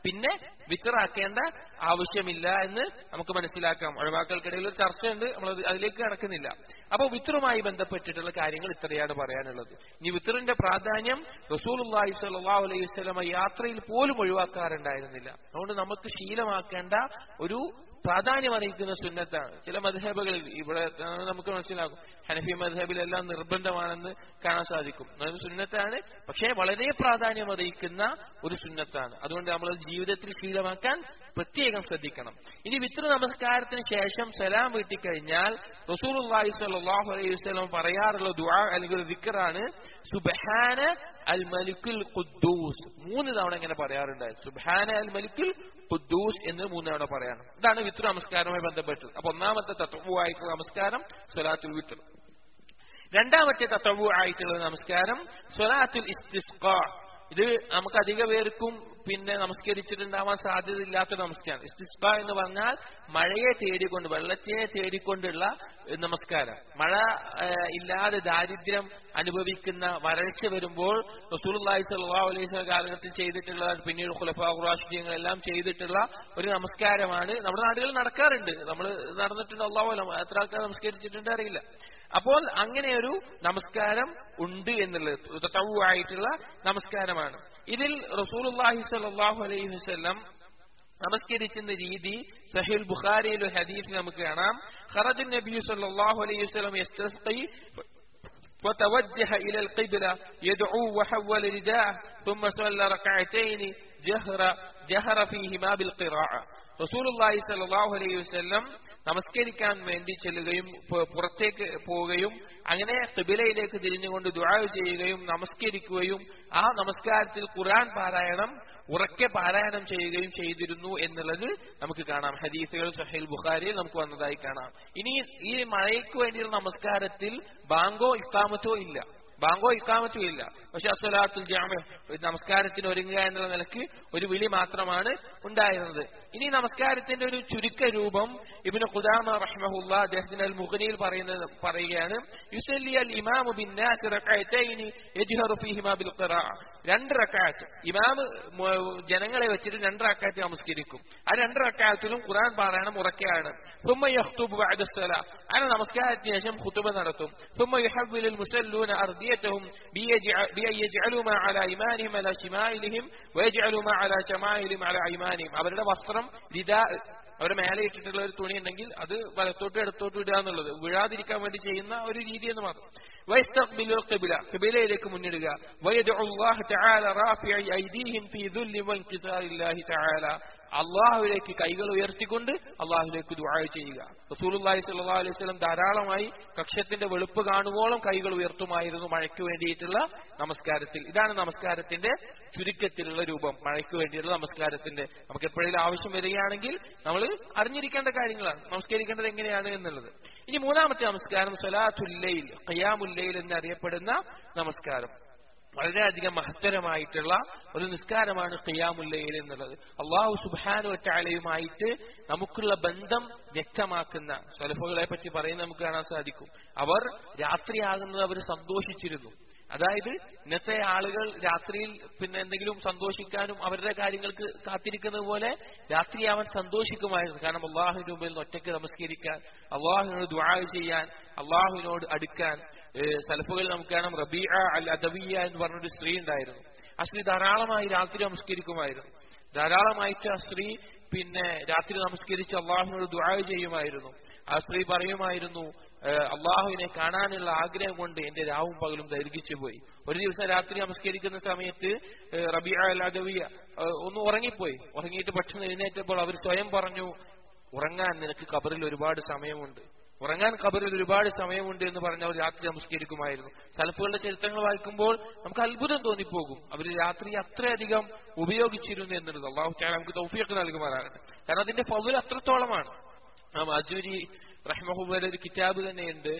പിന്നെ വിത്തറാക്കേണ്ട ആവശ്യമില്ല എന്ന് നമുക്ക് മനസ്സിലാക്കാം ഒഴിവാക്കൽക്കിടയിൽ ഒരു ചർച്ചയുണ്ട് നമ്മൾ അതിലേക്ക് കടക്കുന്നില്ല അപ്പോൾ വിത്തറുമായി ബന്ധപ്പെട്ടിട്ടുള്ള കാര്യങ്ങൾ ഇത്രയാണ് പറയാനുള്ളത് ഇനി വിത്തറിന്റെ പ്രാധാന്യം റസൂലുള്ളാഹി സ്വല്ലല്ലാഹു അലൈഹി വസല്ലമ യാത്രയിൽ പോലും ഒഴിവാക്കാറുണ്ടായിരുന്നില്ല അതുകൊണ്ട് നമുക്ക് ശീലമാക്കേണ്ട ഒരു പ്രാധാന്യം അറിയിക്കുന്ന സുന്നത്താണ് ചില മധബുകളിൽ ഇവിടെ നമുക്ക് മനസ്സിലാകും ഹനഫി മധബിലെല്ലാം നിർബന്ധമാണെന്ന് കാണാൻ സാധിക്കും അത് സുന്നത്താണ് പക്ഷേ വളരെ പ്രാധാന്യം അറിയിക്കുന്ന ഒരു സുന്നത്താണ് അതുകൊണ്ട് നമ്മൾ ജീവിതത്തിൽ ശീലമാക്കാൻ പ്രത്യേകം ശ്രദ്ധിക്കണം ഇനി വിത്ര നമസ്കാരത്തിന് ശേഷം സലാം വീട്ടിക്കഴിഞ്ഞാൽ റസൂൽ സ്വല്ലല്ലാഹു അലൈഹി വസല്ലം പറയാറുള്ള ദുആ അല്ലെങ്കിൽ ഒരു ദിക്റാണ് സുബ്ഹാന അൽ മലിക്കുൽ ഖുദ്ദൂസ് മൂന്ന് തവണ ഇങ്ങനെ പറയാറുണ്ടായി സുബ്ഹാന അൽ മലിക്കുൽ ഖുദ്ദൂസ് എന്ന് മൂന്ന് തവണ പറയണം ഇതാണ് വിത്ര നമസ്കാരവുമായി ബന്ധപ്പെട്ടത് അപ്പൊ ഒന്നാമത്തെ തത്വമായിട്ടുള്ള നമസ്കാരം സ്വലാത്തുൽ വിത്ര രണ്ടാമത്തെ തത്വ ആയിട്ടുള്ള നമസ്കാരം സ്വലാത്തുൽ ഇസ്തിസ്ഖാ ഇത് നമുക്ക് അധിക പേർക്കും പിന്നെ നമസ്കരിച്ചിട്ടുണ്ടാവാൻ സാധ്യതയില്ലാത്ത നമസ്കാരം ഇസ്തിസ്ബ എന്ന് പറഞ്ഞാൽ മഴയെ തേടിക്കൊണ്ട് വെള്ളത്തെ തേടിക്കൊണ്ടുള്ള നമസ്കാരം മഴ ഇല്ലാതെ ദാരിദ്ര്യം അനുഭവിക്കുന്ന വരൾച്ച വരുമ്പോൾ റസൂലി സല്ലാ അലൈഹി കാലഘട്ടത്തിൽ ചെയ്തിട്ടുള്ള പിന്നീട് ഖുലഫാഖുറാഷിദ്യങ്ങളെല്ലാം ചെയ്തിട്ടുള്ള ഒരു നമസ്കാരമാണ് നമ്മുടെ നാടുകളിൽ നടക്കാറുണ്ട് നമ്മൾ നടന്നിട്ടുണ്ട് അള്ളാഹുലം എത്ര ആൾക്കാർ നമസ്കരിച്ചിട്ടുണ്ട് അറിയില്ല അപ്പോൾ അങ്ങനെ ഒരു നമസ്കാരം ഉണ്ട് എന്നുള്ളത് തവുവായിട്ടുള്ള നമസ്കാരമാണ് ഇതിൽ റസൂലുള്ളാഹി സ്വല്ലല്ലാഹു അലൈഹി വസല്ലം നമസ്കരിക്കുന്ന രീതി സഹീൽ ബുഖാരിയിൽ ഒരു ഹദീസിൽ നമുക്ക് കാണാം ഖറജ നബി സല്ലല്ലാഹു അലൈഹി വസല്ലം യസ്തസ്ഖി فتوجه إلى القبلة يدعو وحول رداءه ثم صلى ركعتين جهر جهر فيهما بالقراءة رسول الله صلى الله عليه وسلم നമസ്കരിക്കാൻ വേണ്ടി ചെല്ലുകയും പുറത്തേക്ക് പോവുകയും അങ്ങനെ കിബിലയിലേക്ക് തിരിഞ്ഞുകൊണ്ട് ദുആ ചെയ്യുകയും നമസ്കരിക്കുകയും ആ നമസ്കാരത്തിൽ ഖുർആൻ പാരായണം ഉറക്കെ പാരായണം ചെയ്യുകയും ചെയ്തിരുന്നു എന്നുള്ളത് നമുക്ക് കാണാം ഹദീസുകൾ സഹീൽ ബുഖാരിയിൽ നമുക്ക് വന്നതായി കാണാം ഇനി ഈ മഴയ്ക്ക് വേണ്ടിയുള്ള നമസ്കാരത്തിൽ ബാങ്കോ ഇക്കാമത്തോ ഇല്ല ബാങ്കോ ഇക്കാമത്തും ഇല്ല പക്ഷെ അസ്വലാത്തുൽ ജാമ നമസ്കാരത്തിന് ഒരുങ്ങുക എന്നുള്ള നിലക്ക് ഒരു വിളി മാത്രമാണ് ഉണ്ടായിരുന്നത് ഇനി നമസ്കാരത്തിന്റെ ഒരു ചുരുക്ക രൂപം ഇബിന് ഖുദാമ റഹ്മഹുല്ല അദ്ദേഹത്തിന്റെ അൽ മുഖനിയിൽ പറയുന്നത് പറയുകയാണ് യുസല്ലി അൽ ഇമാമു ബിന്നാസ് റകഅതൈനി യജ്ഹറു ഫീഹിമാ ബിൽ ഖിറാഅ രണ്ട് റക്കാത്ത് ഇമാമ് ജനങ്ങളെ വെച്ചിട്ട് രണ്ട് റക്കാത്ത് നമസ്കരിക്കും ആ രണ്ട് റക്കാത്തിലും ഖുർആൻ പാരായണം ഉറക്കെയാണ് ثم يخطب بعد الصلاة أنا നമസ്കാരത്തിന് ശേഷം ഖുതുബ നടത്തും ثم يحول المسلون أرديتهم بأن يجعلوا ما على إيمانهم على شمائلهم ويجعلوا ما على شمائلهم على أيمانهم അവരുടെ വസ്ത്രം രിദാ അവരെ മേലെ ഇട്ടിട്ടുള്ള ഒരു തുണി ഉണ്ടെങ്കിൽ അത് വലത്തോട്ട് ഇടത്തോട്ട് ഇടുക എന്നുള്ളത് വീഴാതിരിക്കാൻ വേണ്ടി ചെയ്യുന്ന ഒരു രീതി എന്ന് മാത്രം വൈസ്തഖ്ബിലുൽ ഖിബ്ല ഖിബ്ലയിലേക്ക് മുന്നിടുക വയദഉ അല്ലാഹു തആല റാഫിഇ ഐദീഹിം ഫീ ദുല്ലി വൻകിസാരില്ലാഹി തആല അള്ളാഹുവിലേക്ക് കൈകൾ ഉയർത്തിക്കൊണ്ട് അള്ളാഹുലേക്ക് ദുആ ചെയ്യുക റസൂലുള്ളാഹി സ്വല്ലല്ലാഹു അലൈഹി വസല്ലം ധാരാളമായി കക്ഷത്തിന്റെ വെളുപ്പ് കാണുവോളം കൈകൾ ഉയർത്തുമായിരുന്നു മഴയ്ക്ക് വേണ്ടിയിട്ടുള്ള നമസ്കാരത്തിൽ ഇതാണ് നമസ്കാരത്തിന്റെ ചുരുക്കത്തിലുള്ള രൂപം മഴയ്ക്ക് വേണ്ടിയുള്ള നമസ്കാരത്തിന്റെ നമുക്ക് എപ്പോഴെങ്കിലും ആവശ്യം വരികയാണെങ്കിൽ നമ്മൾ അറിഞ്ഞിരിക്കേണ്ട കാര്യങ്ങളാണ് നമസ്കരിക്കേണ്ടത് എങ്ങനെയാണ് എന്നുള്ളത് ഇനി മൂന്നാമത്തെ നമസ്കാരം സലാത്തുല്ലയിൽ ഖയാമുല്ലയിൽ എന്നറിയപ്പെടുന്ന നമസ്കാരം വളരെയധികം മഹത്തരമായിട്ടുള്ള ഒരു നിസ്കാരമാണ് ഖിയാമുല്ലയിൽ എന്നുള്ളത് അള്ളാഹു സുബാനു വറ്റാലയുമായിട്ട് നമുക്കുള്ള ബന്ധം വ്യക്തമാക്കുന്ന സലഫുകളെ പറ്റി പറയുന്നത് നമുക്ക് കാണാൻ സാധിക്കും അവർ രാത്രിയാകുന്നത് അവർ സന്തോഷിച്ചിരുന്നു അതായത് ഇന്നത്തെ ആളുകൾ രാത്രിയിൽ പിന്നെ എന്തെങ്കിലും സന്തോഷിക്കാനും അവരുടെ കാര്യങ്ങൾക്ക് കാത്തിരിക്കുന്നത് പോലെ രാത്രി അവൻ സന്തോഷിക്കുമായിരുന്നു കാരണം അള്ളാഹുവിന്റെ മുമ്പിൽ ഒറ്റയ്ക്ക് നമസ്കരിക്കാൻ അള്ളാഹുവിനോട് ദ്വാ ചെയ്യാൻ അള്ളാഹുവിനോട് അടുക്കാൻ സലഫുകൾ നമുക്ക് കാണാം റബീഅ അൽ അദവിയ എന്ന് പറഞ്ഞൊരു സ്ത്രീ ഉണ്ടായിരുന്നു ആ സ്ത്രീ ധാരാളമായി രാത്രി നമസ്കരിക്കുമായിരുന്നു ധാരാളമായിട്ട് ആ സ്ത്രീ പിന്നെ രാത്രി നമസ്കരിച്ച് അള്ളാഹുവിനോട് ദ്വാ ചെയ്യുമായിരുന്നു ആ സ്ത്രീ പറയുമായിരുന്നു അള്ളാഹുവിനെ കാണാനുള്ള ആഗ്രഹം കൊണ്ട് എന്റെ രാവും പകലും ദൈർഘിച്ചു പോയി ഒരു ദിവസം രാത്രി നമസ്കരിക്കുന്ന സമയത്ത് റബിയ അലാദവിയ ഒന്ന് ഉറങ്ങിപ്പോയി ഉറങ്ങിയിട്ട് പെട്ടെന്ന് എഴുന്നേറ്റപ്പോൾ അവർ സ്വയം പറഞ്ഞു ഉറങ്ങാൻ നിനക്ക് കബറിൽ ഒരുപാട് സമയമുണ്ട് ഉറങ്ങാൻ കബറിൽ ഒരുപാട് സമയമുണ്ട് എന്ന് പറഞ്ഞ് അവർ രാത്രി നമസ്കരിക്കുമായിരുന്നു സലഫുകളുടെ ചരിത്രങ്ങൾ വായിക്കുമ്പോൾ നമുക്ക് അത്ഭുതം തോന്നിപ്പോകും അവർ രാത്രി അത്രയധികം ഉപയോഗിച്ചിരുന്നു എന്നുള്ളത് അള്ളാഹു നമുക്ക് തൗഫിയൊക്കെ നൽകുമാറാകട്ടെ കാരണം അതിന്റെ ഫൗൽ അത്രത്തോളമാണ് അജൂരി റഹ്മഹുബയുടെ ഒരു കിതാബ് തന്നെയുണ്ട്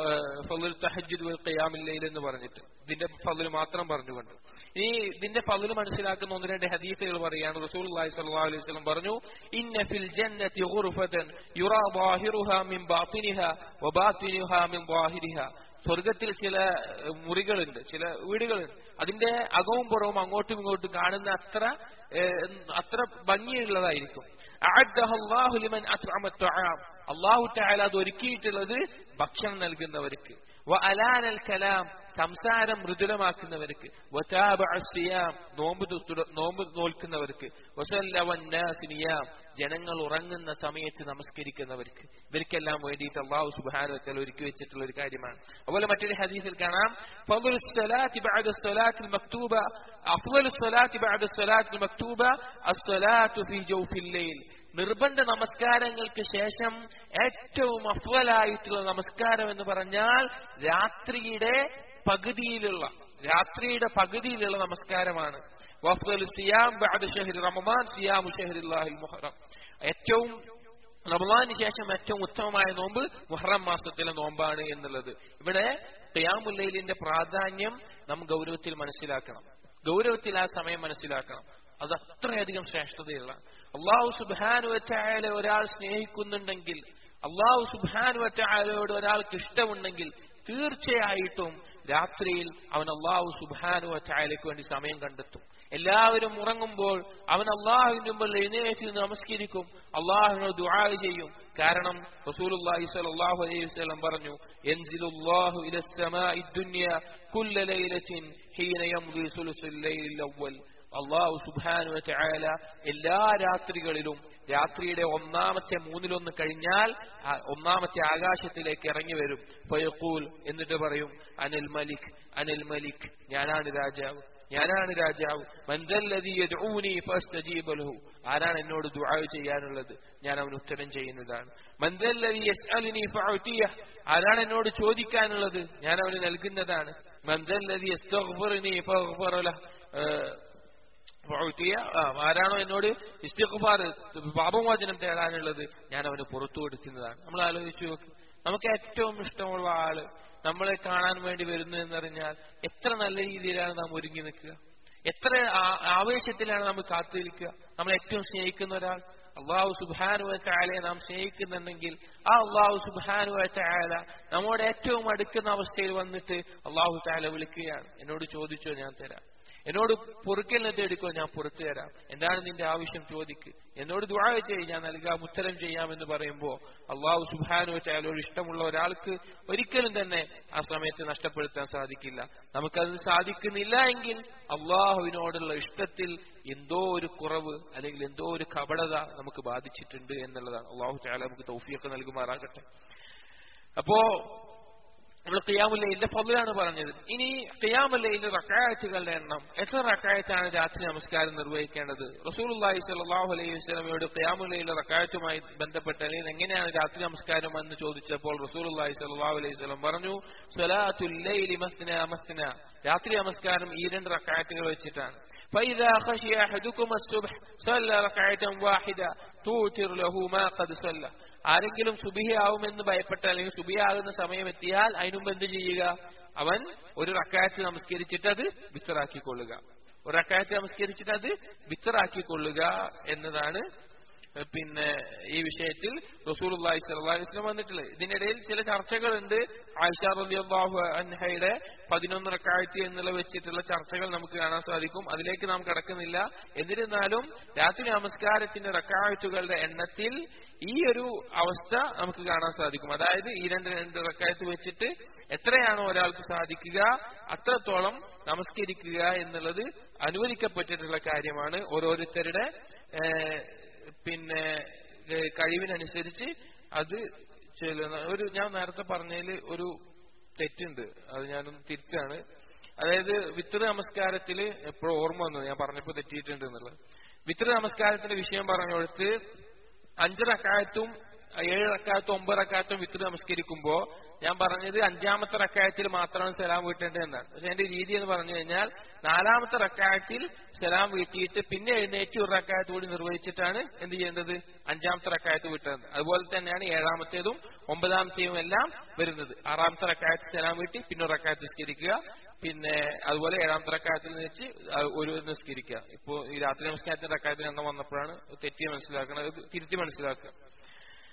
ഫലുൽ തഹജുദ് വൽ ഖിയാമില്ലയിൽ എന്ന് പറഞ്ഞിട്ട് ഇതിന്റെ ഫലുൽ മാത്രം പറഞ്ഞുകൊണ്ട് ഈ ഇതിന്റെ ഫലുൽ മനസ്സിലാക്കുന്ന ഒന്ന് രണ്ട് ഹദീസുകൾ പറയാണ് റസൂൽ സല്ലല്ലാഹു അലൈഹി വസല്ലം പറഞ്ഞു ഇന്ന ഫിൽ ജന്നതി ഖുർഫതൻ യുറാ ളാഹിറുഹാ മിൻ ബാത്തിനിഹാ വബാത്തിനുഹാ മിൻ ളാഹിരിഹാ സ്വർഗത്തിൽ ചില ഏഹ്, മുറികളുണ്ട് ചില വീടുകളുണ്ട് അതിന്റെ അകവും പുറവും അങ്ങോട്ടും ഇങ്ങോട്ടും കാണുന്ന അത്ര ഏഹ്, അത്ര ഭംഗിയുള്ളതായിരിക്കും അഅദ്ദഹ അല്ലാഹു ലിമൻ അത്അമ അത്അം. അല്ലാഹു തആല അത് ഒരുക്കിയിട്ടുള്ളത് ഭക്ഷണം നൽകുന്നവർക്ക് വ അലാനൽ കലാം സംസാരം മൃദുലമാക്കുന്നവർക്ക് വതാബഅ സിയാം നോമ്പ് തു- നോമ്പ് നോൽക്കുന്നവർക്ക് വസല്ല വന്നാസ് നിയാം ജനങ്ങൾ ഉറങ്ങുന്ന സമയത്ത് നമസ്കരിക്കുന്നവർക്ക് ഇവർക്കെല്ലാം വേണ്ടിയിട്ട് അള്ളാഹു സുബ്ഹാനഹു വ തആല ഒരുക്കി വെച്ചിട്ടുള്ള ഒരു കാര്യമാണ് അതുപോലെ മറ്റൊരു ഹദീസിൽ കാണാം ഫضل الصلاة بعد الصلاة المكتوبة أفضل الصلاة بعد الصلاة المكتوبة الصلاة في جوف الليل നിർബന്ധ നമസ്കാരങ്ങൾക്ക് ശേഷം ഏറ്റവും അഫ്വലായിട്ടുള്ള നമസ്കാരം എന്ന് പറഞ്ഞാൽ രാത്രിയുടെ പകുതിയിലുള്ള രാത്രിയുടെ പകുതിയിലുള്ള നമസ്കാരമാണ് വഫ്ദൽ സിയാം ബഅദ ഷഹ്രി റമദാൻ സിയാമു ഷഹ്റില്ലാഹിൽ മുഹറം ഏറ്റവും റമദാന് ശേഷം ഏറ്റവും ഉത്തമമായ നോമ്പ് മുഹറം മാസത്തിലെ നോമ്പാണ് എന്നുള്ളത് ഇവിടെ ഖിയാമുല്ലൈലിന്റെ പ്രാധാന്യം നാം ഗൗരവത്തിൽ മനസ്സിലാക്കണം ഗൗരവത്തിൽ ആ സമയം മനസ്സിലാക്കണം അത് അത്രയധികം ശ്രേഷ്ഠതയുള്ള അള്ളാഹു സുബാനുവറ്റായാലെ ഒരാൾ സ്നേഹിക്കുന്നുണ്ടെങ്കിൽ അള്ളാഹു സുബാനുവറ്റായാലോട് ഒരാൾക്ക് ഇഷ്ടമുണ്ടെങ്കിൽ തീർച്ചയായിട്ടും രാത്രിയിൽ അവൻ അള്ളാഹു സുബാനുവറ്റായാലേക്ക് വേണ്ടി സമയം കണ്ടെത്തും എല്ലാവരും ഉറങ്ങുമ്പോൾ അവൻ അള്ളാഹുവിന്റെ മുമ്പിൽ എഴുന്നേറ്റ് നിന്ന് നമസ്കരിക്കും അള്ളാഹുവിനോട് ദുആ ചെയ്യും കാരണം റസൂലുള്ളാഹി സ്വല്ലല്ലാഹു അലൈഹി വസല്ലം പറഞ്ഞു യൻസിലുല്ലാഹു ഇല السماء الدنيا كل ليلة حين يمضي ثلث الليل الأول അള്ളാഹു സുബാനു ചായാല എല്ലാ രാത്രികളിലും രാത്രിയുടെ ഒന്നാമത്തെ മൂന്നിലൊന്ന് കഴിഞ്ഞാൽ ആ ഒന്നാമത്തെ ആകാശത്തിലേക്ക് ഇറങ്ങി വരും ഫയഖൂൽ എന്നിട്ട് പറയും അനിൽ മലിക് അനിൽ മലിക് ഞാനാണ് രാജാവ് ഞാനാണ് രാജാവ് മന്ദല്ലദീ യദ്ഊനി ഫസ്തജീബ ലഹു ആരാണ് എന്നോട് ദുആ ചെയ്യാനുള്ളത് ഞാൻ അവന് ഉത്തരം ചെയ്യുന്നതാണ് മന്ദല്ലദീ യസ്അലുനി ഫഅതിയഹ് ആരാണ് എന്നോട് ചോദിക്കാനുള്ളത് ഞാൻ അവന് നൽകുന്നതാണ് മന്ദല്ലദീ യസ്തഗ്ഫിറുനി ഫഅഗ്ഫിറ ലഹ് ഏഹ് ഫഅതിയ ആ, ആരാണോ എന്നോട് ഇസ്തിഗ്ഫാർ പാപമോചനം തേടാനുള്ളത് ഞാൻ അവന് പുറത്തു കൊടുക്കുന്നതാണ് നമ്മൾ ആലോചിച്ചു നോക്ക് നമുക്ക് ഏറ്റവും ഇഷ്ടമുള്ള ആള് നമ്മളെ കാണാൻ വേണ്ടി വരുന്നു എന്നറിഞ്ഞാൽ എത്ര നല്ല രീതിയിലാണ് നാം ഒരുങ്ങി നിൽക്കുക എത്ര ആ- ആവേശത്തിലാണ് നമ്മൾ കാത്തിരിക്കുക നമ്മൾ ഏറ്റവും സ്നേഹിക്കുന്ന ഒരാൾ അള്ളാഹു സുബാനുവ ചായാലയെ നാം സ്നേഹിക്കുന്നുണ്ടെങ്കിൽ ആ അള്ളാഹു സുബാനുവ ചായാല നമ്മോട് ഏറ്റവും അടുക്കുന്ന അവസ്ഥയിൽ വന്നിട്ട് അള്ളാഹു ചായാല വിളിക്കുകയാണ് എന്നോട് ചോദിച്ചോ ഞാൻ തരാം എന്നോട് പൊറുക്കലിനെ തേടിക്കോ ഞാൻ പുറത്തു തരാം എന്താണ് നിന്റെ ആവശ്യം ചോദിക്ക് എന്നോട് ദുആ ചെയ്യ് ഞാൻ നൽകാം ഉത്തരം ചെയ്യാമെന്ന് പറയുമ്പോൾ അള്ളാഹു സുബാനു ചായാലോട് ഇഷ്ടമുള്ള ഒരാൾക്ക് ഒരിക്കലും തന്നെ ആ സമയത്ത് നഷ്ടപ്പെടുത്താൻ സാധിക്കില്ല നമുക്കത് സാധിക്കുന്നില്ല എങ്കിൽ അള്ളാഹുവിനോടുള്ള ഇഷ്ടത്തിൽ എന്തോ ഒരു കുറവ് അല്ലെങ്കിൽ എന്തോ ഒരു കപടത നമുക്ക് ബാധിച്ചിട്ടുണ്ട് എന്നുള്ളതാണ് അള്ളാഹു ചായാല നമുക്ക് തൗഫിയൊക്കെ നൽകുമാറാകട്ടെ അപ്പോ നമ്മൾ ഖിയാമുല്ലയിലെ ഫضലാണ് പറഞ്ഞത് ഇനി ഖിയാമുല്ലയിലെ റക്കായത്തുകളുടെ എണ്ണം എത്ര റക്കായത്താണ് രാത്രി നമസ്കാരം നിർവഹിക്കേണ്ടത് റസൂലുള്ളാഹി സ്വല്ലല്ലാഹു അലൈഹി വസല്ലമയോട് ഖിയാമുല്ലയിലെ റക്കായത്തുമായി ബന്ധപ്പെട്ട അല്ലെങ്കിൽ എങ്ങനെയാണ് രാത്രി നമസ്കാരം എന്ന് ചോദിച്ചപ്പോൾ റസൂലുള്ളാഹി സ്വല്ലല്ലാഹു അലൈഹി വസല്ലം പറഞ്ഞു സ്വലാത്തുൽ ലൈലി മസ്ന മസ്ന രാത്രി നമസ്കാരം ഈ രണ്ട് റക്കായത്തുകൾ വെച്ചിട്ടാണ് فإذا خشي أحدكم الصبح صلى ركعة واحدة توتر له ما قد صلى ആരെങ്കിലും സുബിഹയാവുമെന്ന് ഭയപ്പെട്ട അല്ലെങ്കിൽ സുബിയാകുന്ന സമയം എത്തിയാൽ അതിനുമുമ്പ് എന്ത് ചെയ്യുക അവൻ ഒരു റക്കായത്ത് നമസ്കരിച്ചിട്ട് അത് വിത്തറാക്കിക്കൊള്ളുക ഒരു റക്കായത്ത് നമസ്കരിച്ചിട്ട് അത് വിത്തറാക്കിക്കൊള്ളുക എന്നതാണ് പിന്നെ ഈ വിഷയത്തിൽ റസൂൽ അള്ളാഹി സ്വലം വന്നിട്ടുള്ളത് ഇതിനിടയിൽ ചില ചർച്ചകളുണ്ട് ആയിഷ റളിയല്ലാഹു അൻഹയുടെ പതിനൊന്ന് റക്കായത്തി എന്നുള്ള വെച്ചിട്ടുള്ള ചർച്ചകൾ നമുക്ക് കാണാൻ സാധിക്കും അതിലേക്ക് നാം കടക്കുന്നില്ല എന്നിരുന്നാലും രാത്രി നമസ്കാരത്തിന്റെ റക്കായത്തുകളുടെ എണ്ണത്തിൽ ഈ ഒരു അവസ്ഥ നമുക്ക് കാണാൻ സാധിക്കും അതായത് ഈ രണ്ട് രണ്ട് റക്കായത്ത് വെച്ചിട്ട് എത്രയാണോ ഒരാൾക്ക് സാധിക്കുക അത്രത്തോളം നമസ്കരിക്കുക എന്നുള്ളത് അനുവദിക്കപ്പെട്ടിട്ടുള്ള കാര്യമാണ് ഓരോരുത്തരുടെ ഏഹ്, പിന്നെ ഏഹ്, കഴിവിനനുസരിച്ച് അത് ചെല്ലുന്ന ഒരു ഞാൻ നേരത്തെ പറഞ്ഞതിൽ ഒരു തെറ്റുണ്ട് അത് ഞാനൊന്ന് തിരിച്ചാണ് അതായത് വിത്ര നമസ്കാരത്തിൽ എപ്പോഴും ഓർമ്മ വന്നത് ഞാൻ പറഞ്ഞപ്പോൾ തെറ്റിയിട്ടുണ്ട് എന്നുള്ളത് വിത്ര നമസ്കാരത്തിന്റെ വിഷയം പറഞ്ഞുകൊടുത്ത് അഞ്ച് റക്കായത്തും ഏഴ് റക്കായത്തും ഒമ്പത് റക്കായത്തും വിത്ര നമസ്കരിക്കുമ്പോ ഞാൻ പറഞ്ഞത് അഞ്ചാമത്തെ റക്കായത്തിൽ മാത്രമാണ് സലാം വീട്ടേണ്ടത് എന്നാണ് പക്ഷെ എന്റെ രീതി എന്ന് പറഞ്ഞു കഴിഞ്ഞാൽ നാലാമത്തെ റക്കായത്തിൽ സലാം വീട്ടിയിട്ട് പിന്നെ എഴുന്നേറ്റ് ഒരു റക്കായത്ത് കൂടി നിർവഹിച്ചിട്ടാണ് എന്ത് ചെയ്യേണ്ടത് അഞ്ചാമത്തെ റക്കായത്ത് വീട്ടേണ്ടത് അതുപോലെ തന്നെയാണ് ഏഴാമത്തേതും ഒമ്പതാമത്തെയും എല്ലാം വരുന്നത് ആറാമത്തെ റക്കായത്ത് സലാം വീട്ടി പിന്നെ ഒരു റക്കായത്ത് നിസ്കരിക്കുക പിന്നെ അതുപോലെ ഏഴാമത്തെ റക്കായത്തിൽ വെച്ച് ഒരു നിസ്കരിക്കുക ഇപ്പോ ഈ രാത്രി നമസ്കാരത്തിന്റെ റക്കായത്തിന് എണ്ണം വന്നപ്പോഴാണ് തെറ്റി മനസ്സിലാക്കണം ഇത് തിരുത്തി മനസ്സിലാക്കുക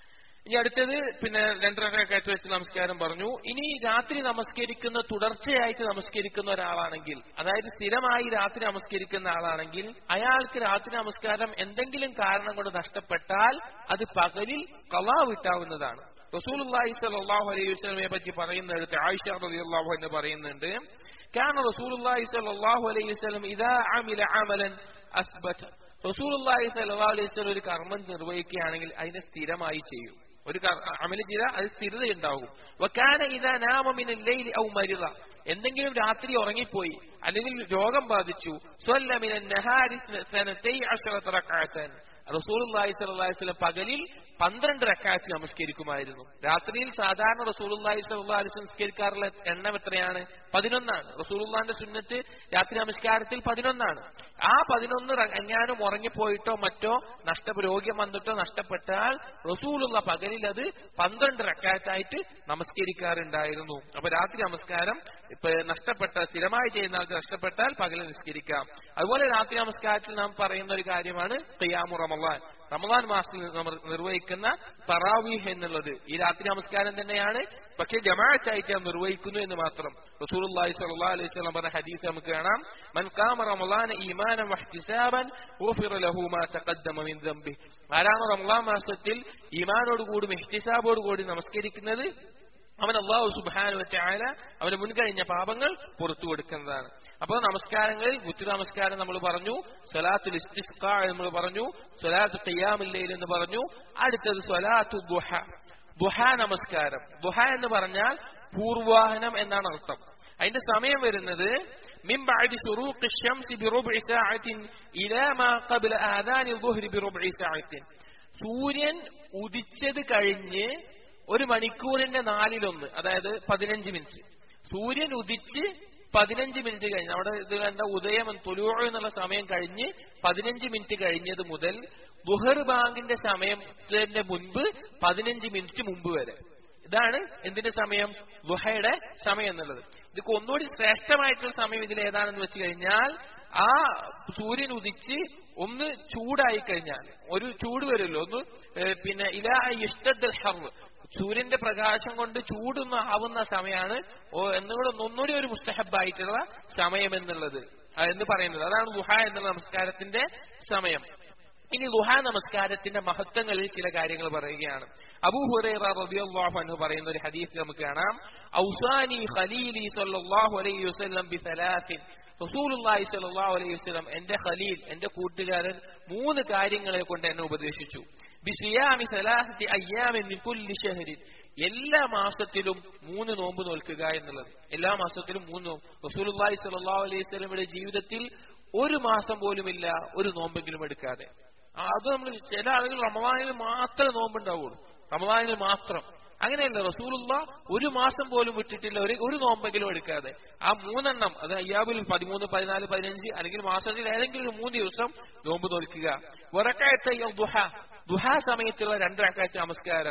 ഇനി അടുത്തത് പിന്നെ രണ്ടരക്കാറ്റ് വെച്ച് നമസ്കാരം പറഞ്ഞു ഇനി രാത്രി നമസ്കരിക്കുന്ന തുടർച്ചയായിട്ട് നമസ്കരിക്കുന്ന ഒരാളാണെങ്കിൽ അതായത് സ്ഥിരമായി രാത്രി നമസ്കരിക്കുന്ന ആളാണെങ്കിൽ അയാൾക്ക് രാത്രി നമസ്കാരം എന്തെങ്കിലും കാരണം കൊണ്ട് നഷ്ടപ്പെട്ടാൽ അത് പകലിൽ കളാ വിട്ടാവുന്നതാണ് റസൂലുള്ളാഹി സ്വല്ലല്ലാഹു അലൈഹി വസല്ലമയെ പറ്റി പറയുന്നിടത്ത് ആയിഷ റളിയല്ലാഹു എന്ന് പറയുന്നുണ്ട് كان رسول الله صلى الله عليه وسلم إذا عمل عملا أثبت റസൂൽ അള്ളാഹി സല്ലല്ലാഹു അലൈഹി വസല്ലം ഒരു കർമ്മം നിർവഹിക്കുകയാണെങ്കിൽ അതിനെ സ്ഥിരമായി ചെയ്യും ഒരു അമല് ചെയ്ത അത് സ്ഥിരതയുണ്ടാകും വക്കാന ഇതാ നാമമിന ലൈലി ഔ മരിത എന്തെങ്കിലും രാത്രി ഉറങ്ങിപ്പോയി അല്ലെങ്കിൽ രോഗം ബാധിച്ചു സ്വല്ലമിന നഹാരി സനതൈ അശറത റക്അത്തൻ റസൂലുള്ളാഹി സ്വല്ലല്ലാഹി അലൈഹി വസല്ലം പകലിൽ പന്ത്രണ്ട് റക്കാത്ത് നമസ്കരിക്കുമായിരുന്നു രാത്രിയിൽ സാധാരണ റസൂലുള്ളാഹി സ്വല്ലല്ലാഹി അലൈഹി വസല്ലം നമസ്കരിക്കാറുള്ള എണ്ണം എത്രയാണ് പതിനൊന്നാണ് റസൂലുള്ളാഹിന്റെ സുന്നത്ത് രാത്രി നമസ്കാരത്തിൽ പതിനൊന്നാണ് ആ പതിനൊന്ന് എങ്ങാനും ഉറങ്ങിപ്പോയിട്ടോ മറ്റോ നഷ്ട രോഗ്യം വന്നിട്ടോ നഷ്ടപ്പെട്ടാൽ റസൂലുള്ള പകലിൽ അത് പന്ത്രണ്ട് റക്കാത്തായിട്ട് നമസ്കരിക്കാറുണ്ടായിരുന്നു അപ്പൊ രാത്രി നമസ്കാരം ഇപ്പൊ നഷ്ടപ്പെട്ട സ്ഥിരമായി ചെയ്യുന്ന ആൾക്ക് നഷ്ടപ്പെട്ടാൽ പകൽ നിസ്കരിക്കാം അതുപോലെ രാത്രി നമസ്കാരത്തിൽ നാം പറയുന്ന ഒരു കാര്യമാണ് ഖിയാമു റമളാൻ റമദാൻ മാസത്തിൽ നമ്മൾ നിർവഹിക്കുന്ന തറാവീഹ് എന്നുള്ളത് ഈ രാത്രി നമസ്കാരം തന്നെയാണ് പക്ഷേ ജമാഅത്തായിട്ട് നാം നിർവഹിക്കുന്നു എന്ന് മാത്രം റസൂലുള്ളാഹി സ്വല്ലല്ലാഹു അലൈഹി വസല്ലം പറഞ്ഞ ഹദീസ് നമുക്ക് കാണാം മൻ ഖാമ റമളാന ഈമാനൻ വഹ്തിസാബൻ ഗുഫിറ ലഹു മാ തഖദ്ദമ മിൻ ദംബി ആരാണ് റമളാൻ മാസത്തിൽ ഈമാനോട് കൂടി ഇഹ്തിസാബോട് കൂടി നമസ്കരിക്കുന്നത് അവൻ അള്ളാഹു സുബാനു വെച്ചായ അവന് മുൻകഴിഞ്ഞ പാപങ്ങൾ പുറത്തു കൊടുക്കുന്നതാണ് അപ്പോൾ നമസ്കാരങ്ങളിൽ ഉച്ച നമസ്കാരം നമ്മൾ പറഞ്ഞു സ്വലാത്തുൽ ഇസ്തിസ്ക നമ്മൾ പറഞ്ഞു സ്വലാത്ത് ഖിയാമുല്ലയിൽ എന്ന് പറഞ്ഞു അടുത്തത് സ്വലാത്തു ദുഹ ദുഹ നമസ്കാരം ദുഹ എന്ന് പറഞ്ഞാൽ പൂർവാഹനം എന്നാണ് അർത്ഥം അതിന്റെ സമയം വരുന്നത് من بعد شروق الشمس بربع ساعة إلى ما قبل آذان الظهر بربع ساعة സൂര്യൻ ഉദിച്ചത് കഴിഞ്ഞ് ഒരു മണിക്കൂറിന്റെ നാലിലൊന്ന് അതായത് പതിനഞ്ച് മിനിറ്റ് സൂര്യൻ ഉദിച്ച് പതിനഞ്ച് മിനിറ്റ് കഴിഞ്ഞ് അവിടെ ഇത് എന്താ ഉദയം തൊലൂഴ എന്നുള്ള സമയം കഴിഞ്ഞ് പതിനഞ്ച് മിനിറ്റ് കഴിഞ്ഞത് മുതൽ ബുഹർ ബാങ്കിന്റെ സമയത്തിന്റെ മുൻപ് പതിനഞ്ച് മിനിറ്റ് മുമ്പ് വരെ ഇതാണ് എന്തിന്റെ സമയം ലുഹയുടെ സമയം എന്നുള്ളത് ഇതൊക്കെ ഒന്നുകൂടി ശ്രേഷ്ഠമായിട്ടുള്ള സമയം ഇതിൽ ഏതാണെന്ന് വെച്ച് കഴിഞ്ഞാൽ ആ സൂര്യൻ ഉദിച്ച് ഒന്ന് ചൂടായി കഴിഞ്ഞാൽ ഒരു ചൂട് വരുമല്ലോ ഒന്ന് പിന്നെ ഇല ഇഷ്ടത്തിൽ ഹർവ് സൂര്യന്റെ പ്രകാശം കൊണ്ട് ചൂടൊന്ന് ആവുന്ന സമയമാണ് എന്നുകൂടെ ഒന്നുകൂടി ഒരു മുസ്തഹബായിട്ടുള്ള സമയം എന്നുള്ളത് എന്ന് പറയുന്നത് അതാണ് ദുഹ എന്നുള്ള നമസ്കാരത്തിന്റെ സമയം ഇനി ദുഹ നമസ്കാരത്തിന്റെ മഹത്വങ്ങളിൽ ചില കാര്യങ്ങൾ പറയുകയാണ് അബൂ ഹുറൈറ റളിയല്ലാഹു അൻഹു പറയുന്ന ഒരു ഹദീസ് നമുക്ക് കാണാം ഔസാനി ഖലീലി സല്ലല്ലാഹു അലൈഹി വസല്ലം ബി സലാസിൻ റസൂലുള്ളാഹി സ്വല്ലല്ലാഹു അലൈഹി വസല്ലം എന്റെ ഖലീൽ എന്റെ കൂട്ടുകാരൻ മൂന്ന് കാര്യങ്ങളെ കൊണ്ട് എന്നെ ഉപദേശിച്ചു ബിസിയാമി സലാഹത്തി അയ്യാമിൻ മിൻ കുല്ലി ഷഹരിൻ എല്ലാ മാസത്തിലും മൂന്ന് നോമ്പ് നോൽക്കുക എന്നുള്ളത് എല്ലാ മാസത്തിലും മൂന്ന് നോമ്പ് റസൂലുള്ളാഹി സ്വല്ലല്ലാഹു അലൈഹി വസല്ലമയുടെ ജീവിതത്തിൽ ഒരു മാസം പോലുമില്ല ഒരു നോമ്പെങ്കിലും എടുക്കാതെ അത് നമ്മൾ ചില ആളുകൾ റമദാനിൽ മാത്രമേ നോമ്പുണ്ടാവുള്ളൂ റമദാനിൽ മാത്രം അങ്ങനെയല്ല റസൂലുള്ള ഒരു മാസം പോലും വിട്ടിട്ടില്ല ഒരു ഒരു നോമ്പെങ്കിലും എടുക്കാതെ ആ മൂന്നെണ്ണം അത് അയ്യാബിൽ പതിമൂന്ന് പതിനാല് പതിനഞ്ച് അല്ലെങ്കിൽ മാസത്തിൽ ഏതെങ്കിലും ഒരു മൂന്ന് ദിവസം നോമ്പ് നോൽക്കുക ഉറക്കായത്തെ ദുഹ ദുഹ സമയത്തുള്ള രണ്ടരക്കാഴ്ച നമസ്കാരം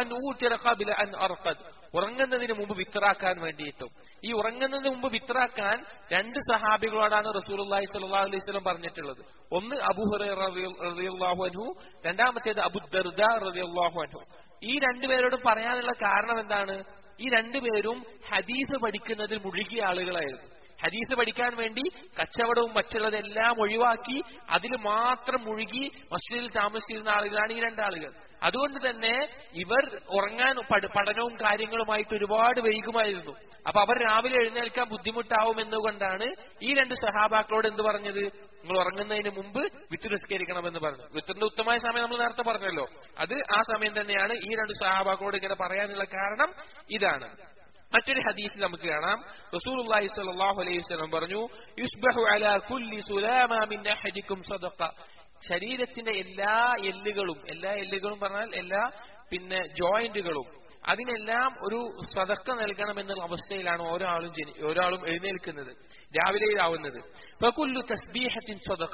ഉറങ്ങുന്നതിന് മുമ്പ് വിത്തറാക്കാൻ വേണ്ടിയിട്ടും ഈ ഉറങ്ങുന്നതിന് മുമ്പ് വിത്തറാക്കാൻ രണ്ട് സഹാബികളോടാണ് റസൂലി സല്ലാ അലൈഹി സ്വലം പറഞ്ഞിട്ടുള്ളത് ഒന്ന് അബുഹുറാഹു അൻഹു രണ്ടാമത്തേത് അബു ദർദ റളിയല്ലാഹു അൻഹു ഈ രണ്ടുപേരോടും പറയാനുള്ള കാരണം എന്താണ് ഈ രണ്ടുപേരും ഹദീസ് പഠിക്കുന്നതിൽ മുഴുകിയ ആളുകളായിരുന്നു ഹദീസ് പഠിക്കാൻ വേണ്ടി കച്ചവടവും മറ്റുള്ളതെല്ലാം ഒഴിവാക്കി അതിൽ മാത്രം മുഴുകി മസ്ജിദിൽ താമസിച്ചിരുന്ന ആളുകളാണ് ഈ രണ്ടാളുകൾ അതുകൊണ്ട് തന്നെ ഇവർ ഉറങ്ങാൻ പഠനവും കാര്യങ്ങളുമായിട്ട് ഒരുപാട് വൈകുമായിരുന്നു അപ്പൊ അവർ രാവിലെ എഴുന്നേൽക്കാൻ ബുദ്ധിമുട്ടാവും എന്നുകൊണ്ടാണ് ഈ രണ്ട് സഹാബാക്കളോട് എന്ത് പറഞ്ഞത് നിങ്ങൾ ഉറങ്ങുന്നതിന് മുമ്പ് വിത്ത് നിസ്കരിക്കണമെന്ന് പറഞ്ഞു വിത്തിന്റെ ഉത്തമമായ സമയം നമ്മൾ നേരത്തെ പറഞ്ഞല്ലോ അത് ആ സമയം തന്നെയാണ് ഈ രണ്ട് സഹാബാക്കളോട് ഇങ്ങനെ പറയാനുള്ള കാരണം ഇതാണ് മറ്റൊരു ഹദീസിൽ നമുക്ക് കാണാം റസൂലുള്ളാഹി സ്വല്ലല്ലാഹു അലൈഹി വസല്ലം പറഞ്ഞു യുസ്ബഹു അലാ കുല്ലി സുലാമ മിൻ അഹദിക്കും സദഖ ശരീരത്തിന്റെ എല്ലാ എല്ലുകളും എല്ലാ എല്ലുകളും പറഞ്ഞാൽ എല്ലാ പിന്നെ ജോയിന്റുകളും അതിനെല്ലാം ഒരു സതക്ക നൽകണമെന്നുള്ള അവസ്ഥയിലാണ് ഓരോ ജനി ഒരാളും എഴുന്നേൽക്കുന്നത് രാവിലെയിലാവുന്നത് ഫകുല്ലു തസ്ബീഹത്തിൻ സ്വതക്ക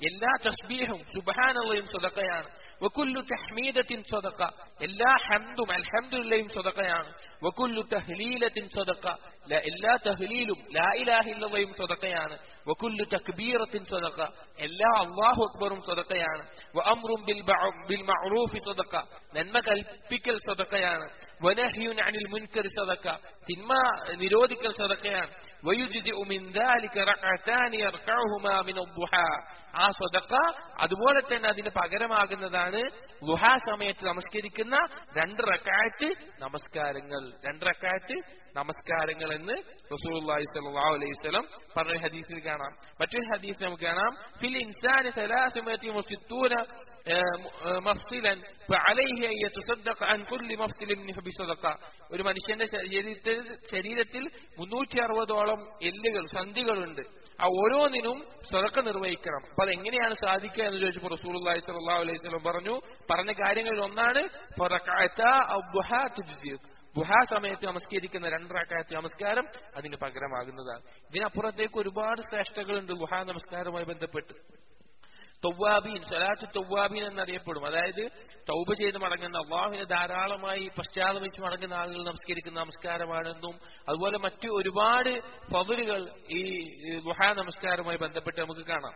എല്ലാ തസ്ബീഹും സുബാനുള്ളയും സ്വതക്കയാണ് വക്കുല്ലു തഹ്മീദത്തിൻ സ്വതക്ക എല്ലാ ഹംദും അൽഹംദുലില്ലയും സ്വതക്കയാണ് വക്കുല്ലു തഹ്ലീലത്തിൻ സ്വതക്ക എല്ലാ തഹ്ലീലും ലാ ഇലാഹില്ലയും സ്വതക്കയാണ് വക്കുല്ലു തക്ബീറത്തിൻ സ്വതക്ക എല്ലാ അള്ളാഹു അക്ബറും സ്വതക്കയാണ് വഅംറും ബിൽ ബിൽ മഅറൂഫി സ്വതക്ക നന്മ കൽപ്പിക്കൽ സ്വതക്കയാണ് വനഹ്യുൻ അനിൽ മുൻകർ സ്വതക്ക തിന്മ നിരോധിക്കൽ സ്വതക്കയാണ് ويجزئ من ذلك ركعتان يركعهما من الضحى ആ സ്വതക്ക അതുപോലെ തന്നെ അതിന് പകരമാകുന്നതാണ് ലുഹാ സമയത്ത് നമസ്കരിക്കുന്ന രണ്ട് റക്കായത്ത് നമസ്കാരങ്ങൾ രണ്ട് റക്കായത്ത് നമസ്കാരങ്ങൾ എന്ന് റസൂലുള്ളാഹി സ്വല്ലല്ലാഹു അലൈഹി വസല്ലം പറഞ്ഞ ഹദീസിൽ കാണാം മറ്റൊരു ഹദീസ് നമുക്ക് കാണാം ഫിൽ ഇൻസാനി ثلاثمائة وستون മഫ്സിലൻ فعليه أن يتصدق عن كل مفصل منه بصدقة ഒരു മനുഷ്യന്റെ ശരീരത്തിൽ ശരീരത്തിൽ മുന്നൂറ്റി അറുപതോളം എല്ലുകൾ സന്ധികളുണ്ട് ആ ഓരോന്നിനും സ്വതക്ക നിർവഹിക്കണം അപ്പൊ അതെങ്ങനെയാണ് സാധിക്കുക എന്ന് ചോദിച്ചപ്പോൾ റസൂലുള്ളാഹി സ്വല്ലല്ലാഹു അലൈഹി വസല്ലം പറഞ്ഞു പറഞ്ഞ കാര്യങ്ങളിൽ ഒന്നാണ് ബുഹാ സമയത്ത് നമസ്കരിക്കുന്ന രണ്ടരക്കാലത്ത് നമസ്കാരം അതിന് പകരമാകുന്നതാണ് ഇതിനപ്പുറത്തേക്ക് ഒരുപാട് ശ്രേഷ്ഠകളുണ്ട് ബുഹാ നമസ്കാരവുമായി ബന്ധപ്പെട്ട് തൗവാബീൻ സലാത്ത് തൗവാബീൻ എന്നറിയപ്പെടും അതായത് തൗബ ചെയ്ത് മടങ്ങുന്ന അള്ളാഹുവിനെ ധാരാളമായി പശ്ചാത്തപിച്ച് മടങ്ങുന്ന ആളുകൾ നമസ്കരിക്കുന്ന നമസ്കാരമാണെന്നും അതുപോലെ മറ്റു ഒരുപാട് പവലുകൾ ഈ ദുഹാ നമസ്കാരവുമായി ബന്ധപ്പെട്ട് നമുക്ക് കാണാം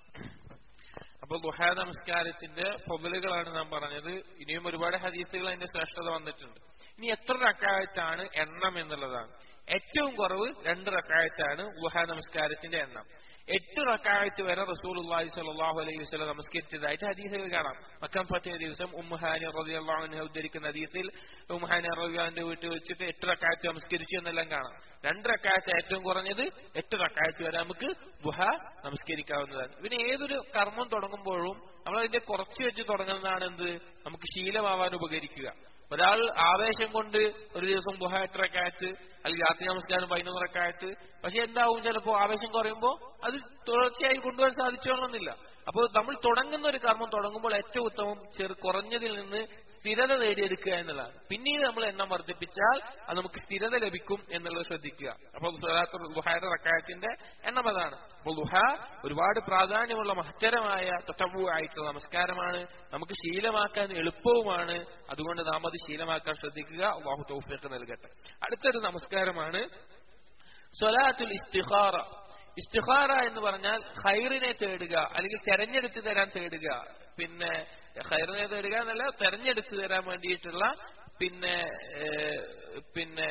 അപ്പൊ ദുഹാ നമസ്കാരത്തിന്റെ പവലുകളാണ് നാം പറഞ്ഞത് ഇനിയും ഒരുപാട് ഹദീസുകൾ അതിന്റെ ശ്രേഷ്ഠത വന്നിട്ടുണ്ട് ഇനി എത്ര റക്കായത്താണ് എണ്ണം എന്നുള്ളതാണ് ഏറ്റവും കുറവ് രണ്ട് റക്കായത്താണ് ദുഹാ നമസ്കാരത്തിന്റെ എണ്ണം എട്ട് റക്കായത്ത് വരെ റസൂലുള്ളാഹി സ്വല്ലല്ലാഹു അലൈഹി വസല്ലം നമസ്കരിച്ചതായിട്ട് ഹദീസുകൾ കാണാം മക്കം ഫത്തിയ ദിവസം ഉമ്മുഹാനി റളിയല്ലാഹു അൻഹ ഉദ്ധരിക്കുന്ന ഹദീസിൽ ഉമ്മുഹാനി റളിയല്ലാഹുവിന്റെ വീട്ടിൽ വെച്ചിട്ട് എട്ട് റക്കായത്ത് നമസ്കരിച്ചു എന്നെല്ലാം കാണാം രണ്ട് റക്കായത്ത് ഏറ്റവും കുറഞ്ഞത് എട്ട് റക്കായത്ത് വരെ നമുക്ക് ബുഹ നമസ്കരിക്കാവുന്നതാണ് പിന്നെ ഏതൊരു കർമ്മം തുടങ്ങുമ്പോഴും നമ്മൾ അതിന്റെ കുറച്ച് വെച്ച് തുടങ്ങുന്നതാണ് എന്ത് നമുക്ക് ശീലമാവാൻ ഉപകരിക്കുക ഒരാൾ ആവേശം കൊണ്ട് ഒരു ദിവസം ബുഹ എട്ട് റക്കായത്ത് അല്ലെങ്കിൽ രാത്രി നമസ്കാരം പതിനൊന്ന് റക്കായത്ത് പക്ഷെ എന്താവും ചിലപ്പോ ആവേശം കുറയുമ്പോൾ അത് തുടർച്ചയായി കൊണ്ടുവരാൻ സാധിച്ചോളണമെന്നില്ല അപ്പോൾ നമ്മൾ തുടങ്ങുന്ന ഒരു കർമ്മം തുടങ്ങുമ്പോൾ ഏറ്റവും ഉത്തമം ചെറു കുറഞ്ഞതിൽ നിന്ന് സ്ഥിരത നേടിയെടുക്കുക എന്നുള്ളതാണ് പിന്നീട് നമ്മൾ എണ്ണം വർദ്ധിപ്പിച്ചാൽ അത് നമുക്ക് സ്ഥിരത ലഭിക്കും എന്നുള്ളത് ശ്രദ്ധിക്കുക അപ്പോൾ ലുഹായുടെ റക്കായത്തിന്റെ എണ്ണം അതാണ് അപ്പോൾ ലുഹ ഒരുപാട് പ്രാധാന്യമുള്ള മഹത്തരമായ തൊട്ടവു ആയിട്ടുള്ള നമസ്കാരമാണ് നമുക്ക് ശീലമാക്കാൻ എളുപ്പവുമാണ് അതുകൊണ്ട് നാം അത് ശീലമാക്കാൻ ശ്രദ്ധിക്കുക അള്ളാഹു തൗഫീഖ് നൽകട്ടെ അടുത്തൊരു നമസ്കാരമാണ് സൊലാത്തുൽ ഇസ്തിഖാറ ഇസ്തിഖാറ എന്ന് പറഞ്ഞാൽ ഖൈറിനെ തേടുക അല്ലെങ്കിൽ തെരഞ്ഞെടുത്ത് തരാൻ തേടുക പിന്നെ ഖൈറിനെ തേടുക എന്നല്ല തെരഞ്ഞെടുത്ത് തരാൻ വേണ്ടിയിട്ടുള്ള പിന്നെ പിന്നെ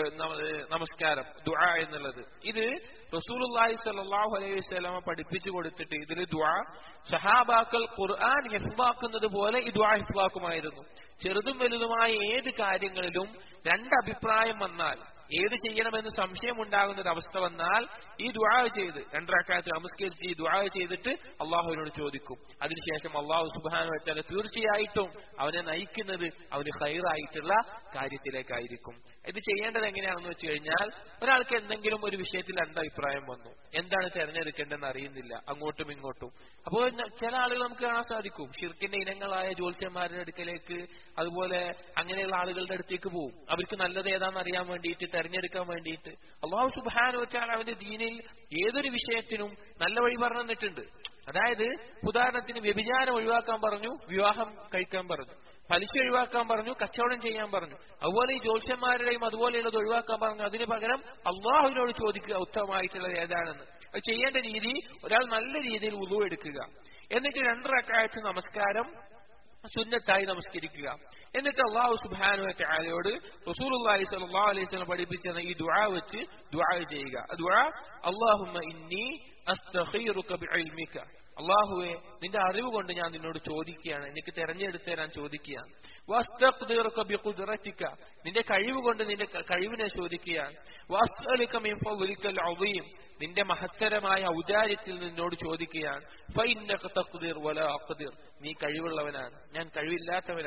നമസ്കാരം ദുആ എന്നുള്ളത് ഇത് റസൂലുള്ളാഹി സ്വല്ലല്ലാഹു അലൈഹി വസല്ലമ പഠിപ്പിച്ചു കൊടുത്തിട്ട് ഇതിൽ ദുആ സഹാബാക്കൾ ഖുർആൻ ഹിഫ്ലാക്കുന്നത് പോലെ ഈ ദുആ ഹിഫ്ലാക്കുമായിരുന്നു ചെറുതും വലുതുമായ ഏത് കാര്യങ്ങളിലും രണ്ട് അഭിപ്രായം വന്നാൽ ഏത് ചെയ്യണമെന്ന് സംശയമുണ്ടാകുന്ന ഒരു അവസ്ഥ വന്നാൽ ഈ ദുആ ചെയ്ത് രണ്ടരക്കാലത്ത് നമസ്കരിച്ച് ഈ ദുആ ചെയ്തിട്ട് അള്ളാഹുവിനോട് ചോദിക്കും അതിനുശേഷം അള്ളാഹു സുബാന വെച്ചാൽ തീർച്ചയായിട്ടും അവനെ നയിക്കുന്നത് അവന് ഹൈറായിട്ടുള്ള കാര്യത്തിലേക്കായിരിക്കും ഇത് ചെയ്യേണ്ടത് എങ്ങനെയാണെന്ന് വെച്ച് കഴിഞ്ഞാൽ ഒരാൾക്ക് എന്തെങ്കിലും ഒരു വിഷയത്തിൽ രണ്ട് അഭിപ്രായം വന്നു എന്താണ് തെരഞ്ഞെടുക്കേണ്ടതെന്ന് അറിയുന്നില്ല അങ്ങോട്ടും ഇങ്ങോട്ടും അപ്പോൾ ചില ആളുകൾ നമുക്ക് കാണാൻ സാധിക്കും ഷിർക്കിന്റെ ഇനങ്ങളായ ജ്യോത്സ്യന്മാരുടെ അടുക്കലേക്ക് അതുപോലെ അങ്ങനെയുള്ള ആളുകളുടെ അടുത്തേക്ക് പോകും അവർക്ക് നല്ലത് ഏതാണെന്ന് അറിയാൻ വേണ്ടിയിട്ട് തെരഞ്ഞെടുക്കാൻ വേണ്ടിയിട്ട് അള്ളാഹു സുബാന വെച്ചാൽ അവന്റെ ദീനിൽ ഏതൊരു വിഷയത്തിനും നല്ല വഴി പറഞ്ഞു തന്നിട്ടുണ്ട് അതായത് ഉദാഹരണത്തിന് വ്യഭിചാരം ഒഴിവാക്കാൻ പറഞ്ഞു വിവാഹം കഴിക്കാൻ പറഞ്ഞു പലിശ ഒഴിവാക്കാൻ പറഞ്ഞു കച്ചവടം ചെയ്യാൻ പറഞ്ഞു അതുപോലെ ഈ ജ്യോത്സ്യന്മാരുടെയും അതുപോലെയുള്ളത് ഒഴിവാക്കാൻ പറഞ്ഞു അതിന് പകരം അള്ളാഹുവിനോട് ചോദിക്കുക ഉത്തമമായിട്ടുള്ളത് ഏതാണെന്ന് അത് ചെയ്യേണ്ട രീതി ഒരാൾ നല്ല രീതിയിൽ ഉളു എടുക്കുക എന്നിട്ട് രണ്ടരക്കാഴ്ച നമസ്കാരം സുന്നത്തായി നമസ്കരിക്കുക എന്നിട്ട് അള്ളാഹു സുബാനു ആലയോട് റസൂലുള്ളാഹി സ്വല്ലല്ലാഹു അലൈഹി വസല്ലം പഠിപ്പിച്ച ഈ ദുആ വെച്ച് ദുആ ചെയ്യുക ദുആ അല്ലാഹുമ്മ ഇന്നി അസ്തഖീറുക ബിഇൽമിക അള്ളാഹുവെ നിന്റെ അറിവ് കൊണ്ട് ഞാൻ നിന്നോട് ചോദിക്കുകയാണ് എനിക്ക് തെരഞ്ഞെടുത്ത് തരാൻ ചോദിക്കുകയാണ് വസ്തഖ്ദിറുക ബിഖുദ്റതിക നിന്റെ കഴിവ് കൊണ്ട് നിന്റെ കഴിവിനെ ചോദിക്കുകയാണ് വസ്അലുക മിൻ ഫളിക്കൽ അളീം നിന്റെ മഹത്തരമായ ഔദാര്യത്തിൽ നിന്നോട് ചോദിക്കുകയാണ് ഫൈന്നക തഖ്ദിർ വലാ അഖ്ദിർ നീ കഴിവുള്ളവനാണ് ഞാൻ കഴിവില്ലാത്തവനാണ്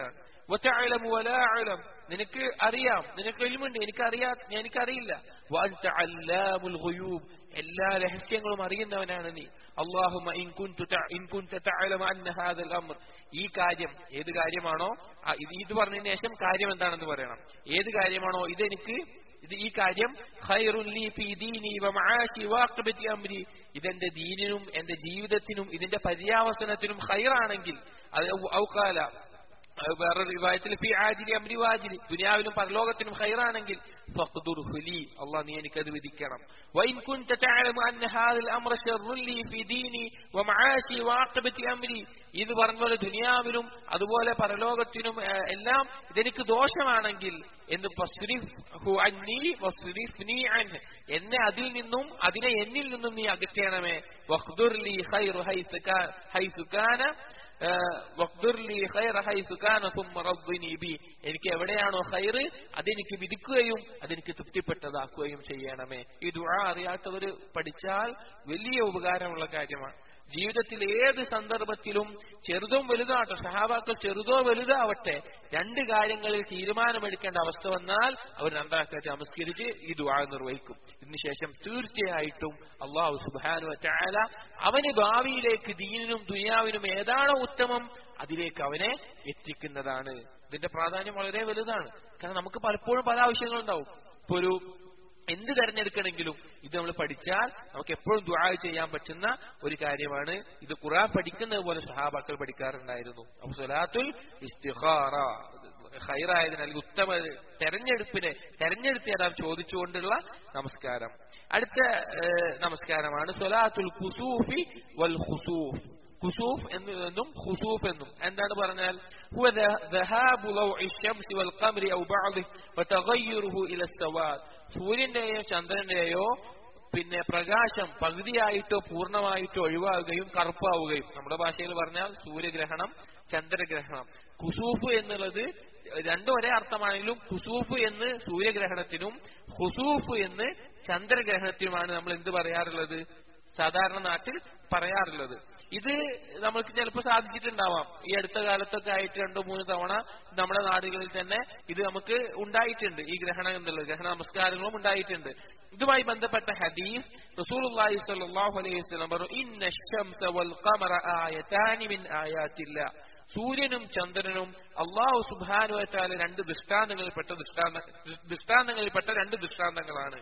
വതഅലമു വലാ അഅലം നിനക്ക് അറിയാം നിനക്ക് ഇൽമുണ്ട് എനിക്കറിയാ എനിക്കറിയില്ല വഅൻത അല്ലാമുൽ ഗുയൂബ് എല്ലാ രഹസ്യങ്ങളും അറിയുന്നവനാണ് നീ അല്ലാഹുമ്മ ഇൻ കുൻതു തഅ- ഇൻ കുൻത തഅലമു അന്ന ഹാദൽ അംർ ഈ കാര്യം ഏത് കാര്യമാണോ ആ, ഇത് ഇത് പറഞ്ഞതിന് ശേഷം കാര്യം എന്താണെന്ന് പറയണം ഏത് കാര്യമാണോ ഇതെനിക്ക് ഇത് ഈ കാര്യം ഖൈറുൻ ലീ ഫീ ദീനി വമആശി വാഖിബതി അംരി ഇതെന്റെ ദീനിനും എന്റെ ജീവിതത്തിനും ഇതിന്റെ പര്യാവസനത്തിനും ഖൈറാണെങ്കിൽ അത് ഔഖാല അത് വേറെ റിവായത്തിൽ ഫി ആജിലി അംരി വാജിലി ദുനിയാവിലും പരലോകത്തിനും ഖൈറാണെങ്കിൽ ഫഖ്ദുർഹു ലി അല്ലാഹ് നീ എനിക്കത് വിധിക്കണം വഇൻ കുൻത തഅലമു അന്ന ഹാദൽ അംറ ശർറുൻ ലി ഫി ദീനി വമആശി വആഖിബതി അംരി ഇത് പറഞ്ഞപോലെ ദുനിയാവിലും അതുപോലെ പരലോകത്തിനും ഏഹ്, എല്ലാം ഇതെനിക്ക് ദോഷമാണെങ്കിൽ എന്ന് ഫസ്രിഫ്ഹു അന്നി വസ്രിഫ്നി അൻഹു എന്നെ അതിൽ നിന്നും അതിനെ എന്നിൽ നിന്നും നീ അകറ്റണമേ വഖ്ദുർ ലി ഖൈറു ഹൈസു കാ- ഹൈസു കാന ഏഹ്, വഖ്ദുർ ലി ഖൈറ ഹൈസു കാന സുമ്മ റബ്ബിനി ബി എനിക്ക് എവിടെയാണോ ഖൈറ് അതെനിക്ക് വിധിക്കുകയും അതെനിക്ക് തൃപ്തിപ്പെട്ടതാക്കുകയും ചെയ്യണമേ ഈ ദുആ അറിയാത്തവർ പഠിച്ചാൽ വലിയ ഉപകാരമുള്ള കാര്യമാണ് ജീവിതത്തിൽ ഏത് സന്ദർഭത്തിലും ചെറുതും വലുതാവട്ടെ സഹാബാക്കൾ ചെറുതോ വലുതാവട്ടെ രണ്ട് കാര്യങ്ങളിൽ തീരുമാനമെടുക്കേണ്ട അവസ്ഥ വന്നാൽ അവർ രണ്ടാക്കാറ്റ് നമസ്കരിച്ച് ഈ ദുആ നിർവഹിക്കും ഇതിനുശേഷം തീർച്ചയായിട്ടും അള്ളാഹു സുബാനു ചായാല അവന് ഭാവിയിലേക്ക് ദീനിനും ദുനിയാവിനും ഏതാണോ ഉത്തമം അതിലേക്ക് അവനെ എത്തിക്കുന്നതാണ് ഇതിന്റെ പ്രാധാന്യം വളരെ വലുതാണ് കാരണം നമുക്ക് പലപ്പോഴും പല ആവശ്യങ്ങളുണ്ടാവും ഇപ്പൊ ഒരു എന്ത് തെരഞ്ഞെടുക്കണമെങ്കിലും ഇത് നമ്മൾ പഠിച്ചാൽ നമുക്ക് എപ്പോഴും ദുആ ചെയ്യാൻ പറ്റുന്ന ഒരു കാര്യമാണ് ഇത് ഖുർആൻ പഠിക്കുന്നത് പോലെ സഹാബാക്കൾ പഠിക്കാറുണ്ടായിരുന്നു അപ്പൊ സ്വലാത്തുൽ ഇസ്തിഖാറ ഹൈറായതിന് അല്ലെങ്കിൽ ഉത്തമ തെരഞ്ഞെടുപ്പിനെ തെരഞ്ഞെടുത്ത് തരാൻ ചോദിച്ചുകൊണ്ടുള്ള നമസ്കാരം അടുത്ത ഏഹ്, നമസ്കാരമാണ് സ്വലാത്തുൽ കുസൂഫി വൽ ഖുസൂഫ് കുസൂഫ് എന്നും ഖുസൂഫ് എന്നും എന്താണ് പറഞ്ഞാൽ هو ذهاب ضوء الشمس والقمر أو بعضه وتغيره إلى السواد സൂര്യന്റെയോ ചന്ദ്രന്റെയോ പിന്നെ പ്രകാശം പകുതിയായിട്ടോ പൂർണ്ണമായിട്ടോ ഒഴിവാകുകയും കറുപ്പാവുകയും നമ്മുടെ ഭാഷയിൽ പറഞ്ഞാൽ സൂര്യഗ്രഹണം ചന്ദ്രഗ്രഹണം കുസൂഫ് എന്നുള്ളത് രണ്ടും ഒരേ അർത്ഥമാണെങ്കിലും കുസൂഫ് എന്ന് സൂര്യഗ്രഹണത്തിനും ഹുസൂഫ് എന്ന് ചന്ദ്രഗ്രഹണത്തിനുമാണ് നമ്മൾ എന്ത് പറയാറുള്ളത് സാധാരണ നാട്ടിൽ പറയാറുള്ളത് ഇത് നമുക്ക് ചിലപ്പോൾ സാധിച്ചിട്ടുണ്ടാവാം ഈ അടുത്ത കാലത്തൊക്കെ ആയിട്ട് രണ്ടോ മൂന്ന് തവണ നമ്മുടെ നാടുകളിൽ തന്നെ ഇത് നമുക്ക് ഉണ്ടായിട്ടുണ്ട് ഈ ഗ്രഹണം എന്നുള്ളത് ഗ്രഹണ നമസ്കാരങ്ങളും ഉണ്ടായിട്ടുണ്ട് ഇതുമായി ബന്ധപ്പെട്ട ഹദീസ് റസൂലുള്ളാഹി സ്വല്ലല്ലാഹു അലൈഹി വസല്ലം പറഞ്ഞു ഇന്ന ശംസ വൽ ഖമറ ആയതാനി മിൻ ആയാത്തില്ല സൂര്യനും ചന്ദ്രനും അള്ളാഹു സുബാനുവറ്റാല രണ്ട് ദൃഷ്ടാന്തങ്ങളിൽപ്പെട്ട ദൃഷ്ടാന്ത ദൃഷ്ടാന്തങ്ങളിൽപ്പെട്ട രണ്ട് ദൃഷ്ടാന്തങ്ങളാണ്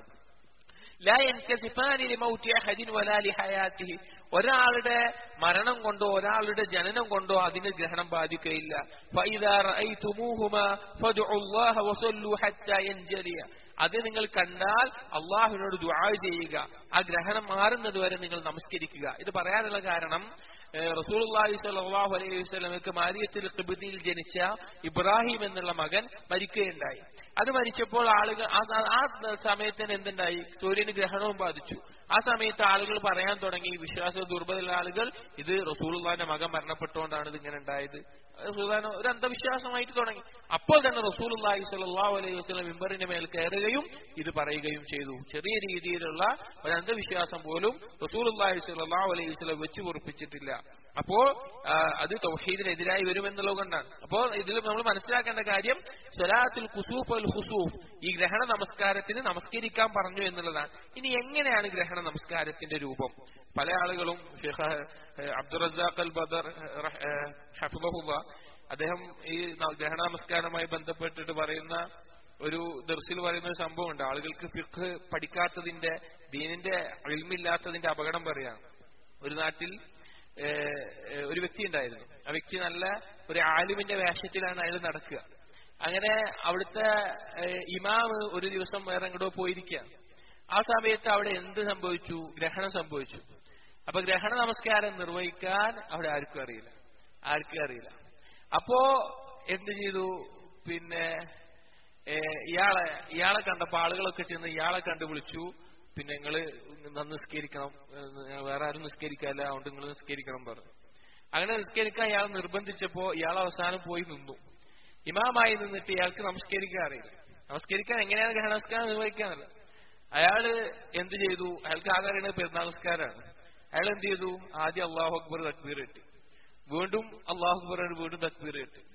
ലാ യൻകസിഫാനി ലിമൗതി അഹദിൻ വലാ ലിഹയാതിഹി ഒരാളുടെ മരണം കൊണ്ടോ ഒരാളുടെ ജനനം കൊണ്ടോ അതിന് ഗ്രഹണം ബാധിക്കുകയില്ല ഫഇദാ റഅയ്തുമൂഹുമാ ഫദ്ഉല്ലാഹ വസല്ലു ഹത്താ യൻജലിയ അത് നിങ്ങൾ കണ്ടാൽ അള്ളാഹുവിനോട് ദുആ ചെയ്യുക ആ ഗ്രഹണം മാറുന്നത് വരെ നിങ്ങൾ നമസ്കരിക്കുക ഇത് പറയാനുള്ള കാരണം ഏഹ് റസൂലുള്ളാഹി സ്വല്ലല്ലാഹു അലൈഹി വസല്ലമക്ക് മാരിയത്തിൽ ഖിബ്തിയിൽ ജനിച്ച ഇബ്രാഹിം എന്നുള്ള മകൻ മരിക്കുകയുണ്ടായി അത് മരിച്ചപ്പോൾ ആളുകൾ ആ സ- ആ സമയത്തിന് എന്തുണ്ടായി സൂര്യന് ഗ്രഹണവും ബാധിച്ചു ആ സമയത്ത് ആളുകൾ പറയാൻ തുടങ്ങി വിശ്വാസ ദുർബല ആളുകൾ ഇത് റസൂലുള്ളാന്റെ മകൻ മരണപ്പെട്ടുകൊണ്ടാണ് ഇത് ഇങ്ങനെ ഉണ്ടായത് റസൂലുള്ളാഹിന് ഒരു അന്ധവിശ്വാസമായിട്ട് തുടങ്ങി അപ്പോൾ തന്നെ റസൂലുള്ളാഹി സ്വല്ലല്ലാഹു അലൈഹി വസല്ലം മിമ്പറിന്റെ മേൽ കയറുകയും ഇത് പറയുകയും ചെയ്തു ചെറിയ രീതിയിലുള്ള ഒരു അന്ധവിശ്വാസം പോലും റസൂലുള്ളാഹി സ്വല്ലല്ലാഹു അലൈഹി വസല്ലം വെച്ച് പൊറിപ്പിച്ചിട്ടില്ല അപ്പോൾ ആ, അത് തൗഹീദിനെതിരായി വരുമെന്നുള്ളത് കൊണ്ടാണ് അപ്പോൾ ഇതിൽ നമ്മൾ മനസ്സിലാക്കേണ്ട കാര്യം സ്വലാത്തുൽ കുസൂഫ് അൽ ഹുസൂഫ് ഈ ഗ്രഹണ നമസ്കാരത്തിന് നമസ്കരിക്കാൻ പറഞ്ഞു എന്നുള്ളതാണ് ഇനി എങ്ങനെയാണ് ഗ്രഹണ നമസ്കാരത്തിന്റെ രൂപം പല ആളുകളും ഷെയ്ഖ് അബ്ദുൾ റസാഖ് അൽ ബദർ ഹഫുബഹുബ അദ്ദേഹം ഈ ന- ഗ്രഹണ നമസ്കാരവുമായി ബന്ധപ്പെട്ടിട്ട് പറയുന്ന ഒരു ദർസിൽ പറയുന്ന ഒരു സംഭവമുണ്ട് ആളുകൾക്ക് ഫിഖ് പഠിക്കാത്തതിന്റെ ദീനിന്റെ ഇൽമില്ലാത്തതിന്റെ അപകടം പറയാണ് ഒരു നാട്ടിൽ ഏഹ്, ഏഹ്, ഒരു വ്യക്തി ഉണ്ടായിരുന്നു ആ വ്യക്തി നല്ല ഒരു ആലിമിന്റെ വേഷത്തിലാണ് അയാൾ നടക്കുക അങ്ങനെ അവിടുത്തെ ഏഹ്, ഇമാമ് ഒരു ദിവസം വേറെ എങ്ങോട്ടോ പോയിരിക്കുക ആ സമയത്ത് അവിടെ എന്ത് സംഭവിച്ചു ഗ്രഹണം സംഭവിച്ചു അപ്പൊ ഗ്രഹണ നമസ്കാരം നിർവഹിക്കാൻ അവിടെ ആർക്കും അറിയില്ല ആർക്കും അറിയില്ല അപ്പോ എന്ത് ചെയ്തു പിന്നെ ഏഹ്, ഇയാളെ ഇയാളെ കണ്ടപ്പോ ആളുകളൊക്കെ ചെന്ന് ഇയാളെ കണ്ടു വിളിച്ചു പിന്നെ നിങ്ങള് നിസ്കരിക്കണം ഏഹ്, വേറെ ആരും നിസ്കരിക്കാല്ല അതുകൊണ്ട് നിങ്ങൾ നിസ്കരിക്കണം പറഞ്ഞു അങ്ങനെ നിസ്കരിക്കാൻ ഇയാൾ നിർബന്ധിച്ചപ്പോ ഇയാൾ അവസാനം പോയി നിന്നു ഇമാമായി നിന്നിട്ട് ഇയാൾക്ക് നമസ്കരിക്കാൻ അറിയില്ല നമസ്കരിക്കാൻ എങ്ങനെയാണ് ഗ്രഹണ നമസ്കാരം നിർവഹിക്കാനല്ല അയാള് എന്ത് ചെയ്തു അയാൾക്ക് ആകെ അറിയുന്നത് പെരുന്നാൾ നമസ്കാരമാണ് അയാൾ എന്ത് ചെയ്തു ആദ്യം അള്ളാഹു അക്ബർ തക്ബീർ ഇട്ട് വീണ്ടും അള്ളാഹു അക്ബർ വീണ്ടും തക്ബീർ ഇട്ട്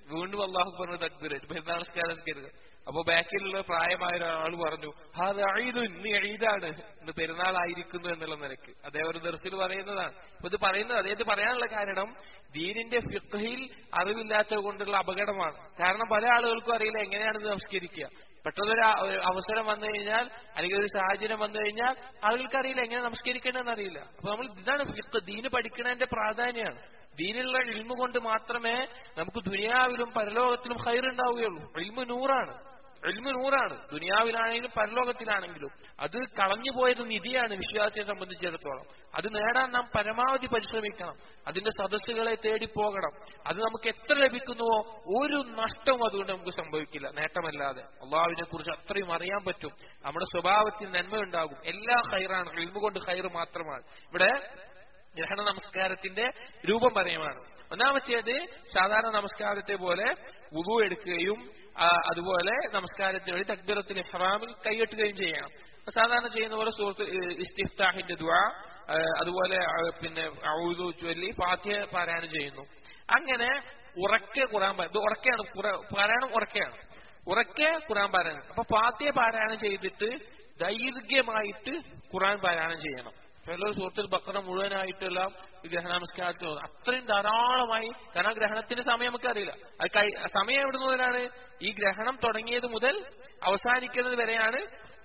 വീണ്ടും അള്ളാഹു പറഞ്ഞു തക്ബീർ പെരുന്നാൾ നിസ്കാരം നിസ്കരിക്കുക അപ്പൊ ബാക്കിലുള്ള പ്രായമായ ഒരാൾ പറഞ്ഞു അത് അഴീതു ഇന്ന് എഴുതാണ് ഇന്ന് പെരുന്നാളായിരിക്കുന്നു എന്നുള്ള നിലക്ക് അദ്ദേഹം ഒരു ദർശിൽ പറയുന്നതാണ് അപ്പൊ ഇത് പറയുന്നത് അദ്ദേഹത്തെ പറയാനുള്ള കാരണം ദീനിന്റെ ഫിഖഹിൽ അറിവില്ലാത്തത് കൊണ്ടുള്ള അപകടമാണ് കാരണം പല ആളുകൾക്കും അറിയില്ല എങ്ങനെയാണ് ഇത് നമസ്കരിക്കുക പെട്ടെന്നൊരു ആ- ഒരു അവസരം വന്നു കഴിഞ്ഞാൽ അല്ലെങ്കിൽ ഒരു സാഹചര്യം വന്നു കഴിഞ്ഞാൽ ആളുകൾക്ക് അറിയില്ല എങ്ങനെ നമസ്കരിക്കണമെന്ന് അറിയില്ല അപ്പൊ നമ്മൾ ഇതാണ് ഫിഖ് ദീന് പഠിക്കുന്നതിന്റെ പ്രാധാന്യമാണ് ദീനിലുള്ള ഇൽമ കൊണ്ട് മാത്രമേ നമുക്ക് ദുനിയാവിലും പരലോകത്തിലും ഹൈർ ഉണ്ടാവുകയുള്ളൂ ഇൽമ നൂറാണ് ഇൽമ നൂറാണ് ദുനിയാവിലാണെങ്കിലും പരലോകത്തിലാണെങ്കിലും അത് കളഞ്ഞു പോയത് നിധിയാണ് വിശ്വാസിയെ സംബന്ധിച്ചിടത്തോളം അത് നേടാൻ നാം പരമാവധി പരിശ്രമിക്കണം അതിന്റെ സദസ്സുകളെ തേടി പോകണം അത് നമുക്ക് എത്ര ലഭിക്കുന്നുവോ ഒരു നഷ്ടവും അതുകൊണ്ട് നമുക്ക് സംഭവിക്കില്ല നേട്ടമല്ലാതെ അള്ളാഹുവിനെ കുറിച്ച് അത്രയും അറിയാൻ പറ്റും നമ്മുടെ സ്വഭാവത്തിൽ നന്മയുണ്ടാകും എല്ലാ ഹൈറാണ് ഇൽമ കൊണ്ട് ഹൈർ മാത്രമാണ് ഇവിടെ ഗ്രഹണ നമസ്കാരത്തിന്റെ രൂപം പറയുമാണ് ഒന്നാമത്തേത് സാധാരണ നമസ്കാരത്തെ പോലെ വുതു എടുക്കുകയും ആ, അതുപോലെ നമസ്കാരത്തിന് വേണ്ടി തക്ബീറത്തിൽ ഇഹ്റാമിൽ കൈയെട്ടുകയും ചെയ്യണം അപ്പൊ സാധാരണ ചെയ്യുന്ന പോലെ സുഹൃത്ത് ഇസ്തിഫ്താഹിന്റെ ദുആ ആ, അതുപോലെ ആ, പിന്നെ ഔദു ചൊല്ലി ഫാത്തിഹ പാരായണം ചെയ്യുന്നു അങ്ങനെ ഉറക്കെ ഖുറാൻ പാ- ഇത് ഉറക്കെയാണ് ഖുറ- പാരായണം ഉറക്കെയാണ് ഉറക്കെ ഖുറാൻ പാരായണം അപ്പൊ ഫാത്തിഹ പാരായണം ചെയ്തിട്ട് ദൈർഘ്യമായിട്ട് ഖുറാൻ പാരായണം ചെയ്യണം ചില സുഹൃത്തിൽ ബക്കറ മുഴുവനായിട്ടുള്ള ഈ ഗ്രഹണമസ്കാരത്തിൽ വന്നു. അത്രയും ധാരാളമായി കാരണം ഗ്രഹണത്തിന്റെ സമയം നമുക്കറിയില്ല അത് കൈ സമയം എവിടെ മുതലാണ് ഈ ഗ്രഹണം തുടങ്ങിയത് മുതൽ അവസാനിക്കുന്നത് വരെയാണ്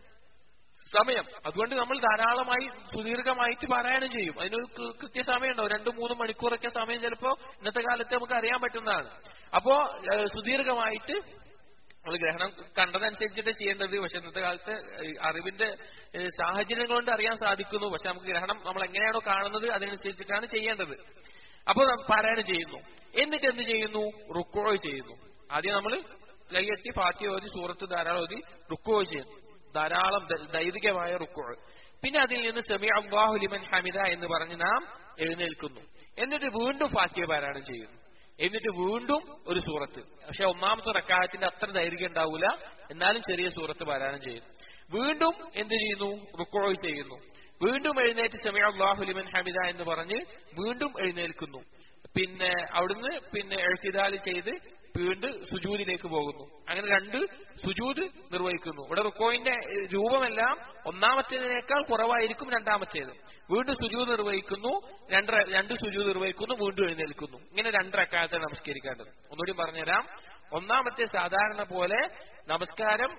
സമയം അതുകൊണ്ട് നമ്മൾ ധാരാളമായി സുദീർഘമായിട്ട് പാരായണം ചെയ്യും അതിനൊരു കൃ- കൃത്യസമയം ഉണ്ടാവും രണ്ടും മൂന്നും മണിക്കൂറൊക്കെ സമയം ചിലപ്പോ ഇന്നത്തെ കാലത്ത് നമുക്ക് അറിയാൻ പറ്റുന്നതാണ് അപ്പോ ഏഹ്, സുദീർഘമായിട്ട് നമ്മൾ ഗ്രഹണം കണ്ടതനുസരിച്ചിട്ട് ചെയ്യേണ്ടത് പക്ഷെ ഇന്നത്തെ കാലത്ത് ഈ അറിവിന്റെ ഏഹ്, സാഹചര്യങ്ങൾ കൊണ്ട് അറിയാൻ സാധിക്കുന്നു പക്ഷെ നമുക്ക് ഗ്രഹണം നമ്മൾ എങ്ങനെയാണോ കാണുന്നത് അതിനനുസരിച്ചിട്ടാണ് ചെയ്യേണ്ടത് അപ്പോൾ നാം പാരായണം ചെയ്യുന്നു എന്നിട്ട് എന്ത് ചെയ്യുന്നു റുക്കോ ചെയ്യുന്നു ആദ്യം നമ്മൾ കൈയെട്ടി ഫാത്തി ഓതി സൂറത്ത് ധാരാളം ഓതി റുക്കോ ചെയ്യുന്നു ധാരാളം ദ- ദൈർഘ്യമായ റുക്കോ പിന്നെ അതിൽ നിന്ന് സെമി അള്ളാഹു ലിമൻ ഹമിദ എന്ന് പറഞ്ഞ് നാം എഴുന്നേൽക്കുന്നു എന്നിട്ട് വീണ്ടും ഫാത്തിയ പാരായണം ചെയ്യുന്നു എന്നിട്ട് വീണ്ടും ഒരു സൂറത്ത് പക്ഷെ ഒന്നാമത്തെ റക്കാഹത്തിന്റെ അത്ര ദൈർഘ്യം ഉണ്ടാവൂല എന്നാലും ചെറിയ സൂറത്ത് പാരായണം ചെയ്യുന്നു വീണ്ടും എന്ത് ചെയ്യുന്നു റുക്കോ ചെയ്യുന്നു വീണ്ടും എഴുന്നേറ്റ് സമയ അള്ളാഹു ലിമൻ ഹമിദ എന്ന് പറഞ്ഞ് വീണ്ടും എഴുന്നേൽക്കുന്നു പിന്നെ അവിടുന്ന് പിന്നെ എഴുത്തിദാല് ചെയ്ത് വീണ്ടും സുജൂദിലേക്ക് പോകുന്നു അങ്ങനെ രണ്ട് സുജൂദ് നിർവഹിക്കുന്നു ഇവിടെ റുക്കോയിന്റെ ഏഹ്, രൂപമെല്ലാം ഒന്നാമത്തേതിനേക്കാൾ കുറവായിരിക്കും രണ്ടാമത്തേത് വീണ്ടും സുജൂദ് നിർവഹിക്കുന്നു രണ്ട് ര- രണ്ട് സുജൂദ് നിർവഹിക്കുന്നു വീണ്ടും എഴുന്നേൽക്കുന്നു ഇങ്ങനെ രണ്ടരക്കാലത്തെ നമസ്കരിക്കേണ്ടത് ഒന്നുകൂടി പറഞ്ഞുതരാം ഒന്നാമത്തെ സാധാരണ പോലെ നമസ്കാരം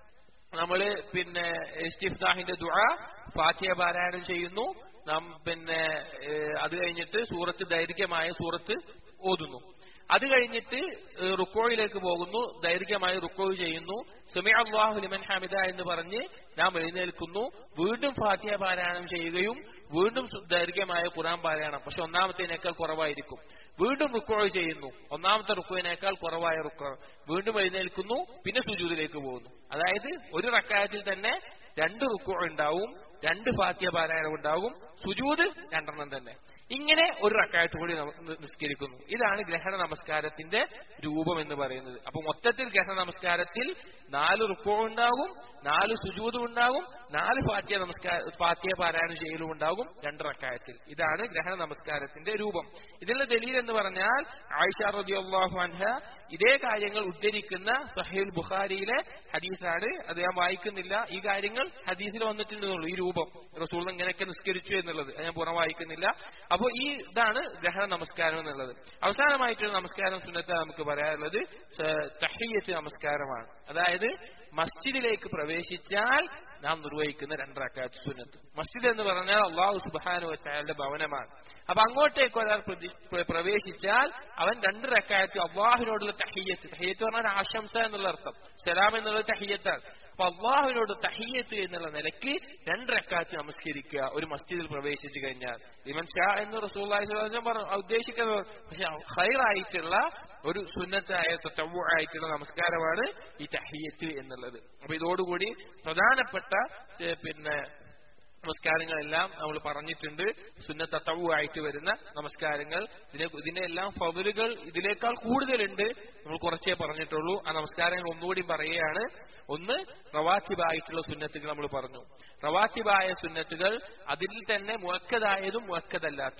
നമ്മള് പിന്നെ ഇസ്തിഫ്താഹിന്റെ ദുആ ഫാത്തിഹ പാരായണം ചെയ്യുന്നു നാം പിന്നെ ഏഹ്, അത് കഴിഞ്ഞിട്ട് സൂറത്ത് ദൈർഘ്യമായ സൂറത്ത് ഓതുന്നു അത് കഴിഞ്ഞിട്ട് ഏഹ്, റുക്കോയിലേക്ക് പോകുന്നു ദൈർഘ്യമായി റുക്കോ ചെയ്യുന്നു സുമി അള്ളാഹു ലിമൻ ഹമിദ എന്ന് പറഞ്ഞ് നാം എഴുന്നേൽക്കുന്നു വീണ്ടും ഫാത്തിഹ പാരായണം ചെയ്യുകയും വീണ്ടും സു- ദൈർഘ്യമായ ഖുറാൻ പാരായണം പക്ഷെ ഒന്നാമത്തേനേക്കാൾ കുറവായിരിക്കും വീണ്ടും റുക്കോ ചെയ്യുന്നു ഒന്നാമത്തെ റുക്കോയിനേക്കാൾ കുറവായ റുക്കോ വീണ്ടും എഴുന്നേൽക്കുന്നു പിന്നെ സുജൂദിലേക്ക് പോകുന്നു അതായത് ഒരു റക്കായത്തിൽ തന്നെ രണ്ട് റുക്കോ ഉണ്ടാവും രണ്ട് ഫാത്തിയ പാരായണം ഉണ്ടാവും സുജൂദ് രണ്ടെണ്ണം തന്നെ ഇങ്ങനെ ഒരു റക്കായത്ത് കൂടി നമ്മ- നി- നിസ്കരിക്കുന്നു ഇതാണ് ഗ്രഹണ നമസ്കാരത്തിന്റെ രൂപം എന്ന് പറയുന്നത് അപ്പൊ മൊത്തത്തിൽ ഗ്രഹണ നമസ്കാരത്തിൽ നാല് റുക്കോ ഉണ്ടാകും നാല് സുജൂദും ഉണ്ടാകും നാല് ഫാത്തിയ നമസ്കാര ഫാത്തിയ പാരായണം ചെയ്യലും ഉണ്ടാകും രണ്ട് റക്കായത്തിൽ ഇതാണ് ഗ്രഹണ നമസ്കാരത്തിന്റെ രൂപം ഇതിന്റെ ദലീൽ എന്ന് പറഞ്ഞാൽ ആയിഷ റളിയല്ലാഹു അൻഹ ഇതേ കാര്യങ്ങൾ ഉദ്ധരിക്കുന്ന സഹീൽ ബുഖാരിയിലെ ഹദീസാണ് അത് ഞാൻ വായിക്കുന്നില്ല ഈ കാര്യങ്ങൾ ഹദീസിൽ വന്നിട്ടുണ്ടെന്നുള്ളൂ ഈ രൂപം റസൂൾ ഇങ്ങനെയൊക്കെ നിസ്കരിച്ചു എന്നുള്ളത് അത് ഞാൻ പുറം വായിക്കുന്നില്ല അപ്പോൾ ഈ ഇതാണ് ഗ്രഹണ നമസ്കാരം എന്നുള്ളത് അവസാനമായിട്ടുള്ള നമസ്കാരം സുന്നത്ത് നമുക്ക് പറയാനുള്ളത് സ- തഹിയ്യത്ത് നമസ്കാരമാണ് അതായത് മസ്ജിദിലേക്ക് പ്രവേശിച്ചാൽ നാം നിർവഹിക്കുന്ന രണ്ടരക്കാറ്റ് സുന്നത്ത് മസ്ജിദ് എന്ന് പറഞ്ഞാൽ അള്ളാഹു സുബാനു വച്ചായാളുടെ ഭവനമാണ് അപ്പൊ അങ്ങോട്ടേക്ക് ഒരാൾ പ്രതി- പ്ര- പ്രവേശിച്ചാൽ അവൻ രണ്ട് റക്കായത്ത് അള്ളാഹുവിനോടുള്ള തഹിയത്ത് തഹിയത്ത് പറഞ്ഞാൽ ആശംസ എന്നുള്ള അർത്ഥം സലാം എന്നുള്ള തഹിയത്താണ് അപ്പൊ അള്ളാഹുവിനോട് തഹിയത്ത് എന്നുള്ള നിലയ്ക്ക് രണ്ട് റക്കാത്ത് നമസ്കരിക്കുക ഒരു മസ്ജിദിൽ പ്രവേശിച്ചു കഴിഞ്ഞാൽ ഇവൻ ഷാ എന്ന് റസൂള്ളി പറഞ്ഞു ഉദ്ദേശിക്കുന്നത് പക്ഷെ ഹൈറായിട്ടുള്ള ഒരു സുന്നത്തായ തവ്വ ആയിട്ടുള്ള നമസ്കാരമാണ് ഈ തഹിയത്ത് എന്നുള്ളത് അപ്പൊ ഇതോടുകൂടി പ്രധാനപ്പെട്ട ഏ, പിന്നെ നമസ്കാരങ്ങളെല്ലാം നമ്മൾ പറഞ്ഞിട്ടുണ്ട് സുന്ന തത്തവുമായിട്ട് വരുന്ന നമസ്കാരങ്ങൾ ഇതിനെ ഇതിന്റെ എല്ലാം ഫവലുകൾ ഇതിനേക്കാൾ കൂടുതലുണ്ട് നമ്മൾ കുറച്ചേ പറഞ്ഞിട്ടുള്ളൂ ആ നമസ്കാരങ്ങൾ ഒന്നുകൂടി പറയുകയാണ് ഒന്ന് റവാത്തിബായിട്ടുള്ള സുന്നത്തുകൾ നമ്മൾ പറഞ്ഞു റവാത്തിബായ സുന്നത്തുകൾ അതിൽ തന്നെ മുഴക്കതായതും മുഴക്കതല്ലാത്തതും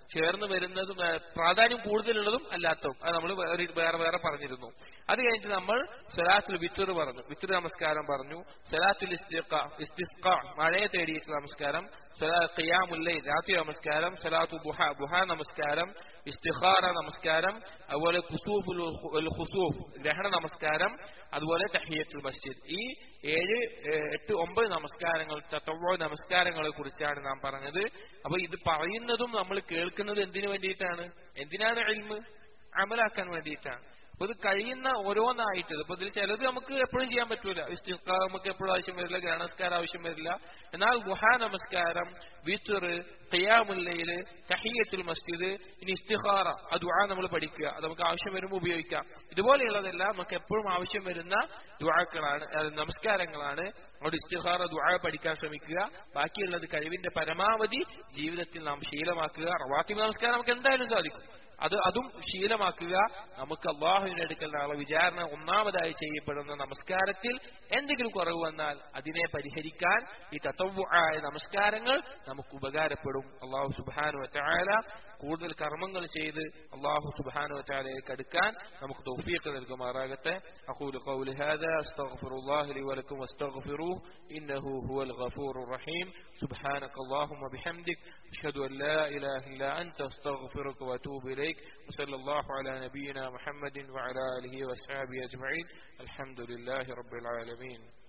ചേർന്ന് വരുന്നതും ഏ, പ്രാധാന്യം കൂടുതലുള്ളതും അല്ലാത്തതും അത് നമ്മൾ വേറെ വേറെ വേറെ പറഞ്ഞിരുന്നു അത് കഴിഞ്ഞിട്ട് നമ്മൾ സലാത്തുൽ വിത്തർ പറഞ്ഞു വിത്തർ നമസ്കാരം പറഞ്ഞു സലാത്തുൽ ഇസ്തിഖ ഇസ്തിസ്ക മഴയെ തേടിയിട്ടുള്ള നമസ്കാരം സലാ- ഖിയാമുല്ലൈൽ രാത്രി നമസ്കാരം സലാത്തു ബുഹ ബുഹ നമസ്കാരം ഇസ്തിഖാറ നമസ്കാരം അതുപോലെ കുസൂഫുൽ ഉൽ ഖുസൂഫ് ഗ്രഹണ നമസ്കാരം അതുപോലെ തഹിയത്തുൽ മസ്ജിദ് ഈ ഏഴ് ഏഹ്, എട്ട് ഒമ്പത് നമസ്കാരങ്ങൾ തത്വ നമസ്കാരങ്ങളെ കുറിച്ചാണ് നാം പറഞ്ഞത് അപ്പൊ ഇത് പറയുന്നതും നമ്മൾ കേൾക്കുന്നത് എന്തിനു വേണ്ടിയിട്ടാണ് എന്തിനാണ് എൽമ് അമലാക്കാൻ വേണ്ടിയിട്ടാണ് അപ്പൊ ഇത് കഴിയുന്ന ഓരോന്നായിട്ട് ഇപ്പൊ ഇതിൽ ചിലത് നമുക്ക് എപ്പോഴും ചെയ്യാൻ പറ്റൂല ഇസ്തിഖ നമുക്ക് എപ്പോഴും ആവശ്യം വരില്ല ഗ്രണസ്കാരം ആവശ്യം വരില്ല എന്നാൽ ഗുഹാ നമസ്കാരം വിത്തുറ് ഖിയാമുല്ലയില് തഹിയത്തുൽ മസ്ജിദ് ഇനി ഇസ്തിഖാറ ആ ദുആ നമ്മൾ പഠിക്കുക അത് നമുക്ക് ആവശ്യം വരുമ്പോൾ ഉപയോഗിക്കാം ഇതുപോലെയുള്ളതെല്ലാം നമുക്ക് എപ്പോഴും ആവശ്യം വരുന്ന ദുആക്കളാണ് അത് നമസ്കാരങ്ങളാണ് അവിടെ ഇസ്തിഖാറ ദുആ പഠിക്കാൻ ശ്രമിക്കുക ബാക്കിയുള്ളത് കഴിവിന്റെ പരമാവധി ജീവിതത്തിൽ നാം ശീലമാക്കുക റവാത്തിബ് നമസ്കാരം നമുക്ക് എന്തായാലും സാധിക്കും അത് അതും ശീലമാക്കുക നമുക്ക് അള്ളാഹുവിന്റെ അടുക്കൽ നാളെ വിചാരണ ഒന്നാമതായി ചെയ്യപ്പെടുന്ന നമസ്കാരത്തിൽ എന്തെങ്കിലും കുറവ് വന്നാൽ അതിനെ പരിഹരിക്കാൻ ഈ തത്വആയ നമസ്കാരങ്ങൾ നമുക്ക് ഉപകാരപ്പെടും അള്ളാഹു സുബാനു വറ്റാല കൂടുതൽ കർമ്മങ്ങൾ ചെയ്ത് അള്ളാഹു സുബാനു വറ്റാലയിലേക്ക് അടുക്കാൻ നമുക്ക് തൗഫീഖ് നൽകുമാറാകട്ടെ അഖൂലു ഖൗലി ഹാദാ അസ്തഗ്ഫിറുല്ലാഹി ലി വലക്കും വസ്തഗ്ഫിറൂഹു ഇന്നഹു ഹുവൽ ഗഫൂറുർ റഹീം سبحانك اللهم وبحمدك أشهد أن لا إله إلا أنت أستغفرك وأتوب إليك وصلى الله على نبينا محمد وعلى آله وأصحابه أجمعين الحمد لله رب العالمين